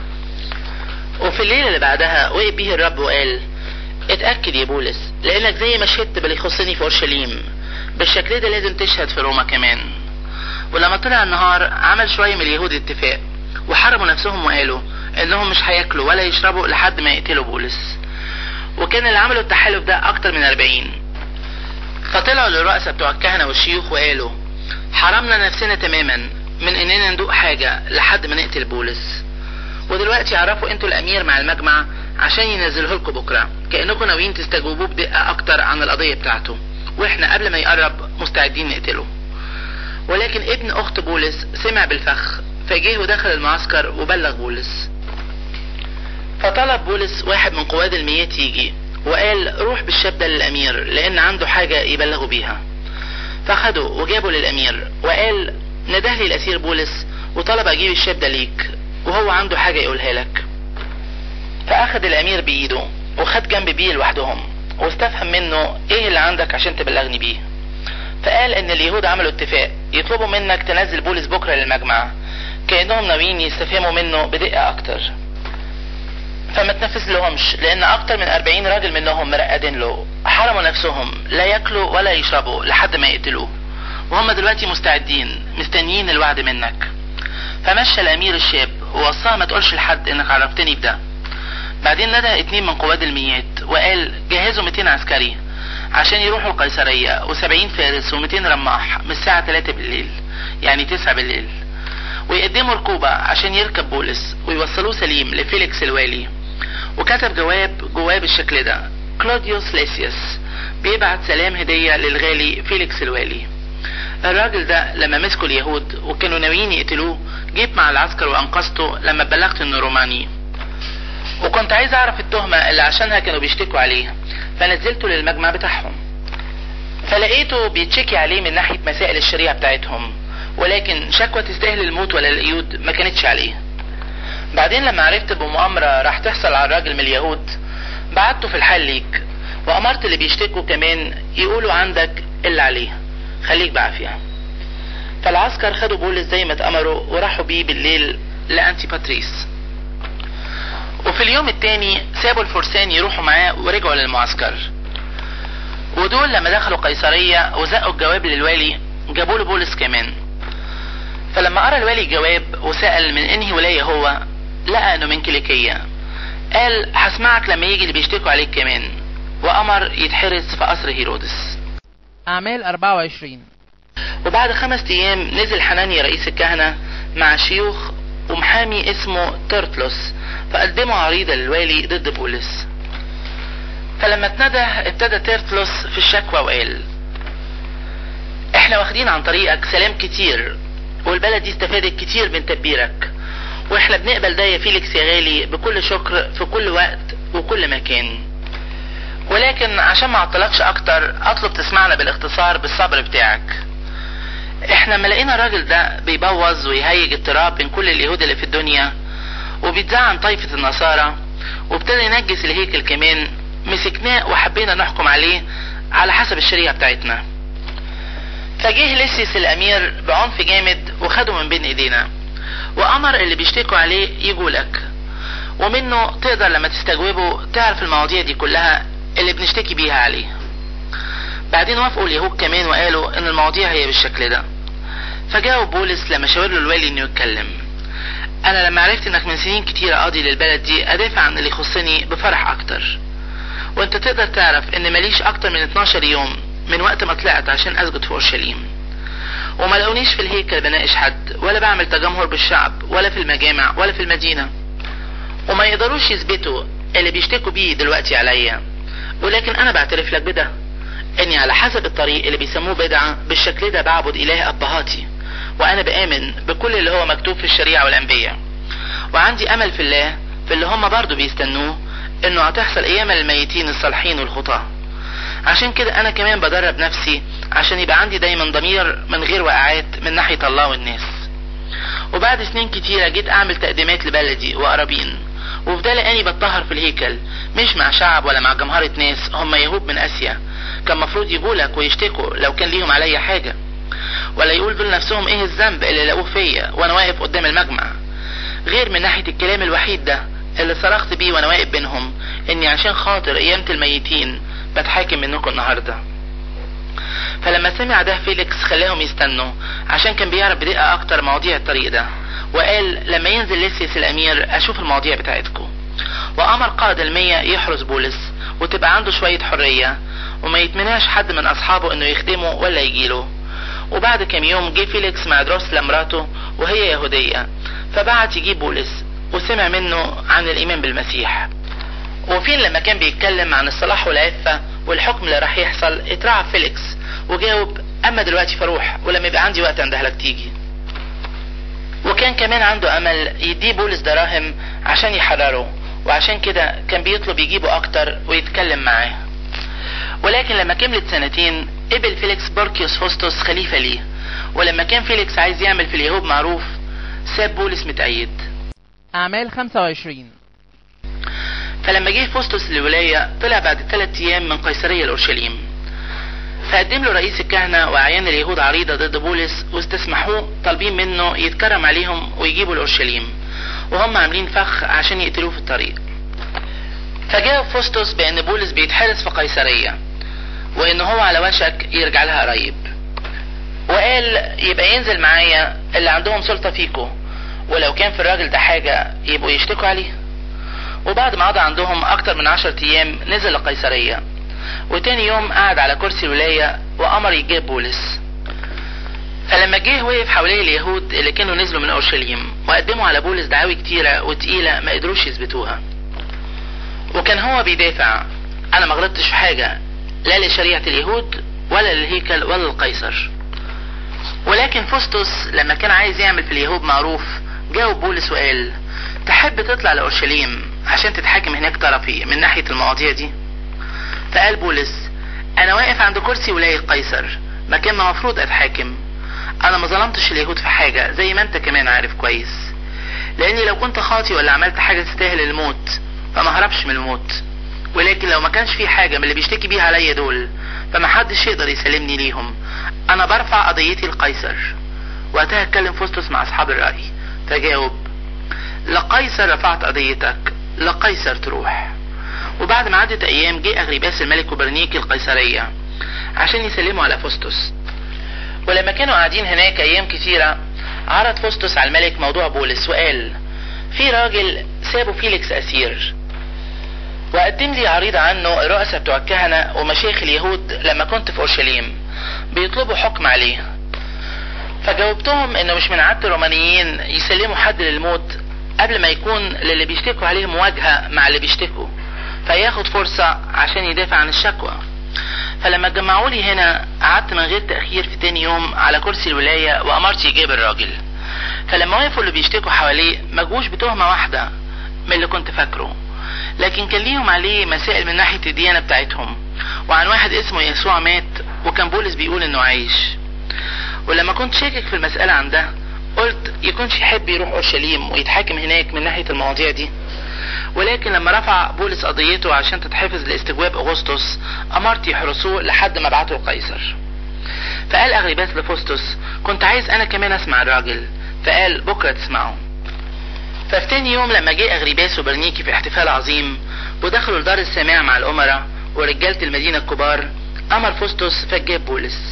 وفي الليلة اللي بعدها وقف بيه الرب وقال اتأكد يا بولس لانك زي ما شهدت باللي يخصني في اورشليم بالشكل ده لازم تشهد في روما كمان ولما طلع النهار عمل شوية من اليهود اتفاق وحرموا نفسهم وقالوا انهم مش هياكلوا ولا يشربوا لحد ما يقتلوا بولس وكان اللي عملوا التحالف ده اكتر من اربعين فطلعوا للرؤساء بتوع الكهنة والشيوخ وقالوا حرمنا نفسنا تماما من اننا ندوق حاجة لحد ما نقتل بولس ودلوقتي عرفوا انتوا الامير مع المجمع عشان ينزله لكم بكرة كأنكم ناويين تستجوبوه بدقة اكتر عن القضية بتاعته واحنا قبل ما يقرب مستعدين نقتله ولكن ابن اخت بولس سمع بالفخ فجه ودخل المعسكر وبلغ بولس فطلب بولس واحد من قواد الميات يجي وقال روح بالشاب ده للأمير لأن عنده حاجة يبلغوا بيها فأخده وجابه للأمير وقال نده لي الأسير بولس وطلب أجيب الشاب ده ليك وهو عنده حاجة يقولها لك فأخد الأمير بإيده وخد جنب بيه لوحدهم واستفهم منه إيه اللي عندك عشان تبلغني بيه فقال إن اليهود عملوا اتفاق يطلبوا منك تنزل بولس بكرة للمجمع كأنهم ناويين يستفهموا منه بدقة أكتر فما تنفذ لهمش لان اكتر من 40 راجل منهم مرقدين له حرموا نفسهم لا ياكلوا ولا يشربوا لحد ما يقتلوه وهم دلوقتي مستعدين مستنيين الوعد منك فمشى الامير الشاب ووصاها ما تقولش لحد انك عرفتني بده بعدين ندى اتنين من قواد الميات وقال جهزوا 200 عسكري عشان يروحوا القيصرية و70 فارس و200 رماح من الساعة 3 بالليل يعني 9 بالليل ويقدموا ركوبة عشان يركب بولس ويوصلوه سليم لفيليكس الوالي وكتب جواب جواه بالشكل ده كلوديوس ليسيوس بيبعت سلام هدية للغالي فيليكس الوالي الراجل ده لما مسكوا اليهود وكانوا ناويين يقتلوه جيت مع العسكر وانقذته لما بلغت انه روماني وكنت عايز اعرف التهمة اللي عشانها كانوا بيشتكوا عليه فنزلته للمجمع بتاعهم فلقيته بيتشكي عليه من ناحية مسائل الشريعة بتاعتهم ولكن شكوى تستاهل الموت ولا القيود ما كانتش عليه بعدين لما عرفت بمؤامرة راح تحصل على الراجل من اليهود بعته في الحال ليك وأمرت اللي بيشتكوا كمان يقولوا عندك اللي عليه خليك بعافية فالعسكر خدوا بولس زي ما اتأمروا وراحوا بيه بالليل لأنتي باتريس وفي اليوم التاني سابوا الفرسان يروحوا معاه ورجعوا للمعسكر ودول لما دخلوا قيصرية وزقوا الجواب للوالي جابوا له بولس كمان فلما قرا الوالي الجواب وسأل من انهي ولاية هو لقى انه من كيليكية قال هسمعك لما يجي اللي بيشتكوا عليك كمان وامر يتحرس في قصر هيرودس أعمال 24 وبعد خمس ايام نزل حنانيا رئيس الكهنة مع شيوخ ومحامي اسمه ترتلوس فقدموا عريضة للوالي ضد بولس فلما اتندى ابتدى تيرتلوس في الشكوى وقال احنا واخدين عن طريقك سلام كتير والبلد دي استفادت كتير من تدبيرك واحنا بنقبل ده يا فيليكس يا غالي بكل شكر في كل وقت وكل مكان ولكن عشان ما اعطلكش اكتر اطلب تسمعنا بالاختصار بالصبر بتاعك احنا ما لقينا الراجل ده بيبوظ ويهيج اضطراب بين كل اليهود اللي في الدنيا وبيتذاع عن طائفة النصارى وابتدى ينجس الهيكل كمان مسكناه وحبينا نحكم عليه على حسب الشريعة بتاعتنا فجه ليسيس الامير بعنف جامد وخده من بين ايدينا وامر اللي بيشتكوا عليه يجوا لك ومنه تقدر لما تستجوبه تعرف المواضيع دي كلها اللي بنشتكي بيها عليه بعدين وافقوا اليهود كمان وقالوا ان المواضيع هي بالشكل ده فجاوب بولس لما شاور له الوالي انه يتكلم انا لما عرفت انك من سنين كتيرة قاضي للبلد دي ادافع عن اللي يخصني بفرح اكتر وانت تقدر تعرف ان ماليش اكتر من 12 يوم من وقت ما طلعت عشان اسجد في اورشليم وما لقونيش في الهيكل بناقش حد ولا بعمل تجمهر بالشعب ولا في المجامع ولا في المدينة وما يقدروش يثبتوا اللي بيشتكوا بيه دلوقتي عليا ولكن انا بعترف لك بده اني على حسب الطريق اللي بيسموه بدعة بالشكل ده بعبد اله ابهاتي وانا بامن بكل اللي هو مكتوب في الشريعة والانبياء وعندي امل في الله في اللي هم برضو بيستنوه انه هتحصل ايام الميتين الصالحين والخطاه عشان كده انا كمان بدرب نفسي عشان يبقى عندي دايما ضمير من غير وقعات من ناحية الله والناس وبعد سنين كتيرة جيت اعمل تقديمات لبلدي وقرابين وفي ده لقاني بتطهر في الهيكل مش مع شعب ولا مع جمهرة ناس هم يهود من اسيا كان مفروض يجولك ويشتكوا لو كان ليهم عليا حاجة ولا يقول دول نفسهم ايه الذنب اللي لقوه فيا وانا واقف قدام المجمع غير من ناحية الكلام الوحيد ده اللي صرخت بيه وانا واقف بينهم اني عشان خاطر قيامة الميتين بتحاكم منكم النهارده فلما سمع ده فيليكس خلاهم يستنوا عشان كان بيعرف بدقة اكتر مواضيع الطريق ده وقال لما ينزل ليسيس الامير اشوف المواضيع بتاعتكم وامر قائد المية يحرس بولس وتبقى عنده شوية حرية وما يتمنعش حد من اصحابه انه يخدمه ولا يجيله وبعد كام يوم جه فيليكس مع دروسلا مراته وهي يهودية فبعت يجيب بولس وسمع منه عن الايمان بالمسيح وفين لما كان بيتكلم عن الصلاح والعفة والحكم اللي راح يحصل اترعب فيليكس وجاوب اما دلوقتي فروح ولما يبقى عندي وقت عند اهلك تيجي وكان كمان عنده امل يديه بولس دراهم عشان يحرره وعشان كده كان بيطلب يجيبه اكتر ويتكلم معاه ولكن لما كملت سنتين قبل فيليكس بوركيوس فوستوس خليفة ليه ولما كان فيليكس عايز يعمل في اليهود معروف ساب بولس متأيد أعمال 25 فلما جه فوستوس للولاية طلع بعد ثلاث أيام من قيصرية لأورشليم فقدم له رئيس الكهنة وأعيان اليهود عريضة ضد بولس واستسمحوه طالبين منه يتكرم عليهم ويجيبوا لأورشليم وهم عاملين فخ عشان يقتلوه في الطريق فجاء فوستوس بأن بولس بيتحرس في قيصرية وإن هو على وشك يرجع لها قريب وقال يبقى ينزل معايا اللي عندهم سلطة فيكو ولو كان في الراجل ده حاجة يبقوا يشتكوا عليه وبعد ما قضى عندهم أكتر من عشرة أيام نزل لقيصرية وتاني يوم قعد على كرسي الولاية وأمر يجيب بولس فلما جه وقف حواليه اليهود اللي كانوا نزلوا من أورشليم وقدموا على بولس دعاوي كتيرة وتقيلة ما قدروش يثبتوها وكان هو بيدافع أنا ما غلطتش في حاجة لا لشريعة اليهود ولا للهيكل ولا للقيصر ولكن فوستوس لما كان عايز يعمل في اليهود معروف جاوب بولس وقال تحب تطلع لأورشليم عشان تتحاكم هناك طرفي من ناحية المواضيع دي فقال بولس انا واقف عند كرسي ولاية قيصر مكان ما مفروض اتحاكم انا ما ظلمتش اليهود في حاجة زي ما انت كمان عارف كويس لاني لو كنت خاطي ولا عملت حاجة تستاهل الموت فما هربش من الموت ولكن لو ما كانش في حاجة من اللي بيشتكي بيها عليا دول فما حدش يقدر يسلمني ليهم انا برفع قضيتي لقيصر وقتها اتكلم فوستوس مع اصحاب الرأي فجاوب لقيصر رفعت قضيتك لقيصر تروح وبعد ما عدت ايام جه اغريباس الملك وبرنيكي القيصرية عشان يسلموا على فوستوس ولما كانوا قاعدين هناك ايام كتيرة عرض فوستوس على الملك موضوع بولس وقال في راجل سابه فيليكس اسير وقدم لي عريضة عنه الرؤساء بتوع الكهنة ومشايخ اليهود لما كنت في اورشليم بيطلبوا حكم عليه فجاوبتهم انه مش من عادة الرومانيين يسلموا حد للموت قبل ما يكون للي بيشتكوا عليه مواجهة مع اللي بيشتكوا فياخد فرصة عشان يدافع عن الشكوى فلما جمعوا لي هنا قعدت من غير تأخير في تاني يوم على كرسي الولاية وأمرت يجيب الراجل فلما وقفوا اللي بيشتكوا حواليه ما جوش بتهمة واحدة من اللي كنت فاكره لكن كان ليهم عليه مسائل من ناحية الديانة بتاعتهم وعن واحد اسمه يسوع مات وكان بولس بيقول انه عايش ولما كنت شاكك في المسألة عن ده قلت يكونش يحب يروح اورشليم ويتحاكم هناك من ناحية المواضيع دي ولكن لما رفع بولس قضيته عشان تتحفظ لاستجواب اغسطس امرت يحرسوه لحد ما بعته القيصر فقال اغريباس لفوستوس كنت عايز انا كمان اسمع الراجل فقال بكره تسمعه ففي تاني يوم لما جه اغريباس وبرنيكي في احتفال عظيم ودخلوا لدار السماع مع الامراء ورجالة المدينة الكبار امر فوستوس فجاب بولس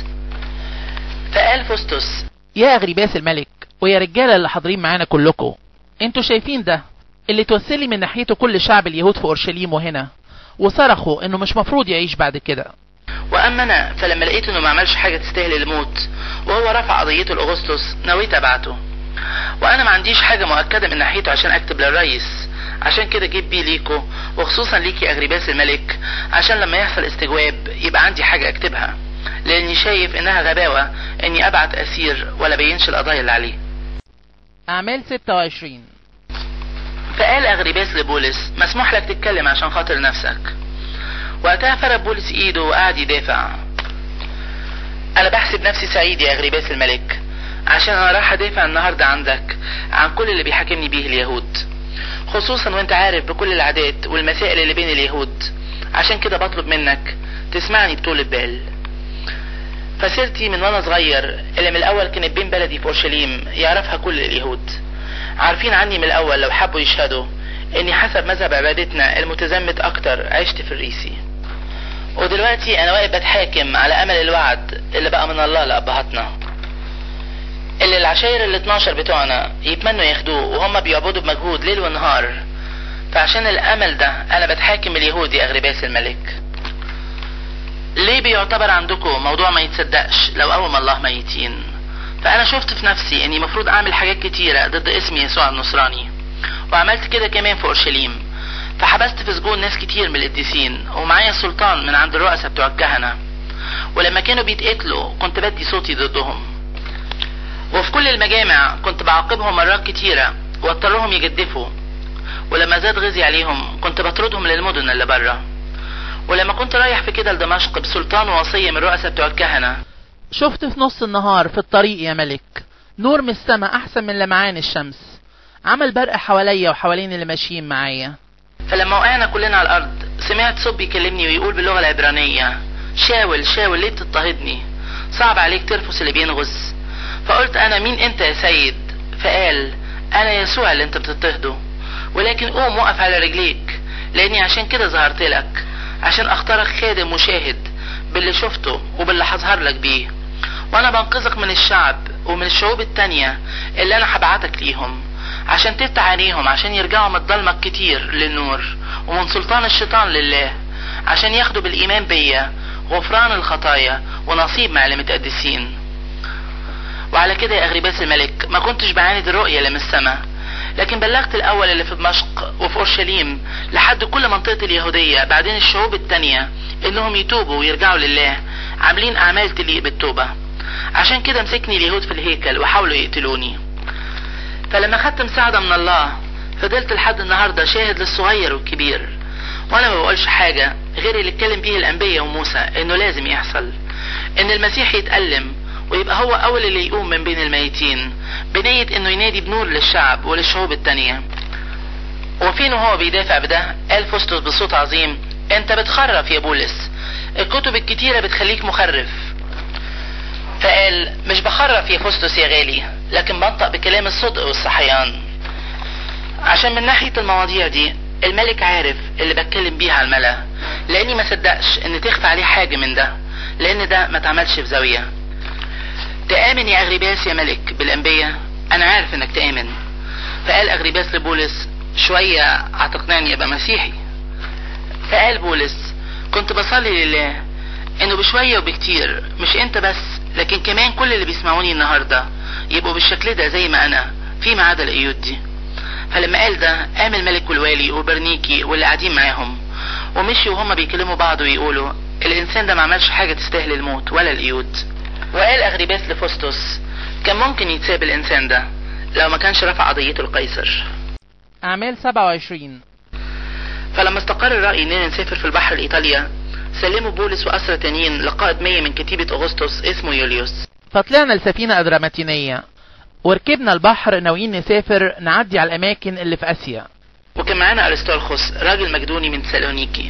فقال فوستوس يا أغريباس الملك ويا رجالة اللي حاضرين معانا كلكم انتوا شايفين ده اللي توسلي من ناحيته كل شعب اليهود في اورشليم وهنا وصرخوا انه مش مفروض يعيش بعد كده واما انا فلما لقيت انه ما عملش حاجه تستاهل الموت وهو رفع قضيته لاغسطس نويت ابعته وانا ما عنديش حاجه مؤكده من ناحيته عشان اكتب للرئيس عشان كده جيب بيه ليكو وخصوصا ليكي اغريباس الملك عشان لما يحصل استجواب يبقى عندي حاجه اكتبها لاني شايف انها غباوه اني ابعت اسير ولا بينش القضايا اللي عليه أعمال 26 فقال اغريباس لبولس مسموح لك تتكلم عشان خاطر نفسك وقتها فرد بولس ايده وقعد يدافع انا بحسب نفسي سعيد يا اغريباس الملك عشان انا راح ادافع النهاردة عندك عن كل اللي بيحاكمني بيه اليهود خصوصا وانت عارف بكل العادات والمسائل اللي بين اليهود عشان كده بطلب منك تسمعني بطول بال فسيرتي من وانا صغير اللي من الاول كانت بين بلدي في اورشليم يعرفها كل اليهود عارفين عني من الاول لو حبوا يشهدوا اني حسب مذهب عبادتنا المتزمت اكتر عشت في الريسي ودلوقتي انا واقف بتحاكم على امل الوعد اللي بقى من الله لابهاتنا اللي العشاير ال 12 بتوعنا يتمنوا ياخدوه وهم بيعبدوا بمجهود ليل ونهار فعشان الامل ده انا بتحاكم اليهود يا اغرباس الملك ليه بيعتبر عندكم موضوع ما يتصدقش لو قوم الله ميتين فانا شفت في نفسي اني مفروض اعمل حاجات كتيرة ضد اسم يسوع النصراني وعملت كده كمان في اورشليم فحبست في سجون ناس كتير من القديسين ومعايا سلطان من عند الرؤساء بتوع الكهنة ولما كانوا بيتقتلوا كنت بدي صوتي ضدهم وفي كل المجامع كنت بعاقبهم مرات كتيرة واضطرهم يجدفوا ولما زاد غزي عليهم كنت بطردهم للمدن اللي بره ولما كنت رايح في كده لدمشق بسلطان ووصية من رؤساء بتوع الكهنة شفت في نص النهار في الطريق يا ملك نور من السماء احسن من لمعان الشمس عمل برق حواليا وحوالين اللي ماشيين معايا فلما وقعنا كلنا على الأرض سمعت صوت بيكلمني ويقول باللغة العبرانية شاول شاول ليه بتضطهدني صعب عليك ترفس اللي بينغز فقلت أنا مين أنت يا سيد فقال أنا يسوع اللي أنت بتضطهده ولكن قوم وقف على رجليك لأني عشان كده ظهرت لك عشان أختارك خادم وشاهد باللي شفته وباللي هظهر لك بيه وأنا بنقذك من الشعب ومن الشعوب التانية اللي أنا هبعتك ليهم عشان تفتح عينيهم عشان يرجعوا من الضلمة الكتير للنور ومن سلطان الشيطان لله عشان ياخدوا بالإيمان بيا غفران الخطايا ونصيب مع المتقدسين وعلى كده يا أغرباس الملك ما كنتش بعاند الرؤية اللي من السما لكن بلغت الأول اللي في دمشق وفي أورشليم لحد كل منطقة اليهودية بعدين الشعوب التانية إنهم يتوبوا ويرجعوا لله عاملين أعمال تليق بالتوبة عشان كده مسكني اليهود في الهيكل وحاولوا يقتلوني فلما خدت مساعدة من الله فضلت لحد النهاردة شاهد للصغير والكبير وانا ما بقولش حاجة غير اللي اتكلم بيه الانبياء وموسى انه لازم يحصل ان المسيح يتألم ويبقى هو اول اللي يقوم من بين الميتين بنية انه ينادي بنور للشعب وللشعوب التانية وفين هو بيدافع بده قال فستس بصوت عظيم انت بتخرف يا بولس الكتب الكتيرة بتخليك مخرف فقال مش بخرف يا فستس يا غالي لكن بنطق بكلام الصدق والصحيان عشان من ناحية المواضيع دي الملك عارف اللي بتكلم بيه على الملا لاني ما صدقش ان تخفى عليه حاجة من ده لان ده ما اتعملش في زاوية تآمن يا اغريباس يا ملك بالانبياء انا عارف انك تآمن فقال اغريباس لبولس شوية هتقنعني ابقى مسيحي فقال بولس كنت بصلي لله انه بشوية وبكتير مش انت بس لكن كمان كل اللي بيسمعوني النهاردة يبقوا بالشكل ده زي ما انا فيما عدا الايود دي فلما قال ده قام الملك والوالي وبرنيكي واللي قاعدين معاهم ومشي وهما بيكلموا بعض ويقولوا الانسان ده ما عملش حاجة تستاهل الموت ولا الايود وقال اغريباس لفستس كان ممكن يتساب الانسان ده لو ما كانش رفع قضيته لقيصر اعمال 27 فلما استقر الرأي اننا نسافر في البحر لايطاليا سلموا بولس وأسرى تانيين لقائد مية من كتيبة أغسطس اسمه يوليوس فطلعنا لسفينة أدراماتينية وركبنا البحر ناويين نسافر نعدي على الأماكن اللي في آسيا وكان معانا أرسطالخوس راجل مقدوني من سالونيكي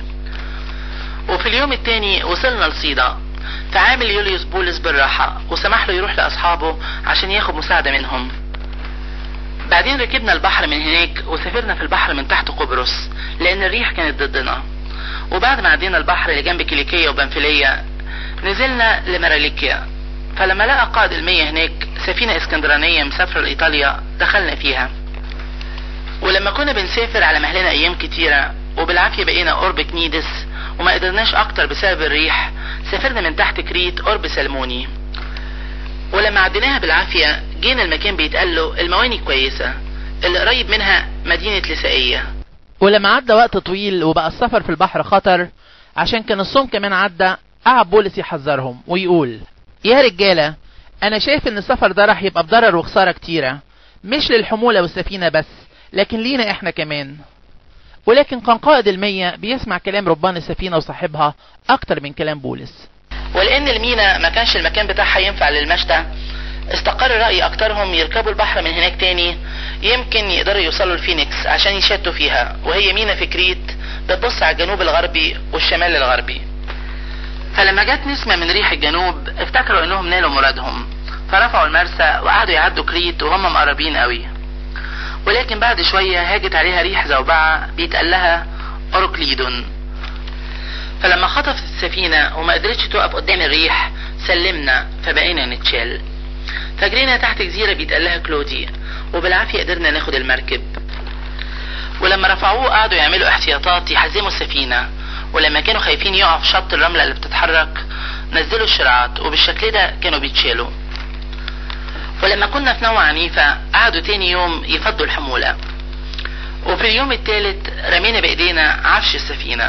وفي اليوم التاني وصلنا لصيدا فعامل يوليوس بولس بالراحة وسمح له يروح لأصحابه عشان ياخد مساعدة منهم بعدين ركبنا البحر من هناك وسافرنا في البحر من تحت قبرص لأن الريح كانت ضدنا وبعد ما عدينا البحر اللي جنب كيليكية وبنفلية نزلنا لمراليكيا فلما لقى قائد المية هناك سفينة اسكندرانية مسافرة لإيطاليا دخلنا فيها ولما كنا بنسافر على مهلنا أيام كتيرة وبالعافية بقينا قرب كنيدس وما قدرناش أكتر بسبب الريح سافرنا من تحت كريت قرب سلموني ولما عديناها بالعافية جينا المكان بيتقال له المواني كويسة اللي قريب منها مدينة لسائية ولما عدى وقت طويل وبقى السفر في البحر خطر عشان كان الصوم كمان عدى قعد بولس يحذرهم ويقول يا رجالة انا شايف ان السفر ده راح يبقى بضرر وخسارة كتيرة مش للحمولة والسفينة بس لكن لينا احنا كمان ولكن كان قائد المية بيسمع كلام ربان السفينة وصاحبها اكتر من كلام بولس ولان المينا ما كانش المكان بتاعها ينفع للمشتى استقر رأي أكترهم يركبوا البحر من هناك تاني يمكن يقدروا يوصلوا لفينيكس عشان يشتوا فيها وهي مينا في كريت بتبص على الجنوب الغربي والشمال الغربي فلما جت نسمة من ريح الجنوب افتكروا انهم نالوا مرادهم فرفعوا المرسى وقعدوا يعدوا كريت وهم مقربين قوي ولكن بعد شوية هاجت عليها ريح زوبعة بيتقال لها أوروكليدون فلما خطفت السفينة وما قدرتش تقف قدام الريح سلمنا فبقينا نتشال فجرينا تحت جزيرة بيتقال لها كلودي وبالعافية قدرنا ناخد المركب ولما رفعوه قعدوا يعملوا احتياطات يحزموا السفينة ولما كانوا خايفين يقعوا في شط الرملة اللي بتتحرك نزلوا الشراعات وبالشكل ده كانوا بيتشالوا ولما كنا في نوع عنيفة قعدوا تاني يوم يفضوا الحمولة وفي اليوم الثالث رمينا بإيدينا عفش السفينة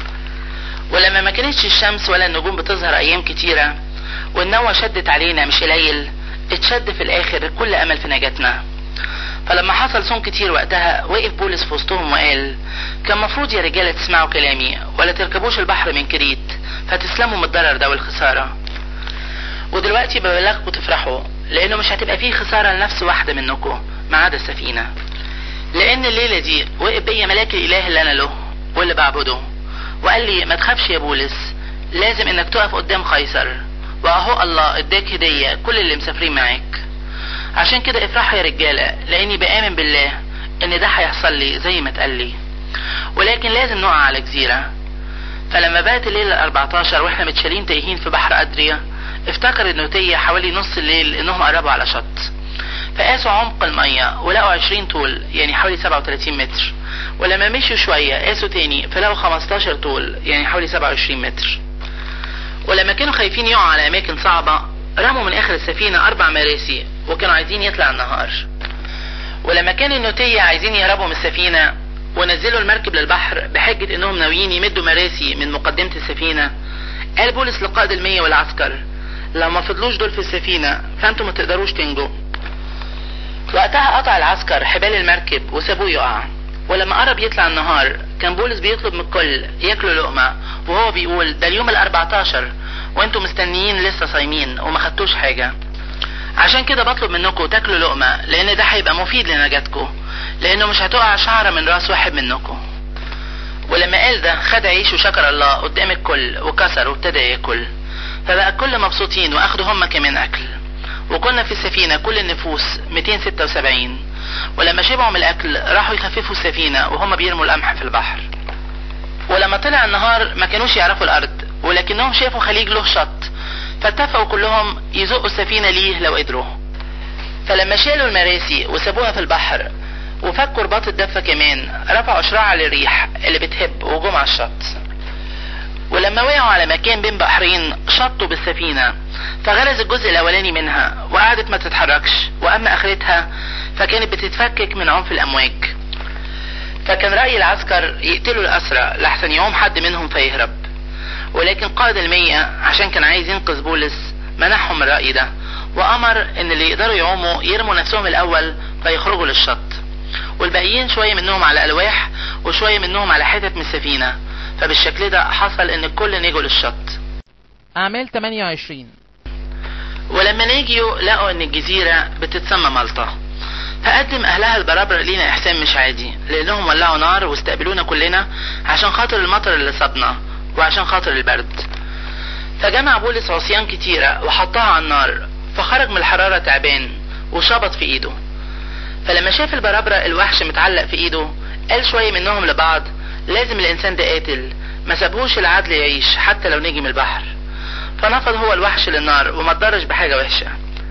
ولما ما كانتش الشمس ولا النجوم بتظهر أيام كتيرة والنوة شدت علينا مش قليل اتشد في الاخر كل امل في نجاتنا فلما حصل صوم كتير وقتها وقف بولس في وسطهم وقال كان مفروض يا رجالة تسمعوا كلامي ولا تركبوش البحر من كريت فتسلموا من الضرر ده والخسارة ودلوقتي ببلغكم تفرحوا لانه مش هتبقى فيه خسارة لنفس واحدة منكم ما عدا السفينة لان الليلة دي وقف بيا ملاك الاله اللي انا له واللي بعبده وقال لي ما تخافش يا بولس لازم انك تقف قدام قيصر واهو الله اداك هدية كل اللي مسافرين معاك عشان كده افرحوا يا رجالة لاني بآمن بالله ان ده هيحصل لي زي ما اتقال لي ولكن لازم نقع على جزيرة فلما بات الليل ال 14 واحنا متشالين تايهين في بحر ادريا افتكر النوتية حوالي نص الليل انهم قربوا على شط فقاسوا عمق المية ولقوا 20 طول يعني حوالي 37 متر ولما مشوا شوية قاسوا تاني فلقوا 15 طول يعني حوالي 27 متر ولما كانوا خايفين يقعوا على اماكن صعبة رموا من اخر السفينة اربع مراسي وكانوا عايزين يطلع النهار ولما كان النوتية عايزين يهربوا من السفينة ونزلوا المركب للبحر بحجة انهم ناويين يمدوا مراسي من مقدمة السفينة قال بولس لقائد المية والعسكر لو ما فضلوش دول في السفينة فانتوا ما تقدروش تنجوا وقتها قطع العسكر حبال المركب وسابوه يقع ولما قرب يطلع النهار كان بولس بيطلب من الكل ياكلوا لقمة وهو بيقول ده اليوم الاربعتاشر وانتوا مستنيين لسه صايمين وما خدتوش حاجة عشان كده بطلب منكم تاكلوا لقمة لان ده هيبقى مفيد لنجاتكم لانه مش هتقع شعرة من راس واحد منكم ولما قال ده خد عيش وشكر الله قدام الكل وكسر وابتدى ياكل فبقى الكل مبسوطين واخدوا هم كمان اكل وكنا في السفينة كل النفوس 276 ولما شبعوا من الاكل راحوا يخففوا السفينة وهم بيرموا القمح في البحر ولما طلع النهار ما كانوش يعرفوا الارض ولكنهم شافوا خليج له شط فاتفقوا كلهم يزقوا السفينة ليه لو قدروا فلما شالوا المراسي وسابوها في البحر وفكوا رباط الدفة كمان رفعوا شراع للريح اللي بتهب وجم على الشط ولما وقعوا على مكان بين بحرين شطوا بالسفينة فغرز الجزء الاولاني منها وقعدت ما تتحركش واما اخرتها فكانت بتتفكك من عنف الامواج فكان رأي العسكر يقتلوا الأسرى لحسن يقوم حد منهم فيهرب ولكن قائد المية عشان كان عايز ينقذ بولس منحهم الرأي ده وأمر إن اللي يقدروا يعوموا يرموا نفسهم الأول فيخرجوا للشط والباقيين شوية منهم على ألواح وشوية منهم على حتت من السفينة فبالشكل ده حصل إن الكل نجوا للشط أعمال 28 ولما نجيوا لقوا إن الجزيرة بتتسمى مالطا فقدم اهلها البرابرة لينا احسان مش عادي لانهم ولعوا نار واستقبلونا كلنا عشان خاطر المطر اللي صابنا وعشان خاطر البرد فجمع بولس عصيان كتيرة وحطها على النار فخرج من الحرارة تعبان وشبط في ايده فلما شاف البرابرة الوحش متعلق في ايده قال شوية منهم لبعض لازم الانسان ده قاتل ما سابهوش العدل يعيش حتى لو نجي من البحر فنفض هو الوحش للنار وما اتضرش بحاجة وحشة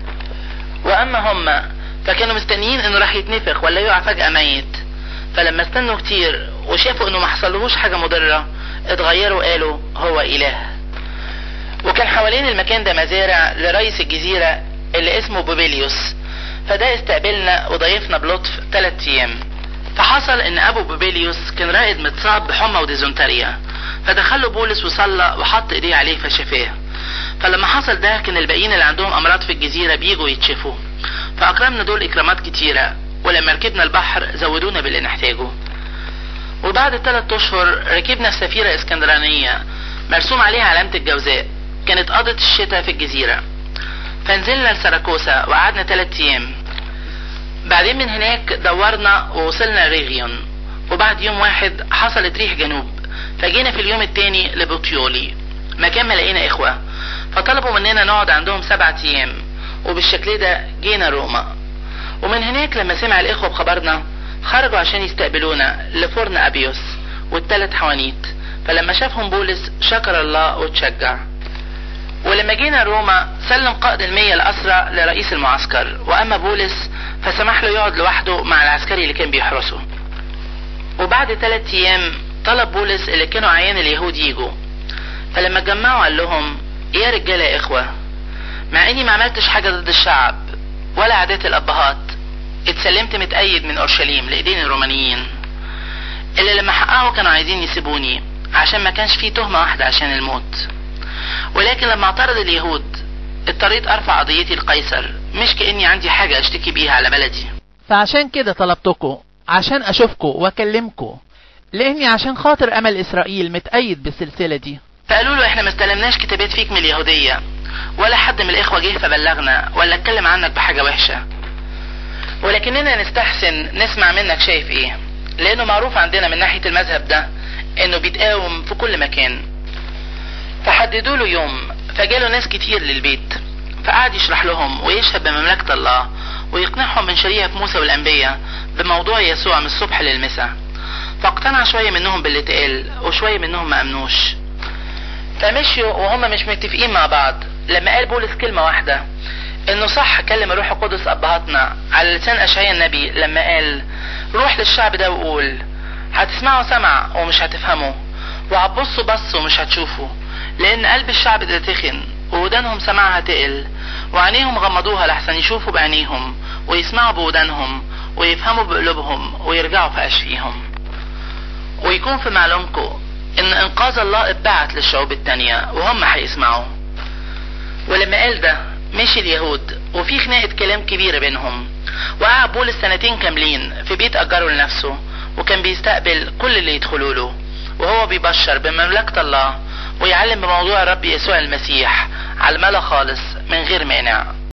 واما هم فكانوا مستنيين انه راح يتنفخ ولا يقع فجأة ميت فلما استنوا كتير وشافوا انه ما حصلهوش حاجة مضرة اتغيروا قالوا هو اله وكان حوالين المكان ده مزارع لرئيس الجزيرة اللي اسمه بوبيليوس فده استقبلنا وضيفنا بلطف ثلاث ايام فحصل ان ابو بوبيليوس كان رائد متصاب بحمى وديزنتريا فدخله بولس وصلى وحط ايديه عليه فشفاه فلما حصل ده كان الباقيين اللي عندهم امراض في الجزيرة بيجوا يتشفوا فأكرمنا دول إكرامات كتيرة ولما ركبنا البحر زودونا باللي نحتاجه وبعد ثلاث أشهر ركبنا في سفيرة اسكندرانية مرسوم عليها علامة الجوزاء كانت قضت الشتاء في الجزيرة فنزلنا لسراكوسا وقعدنا ثلاث أيام بعدين من هناك دورنا ووصلنا ريغيون وبعد يوم واحد حصلت ريح جنوب فجينا في اليوم التاني لبوتيولي مكان ما لقينا إخوة فطلبوا مننا نقعد عندهم سبعة أيام وبالشكل ده جينا روما ومن هناك لما سمع الإخوة بخبرنا خرجوا عشان يستقبلونا لفرن أبيوس والتلات حوانيت فلما شافهم بولس شكر الله وتشجع ولما جينا روما سلم قائد المية الأسرى لرئيس المعسكر وأما بولس فسمح له يقعد لوحده مع العسكري اللي كان بيحرسه وبعد ثلاث أيام طلب بولس اللي كانوا عيان اليهود يجوا فلما اتجمعوا قال لهم يا رجالة يا إخوة مع اني ما عملتش حاجة ضد الشعب ولا عادات الابهات اتسلمت متأيد من اورشليم لايدين الرومانيين اللي لما حققوا كانوا عايزين يسيبوني عشان ما كانش فيه تهمة واحدة عشان الموت ولكن لما اعترض اليهود اضطريت ارفع قضيتي لقيصر مش كأني عندي حاجة اشتكي بيها على بلدي فعشان كده طلبتكم عشان اشوفكم واكلمكم لاني عشان خاطر امل اسرائيل متأيد بالسلسلة دي فقالوا له احنا ما استلمناش كتابات فيك من اليهودية ولا حد من الاخوة جه فبلغنا ولا اتكلم عنك بحاجة وحشة ولكننا نستحسن نسمع منك شايف ايه لانه معروف عندنا من ناحية المذهب ده انه بيتقاوم في كل مكان فحددوا له يوم فجاله ناس كتير للبيت فقعد يشرح لهم ويشهد بمملكة الله ويقنعهم من شريعة موسى والأنبياء بموضوع يسوع من الصبح للمساء فاقتنع شوية منهم باللي اتقال وشوية منهم ما أمنوش فمشيوا وهم مش متفقين مع بعض لما قال بولس كلمة واحدة انه صح كلم الروح القدس ابهاتنا على لسان اشعياء النبي لما قال روح للشعب ده وقول هتسمعوا سمع ومش هتفهموا وهتبصوا بص ومش هتشوفوا لان قلب الشعب ده تخن وودانهم سمعها تقل وعينيهم غمضوها لحسن يشوفوا بعينيهم ويسمعوا بودانهم ويفهموا بقلوبهم ويرجعوا في اشفيهم ويكون في معلومكم ان انقاذ الله اتبعت للشعوب التانية وهم هيسمعوا ولما قال ده مشي اليهود وفي خناقة كلام كبيرة بينهم وقعد بولس سنتين كاملين في بيت أجره لنفسه وكان بيستقبل كل اللي يدخلوا له وهو بيبشر بمملكة الله ويعلم بموضوع الرب يسوع المسيح على الملا خالص من غير مانع